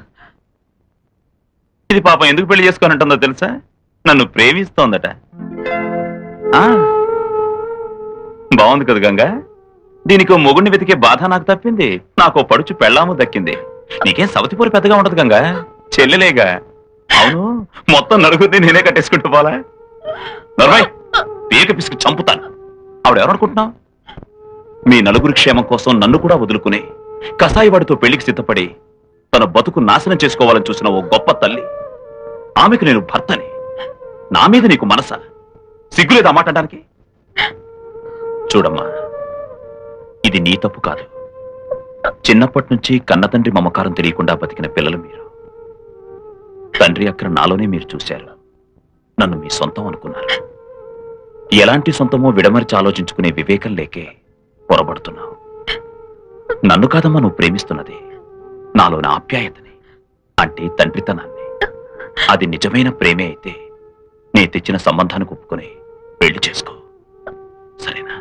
ఇది పాపం ఎందుకు పెళ్లి చేసుకోనంటుందో తెలుసా నన్ను ప్రేమిస్తోందట ఆ. బాగుంది కదా గంగా దీనికి ఓ మొగుడిని వెతికే బాధ నాకు తప్పింది నాకు ఓ పడుచు పెళ్ళాము దక్కింది నీకేం సవతిపూరి పెద్దగా ఉండదు గంగా చెల్లెలేగా అవును మొత్తం నలుగురిని నేనే కట్టేసుకుంటూ పోలా నర్మయ్ పీక పిసికి చంపుతాను ఆవిడ ఎవరనుకుంటున్నావు మీ నలుగురి క్షేమం కోసం నన్ను కూడా వదులుకుని కసాయివాడితో పెళ్లికి సిద్ధపడి తన బతుకు నాశనం చేసుకోవాలని చూసిన ఓ గొప్ప తల్లి ఆమెకు నేను భర్తని నా మీద నీకు మనస సిగ్గులేదు ఆ మాట అనడానికి చూడమ్మా ఇది నీ తప్పు కాదు చిన్నప్పటి నుంచి కన్నతండ్రి మమకారం తెలియకుండా బతికిన పిల్లలు మీరు తండ్రి అక్కడ నాలోనే మీరు చూశారు నన్ను మీ సొంతం అనుకున్నారు ఎలాంటి సొంతమో విడమరిచి ఆలోచించుకునే వివేకం లేకే పొరబడుతున్నావు నన్ను కాదమ్మా నువ్వు ప్రేమిస్తున్నది నాలోని ఆప్యాయతని అంటే తండ్రితనాన్ని అది నిజమైన ప్రేమే అయితే నే తెచ్చిన సంబంధానికి ఒప్పుకొని పెళ్లి చేసుకో సరేనా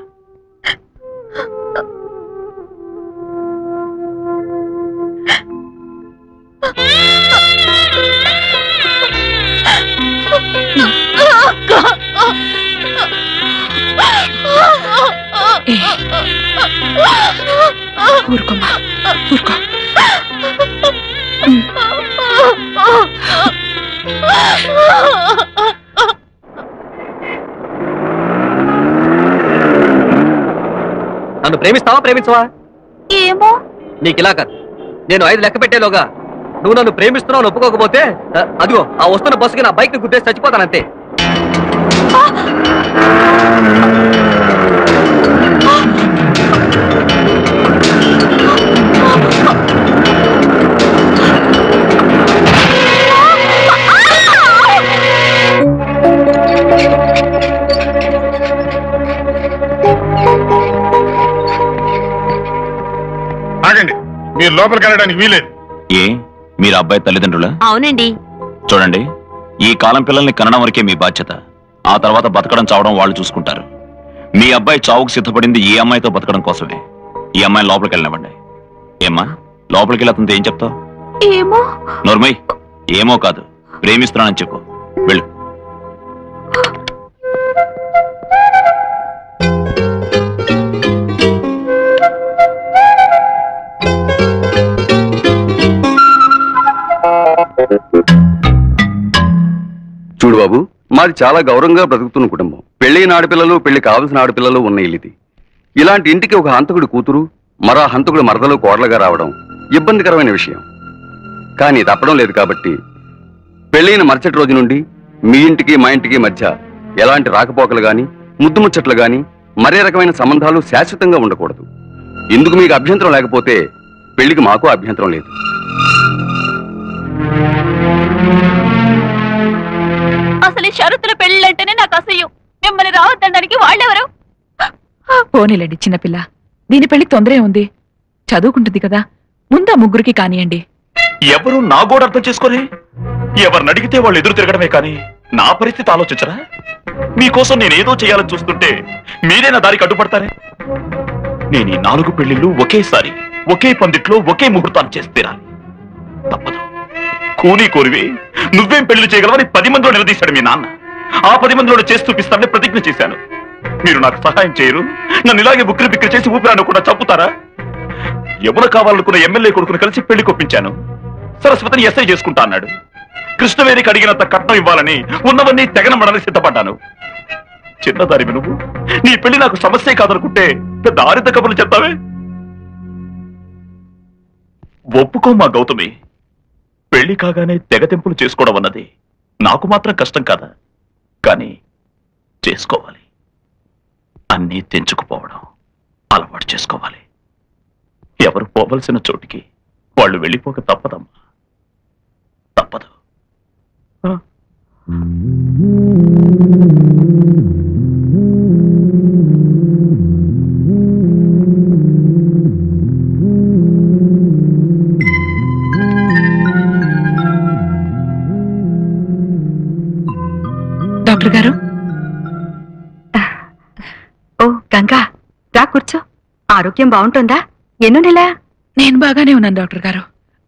ఊరుకోమ్మా ఊరుకో నన్ను ప్రేమిస్తావా ప్రేమించవా ఏమో నీకు ఇలా కాదు నేను ఐదు లెక్క పెట్టేలోగా నువ్వు నన్ను ప్రేమిస్తున్నావు అని ఒప్పుకోకపోతే అ, అదిగో ఆ వస్తున్న బస్సుకి నా బైక్ ని గుద్దేసి చచ్చిపోతానంతే ఆగండి మీరు లోపలికి వెళ్ళడానికి వీలేదు ఏ మీరు అబ్బాయి తల్లిదండ్రులా అవునండి చూడండి ఈ కాలం పిల్లల్ని కనడం వరకే మీ బాధ్యత ఆ తర్వాత బతకడం చావడం వాళ్ళు చూసుకుంటారు మీ అబ్బాయి చావుకు సిద్ధపడింది ఈ అమ్మాయితో బతకడం కోసమే ఈ అమ్మాయిని లోపలికి వెళ్ళనివ్వండి ఏమ్మా లోపలికి వెళ్ళి అతనితో ఏం చెప్తావు ఏమో నోర్మయ్ ఏమో కాదు ప్రేమిస్తున్నానని చెప్పు వెళ్ళు చూడు బాబు మాది చాలా గౌరవంగా బ్రతుకుతున్న కుటుంబం పెళ్ళైన ఆడపిల్లలు పెళ్లి కావలసిన ఆడపిల్లలు ఉన్న ఇల్లుది ఇలాంటి ఇంటికి ఒక హంతకుడి కూతురు మరో హంతకుడు మరదలు కోడలుగా రావడం ఇబ్బందికరమైన విషయం కానీ తప్పడం లేదు కాబట్టి పెళ్ళైన మరుసటి రోజు నుండి మీ ఇంటికి మా ఇంటికి మధ్య ఎలాంటి రాకపోకలు గాని ముద్దు ముచ్చట్లు గాని మరే రకమైన సంబంధాలు శాశ్వతంగా ఉండకూడదు ఇందుకు మీకు అభ్యంతరం లేకపోతే పెళ్లికి మాకు అభ్యంతరం లేదు అసలు ఈ షరతుల పెళ్ళంటేనే నాకు అసహ్యం మిమ్మల్ని రావద్దనడానికి వాళ్ళెవరు పోనీలేండి చిన్నపిల్ల దీని పెళ్లి తొందరే ఉంది చదువుకుంటుంది కదా ముందా ముగ్గురికి కానియండి ఎవరు నా గోడ అర్థం చేసుకోరే ఎవరిని అడిగితే వాళ్ళు ఎదురు తిరగడమే కానీ నా పరిస్థితి ఆలోచించరా మీకోసం నేనేదో చేయాలని చూస్తుంటే మీరే నా దారికి అడ్డుపడతారే నేను ఈ నాలుగు పెళ్లిళ్ళు ఒకేసారి ఒకే పందిట్లో ఒకే ముహూర్తాన్ని చేసి తీరాలి తప్పదు కూనీ కోరివి నువ్వేం పెళ్లి చేయగలవని పది మందిలో నిలదీశాడు మీ నాన్న ఆ పది మందిలో చేసి చూపిస్తానని ప్రతిజ్ఞ చేశాను మీరు నాకు సహాయం చేయరు నన్ను ఇలాగే బుక్కిరి బిక్కిరి చేసి ఊపిరాను కూడా చంపుతారా ఎవరు కావాలనుకున్న ఎమ్మెల్యే కొడుకును కలిసి పెళ్లి కొప్పించాను సరస్వతిని ఎస్ఐ చేసుకుంటా అన్నాడు కృష్ణవేరికి అడిగినంత కట్నం ఇవ్వాలని ఉన్నవన్నీ తెగనమ్మడానికి సిద్ధపడ్డాను చిన్నదారివి నువ్వు నీ పెళ్లి నాకు సమస్యే కాదనుకుంటే పెద్ద ఆరిత కబుర్లు చెప్తావే ఒప్పుకో మా గౌతమి పెళ్లి కాగానే తెగతెంపులు చేసుకోవడం అన్నది నాకు మాత్రం కష్టం కాదా కానీ చేసుకోవాలి అన్నీ తెంచుకుపోవడం అలవాటు చేసుకోవాలి ఎవరు పోవలసిన చోటికి వాళ్ళు వెళ్ళిపోక తప్పదమ్మా తప్పదు డాక్టర్ గారు ఓ గంగా రా కూర్చో ఆరోగ్యం బాగుంటుందా ఎన్నో నెల నేను బాగానే ఉన్నాను డాక్టర్ గారు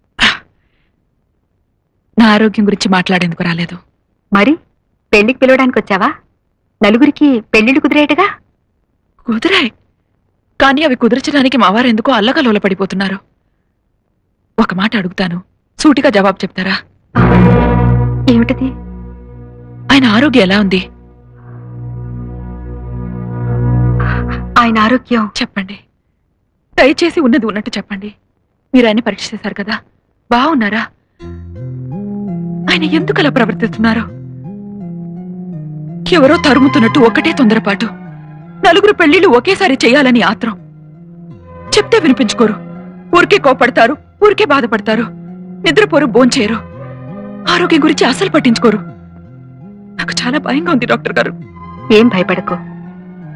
నా ఆరోగ్యం గురించి మాట్లాడేందుకు రాలేదు మరి పెళ్లికి పిలవడానికి వచ్చావా నలుగురికి పెళ్లిళ్ళు కుదిరేటగా కుదిరాయి కానీ అవి కుదిర్చడానికి మా వారు ఎందుకో అల్లకలోల పడిపోతున్నారు ఒక మాట అడుగుతాను సూటిగా జవాబు చెప్తారా ఏమిటది ఆయన ఆరోగ్యం ఎలా ఉంది ఆయన ఆరోగ్యం చెప్పండి దయచేసి ఉన్నది ఉన్నట్టు చెప్పండి మీరు ఆయన పరీక్ష చేశారు కదా బాగున్నారా ఆయన ఎందుకు అలా ప్రవర్తిస్తున్నారు ఎవరో తరుముతున్నట్టు ఒకటే తొందరపాటు నలుగురు పెళ్లిళ్ళు ఒకేసారి చేయాలని ఆత్రం చెప్తే వినిపించుకోరు ఊరికే కోపడతారు ఊరికే బాధపడతారు నిద్రపోరు భోంచేయరు ఆరోగ్యం గురించి అసలు పట్టించుకోరు నాకు చాలా భయంగా ఉంది డాక్టర్ గారు ఏం భయపడకు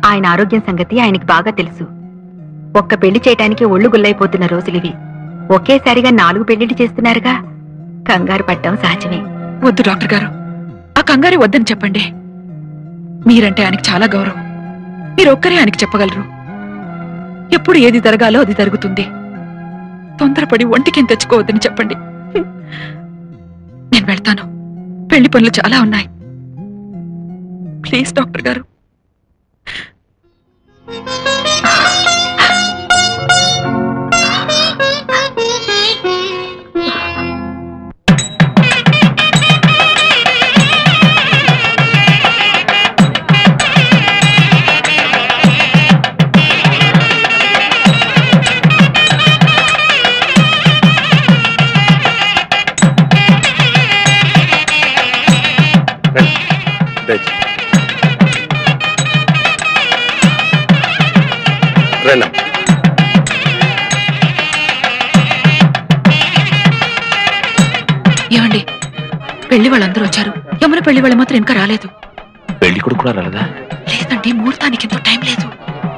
ఆయన ఆరోగ్యం సంగతి ఆయనకి బాగా తెలుసు ఒక్క పెళ్లి చేయటానికి ఒళ్ళు గుల్లైపోతున్న రోజులివి ఒకేసారిగా నాలుగు పెళ్లిళ్ళు చేస్తున్నారుగా కంగారు పడ్డం సహజమే వద్దు డాక్టర్ గారు ఆ కంగారి వద్దని చెప్పండి మీరంటే ఆయనకి చాలా గౌరవం మీరు ఒక్కరే ఆయనకి చెప్పగలరు ఎప్పుడు ఏది జరగాలో అది జరుగుతుంది తొందరపడి ఒంటికేం తెచ్చుకోవద్దని చెప్పండి నేను వెళ్తాను పెళ్లి పనులు చాలా ఉన్నాయి ప్లీజ్ డాక్టర్ గారు రండి ఏమండి పెళ్లి వాళ్ళందరూ వచ్చారు యమున పెళ్లి వాళ్ళు మాత్రం ఇంకా రాలేదు పెళ్లి కొడుకు కూడా రాలేదా లేదండి ముహూర్తానికి ఎంతో టైం లేదు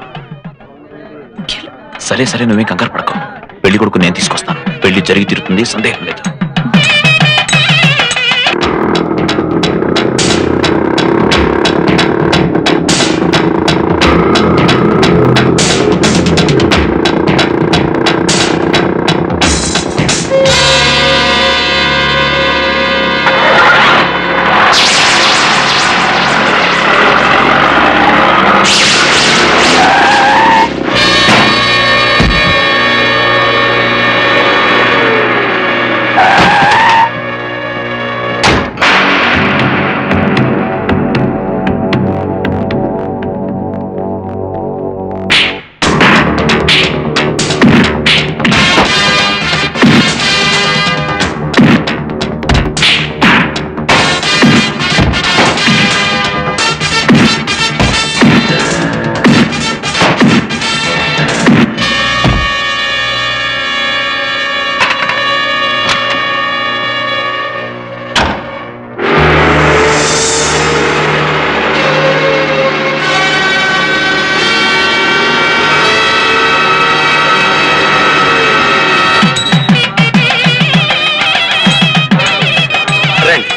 సరే సరే నువ్వేం కంగారు పడకు పెళ్లి కొడుకు నేను తీసుకొస్తాను పెళ్లి జరిగి తీరుతుంది సందేహం లేదు రండి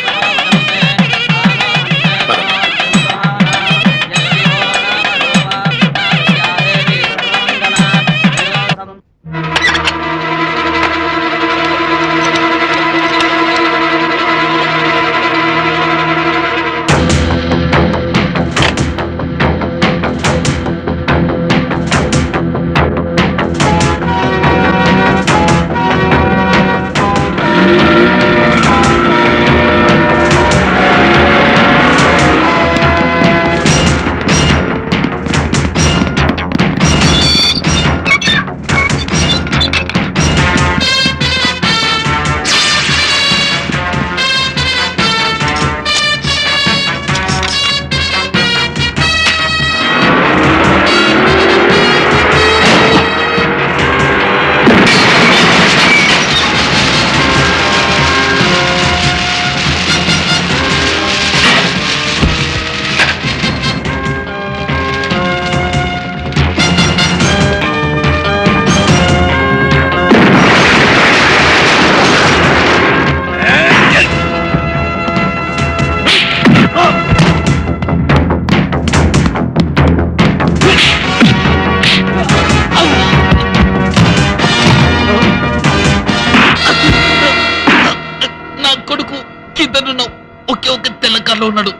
నా కొడుకు కిందనున్న ఒకే ఒక తెల్ల కార్లో ఉన్నాడు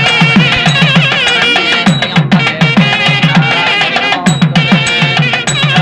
సర్వమంగళ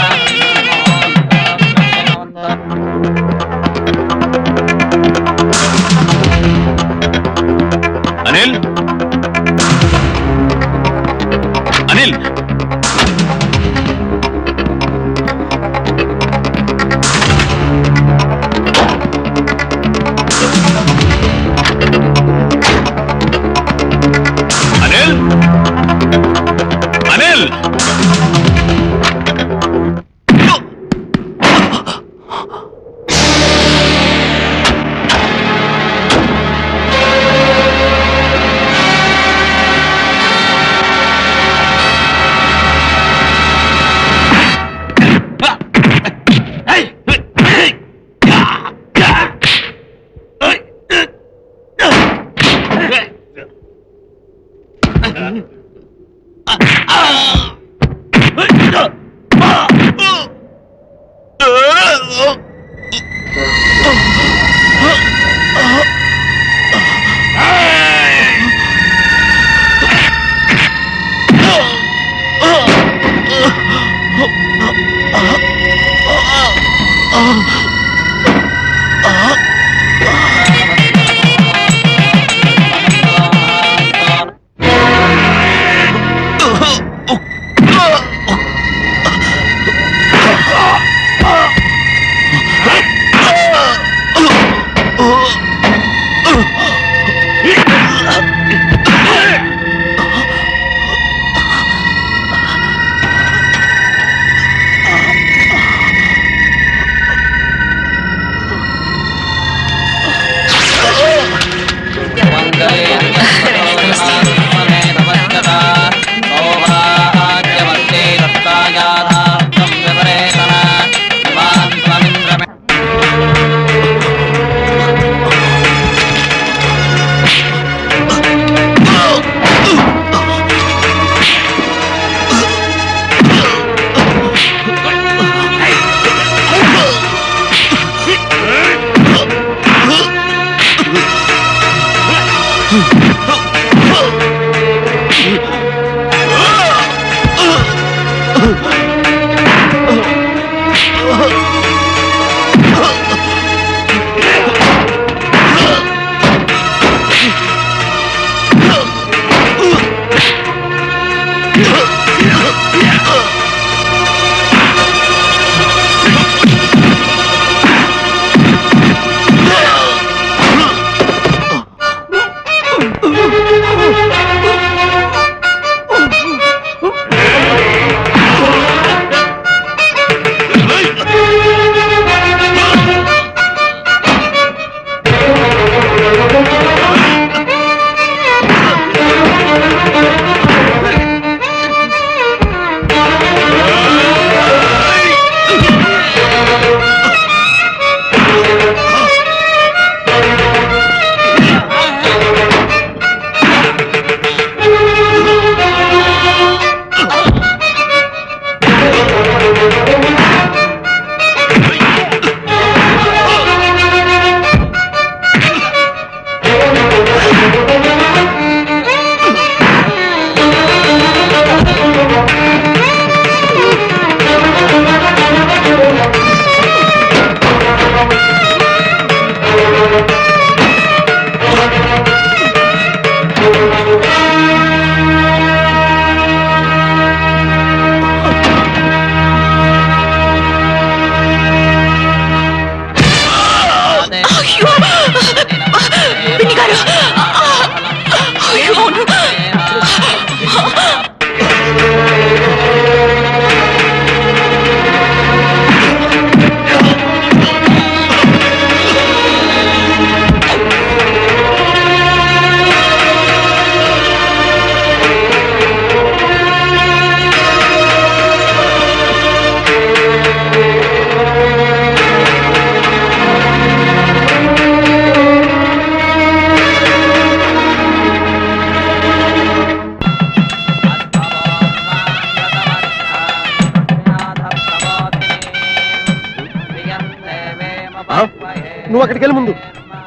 నువ్వు అక్కడికి వెళ్ళి ముందు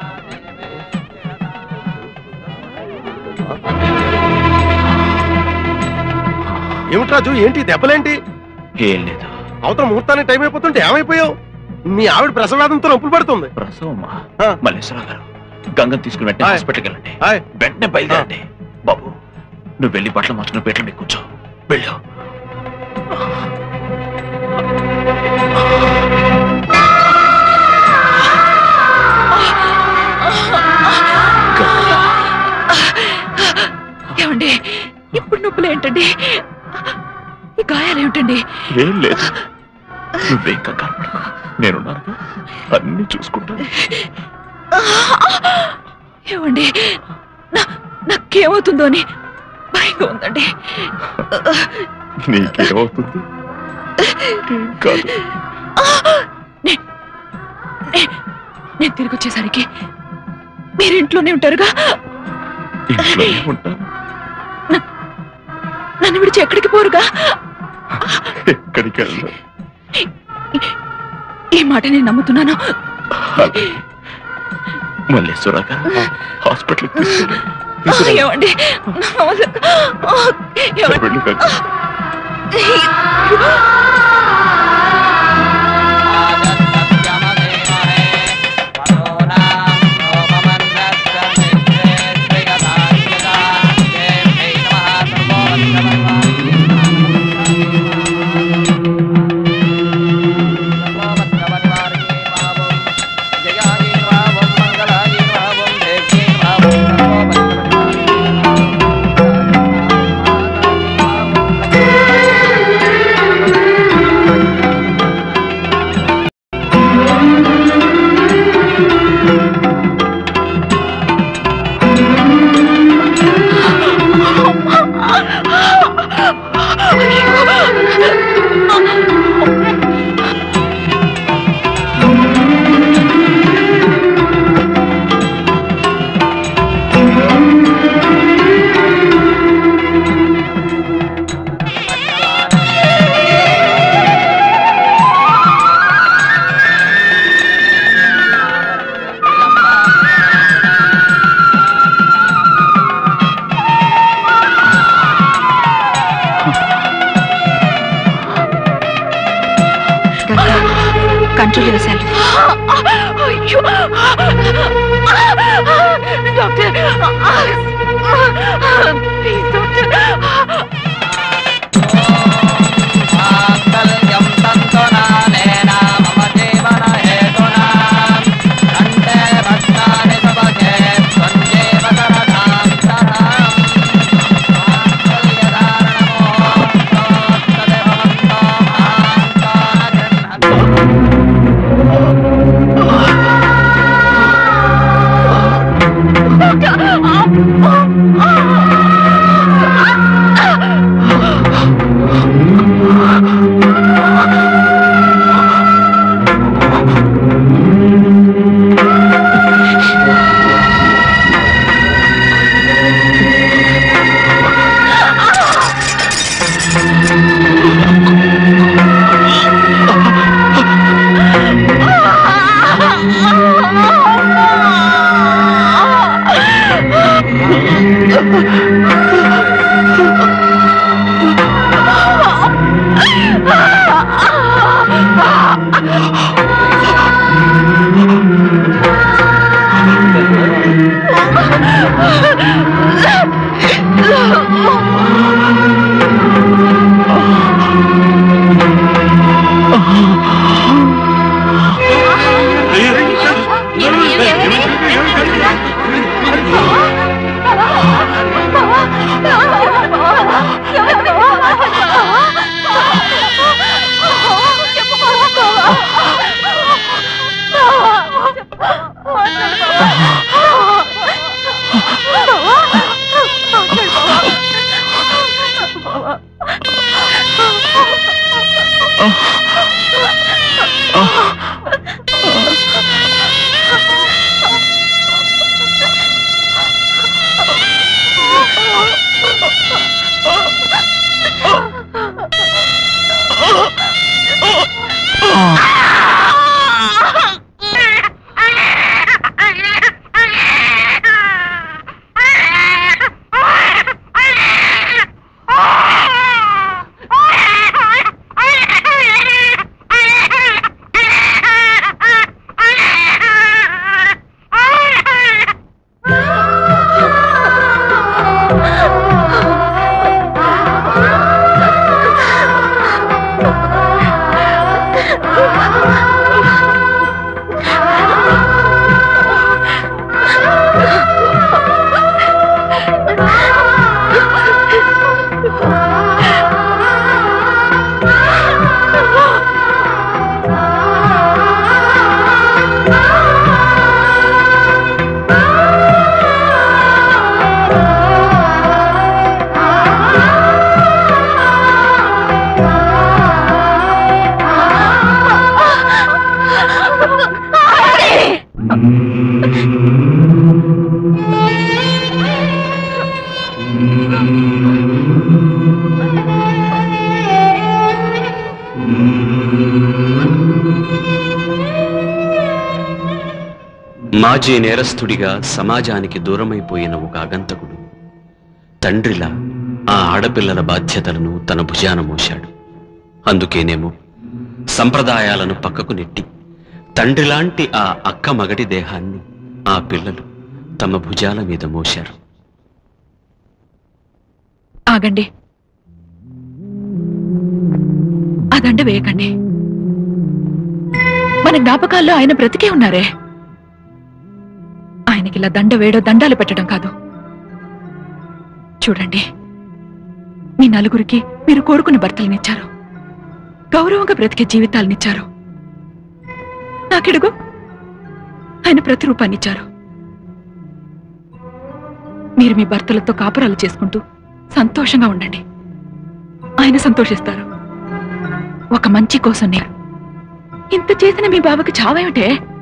ఏమిటి రాజు ఏంటి దెబ్బలేంటి ఏం లేదు అవతల ముహూర్తానికి టైం అయిపోతుంటే ఏమైపోయావు మీ ఆవిడ ప్రసవాదంతో నొప్పులు పడుతుంది ప్రసవమ్మా మల్లేశ్వరరావు గారు గంగం తీసుకుని వెంటనే హాస్పిటల్కి వెళ్ళండి వెంటనే బయలుదేరండి బాబు నువ్వు వెళ్ళి బట్టలు మార్చుకుని పేట్ల మీద కూర్చో వెళ్ళు ఏమండి ఇప్పుడు నొప్పులు ఏంటండి ఇక గాయాలేమిటండి ఏం లేదు నువ్వేం కంగారు పడకు నేనున్నాను అన్ని చూసుకుంటాను ఏమండి నా- నాకేమవుతుందో అని భయంగా ఉందండి నీకేమవుతుంది ఏం కాదు నే- నే- నేను తిరిగి వచ్చేసరికి మీరు ఇంట్లోనే ఉంటారుగా ఇంట్లోనే ఉంటాను నన్ను విడిచి ఎక్కడికి పోరుగా ఎక్కడికి వెళ్ళను ఈ మాట నేను నమ్ముతున్నాను మల్లేశ్వరగా హాస్పిటల్కి తీసుకెళ్ళి ఏమండి ఏమండి? వెళ్ళు కాక. కంట్రోల్ యువర్ సెల్ఫ్ అయ్యో డాక్టర్ ప్లీజ్ డాక్టర్ Ah! మాజీ నేరస్తుడిగా సమాజానికి దూరమైపోయిన ఒక అగంతకుడు తండ్రిలా ఆ ఆడపిల్లల బాధ్యతలను తన భుజాన మోశాడు అందుకేనేమో సంప్రదాయాలను పక్కకు నెట్టి తండ్రిలాంటి ఆ అక్క మగడి దేహాన్ని ఆ పిల్లలు తమ భుజాల మీద మోశారు ఆగండి ఆ దండ వేయకండి మన జ్ఞాపకాల్లో ఆయన బ్రతికే ఉన్నారే ఆయనకి ఇలా దండ వేయడం దండాలు పెట్టడం కాదు చూడండి మీ నలుగురికి మీరు కోరుకున్న భర్తలనిచ్చారు గౌరవంగా బ్రతికే జీవితాలనిచ్చారు నాకిడుగు ఆయన ప్రతిరూపాన్నిచ్చారు మీరు మీ భర్తలతో కాపురాలు చేసుకుంటూ సంతోషంగా ఉండండి ఆయన సంతోషిస్తారు ఒక మంచి కోసం నేను ఇంత చేసిన మీ బావకి చావేమిటే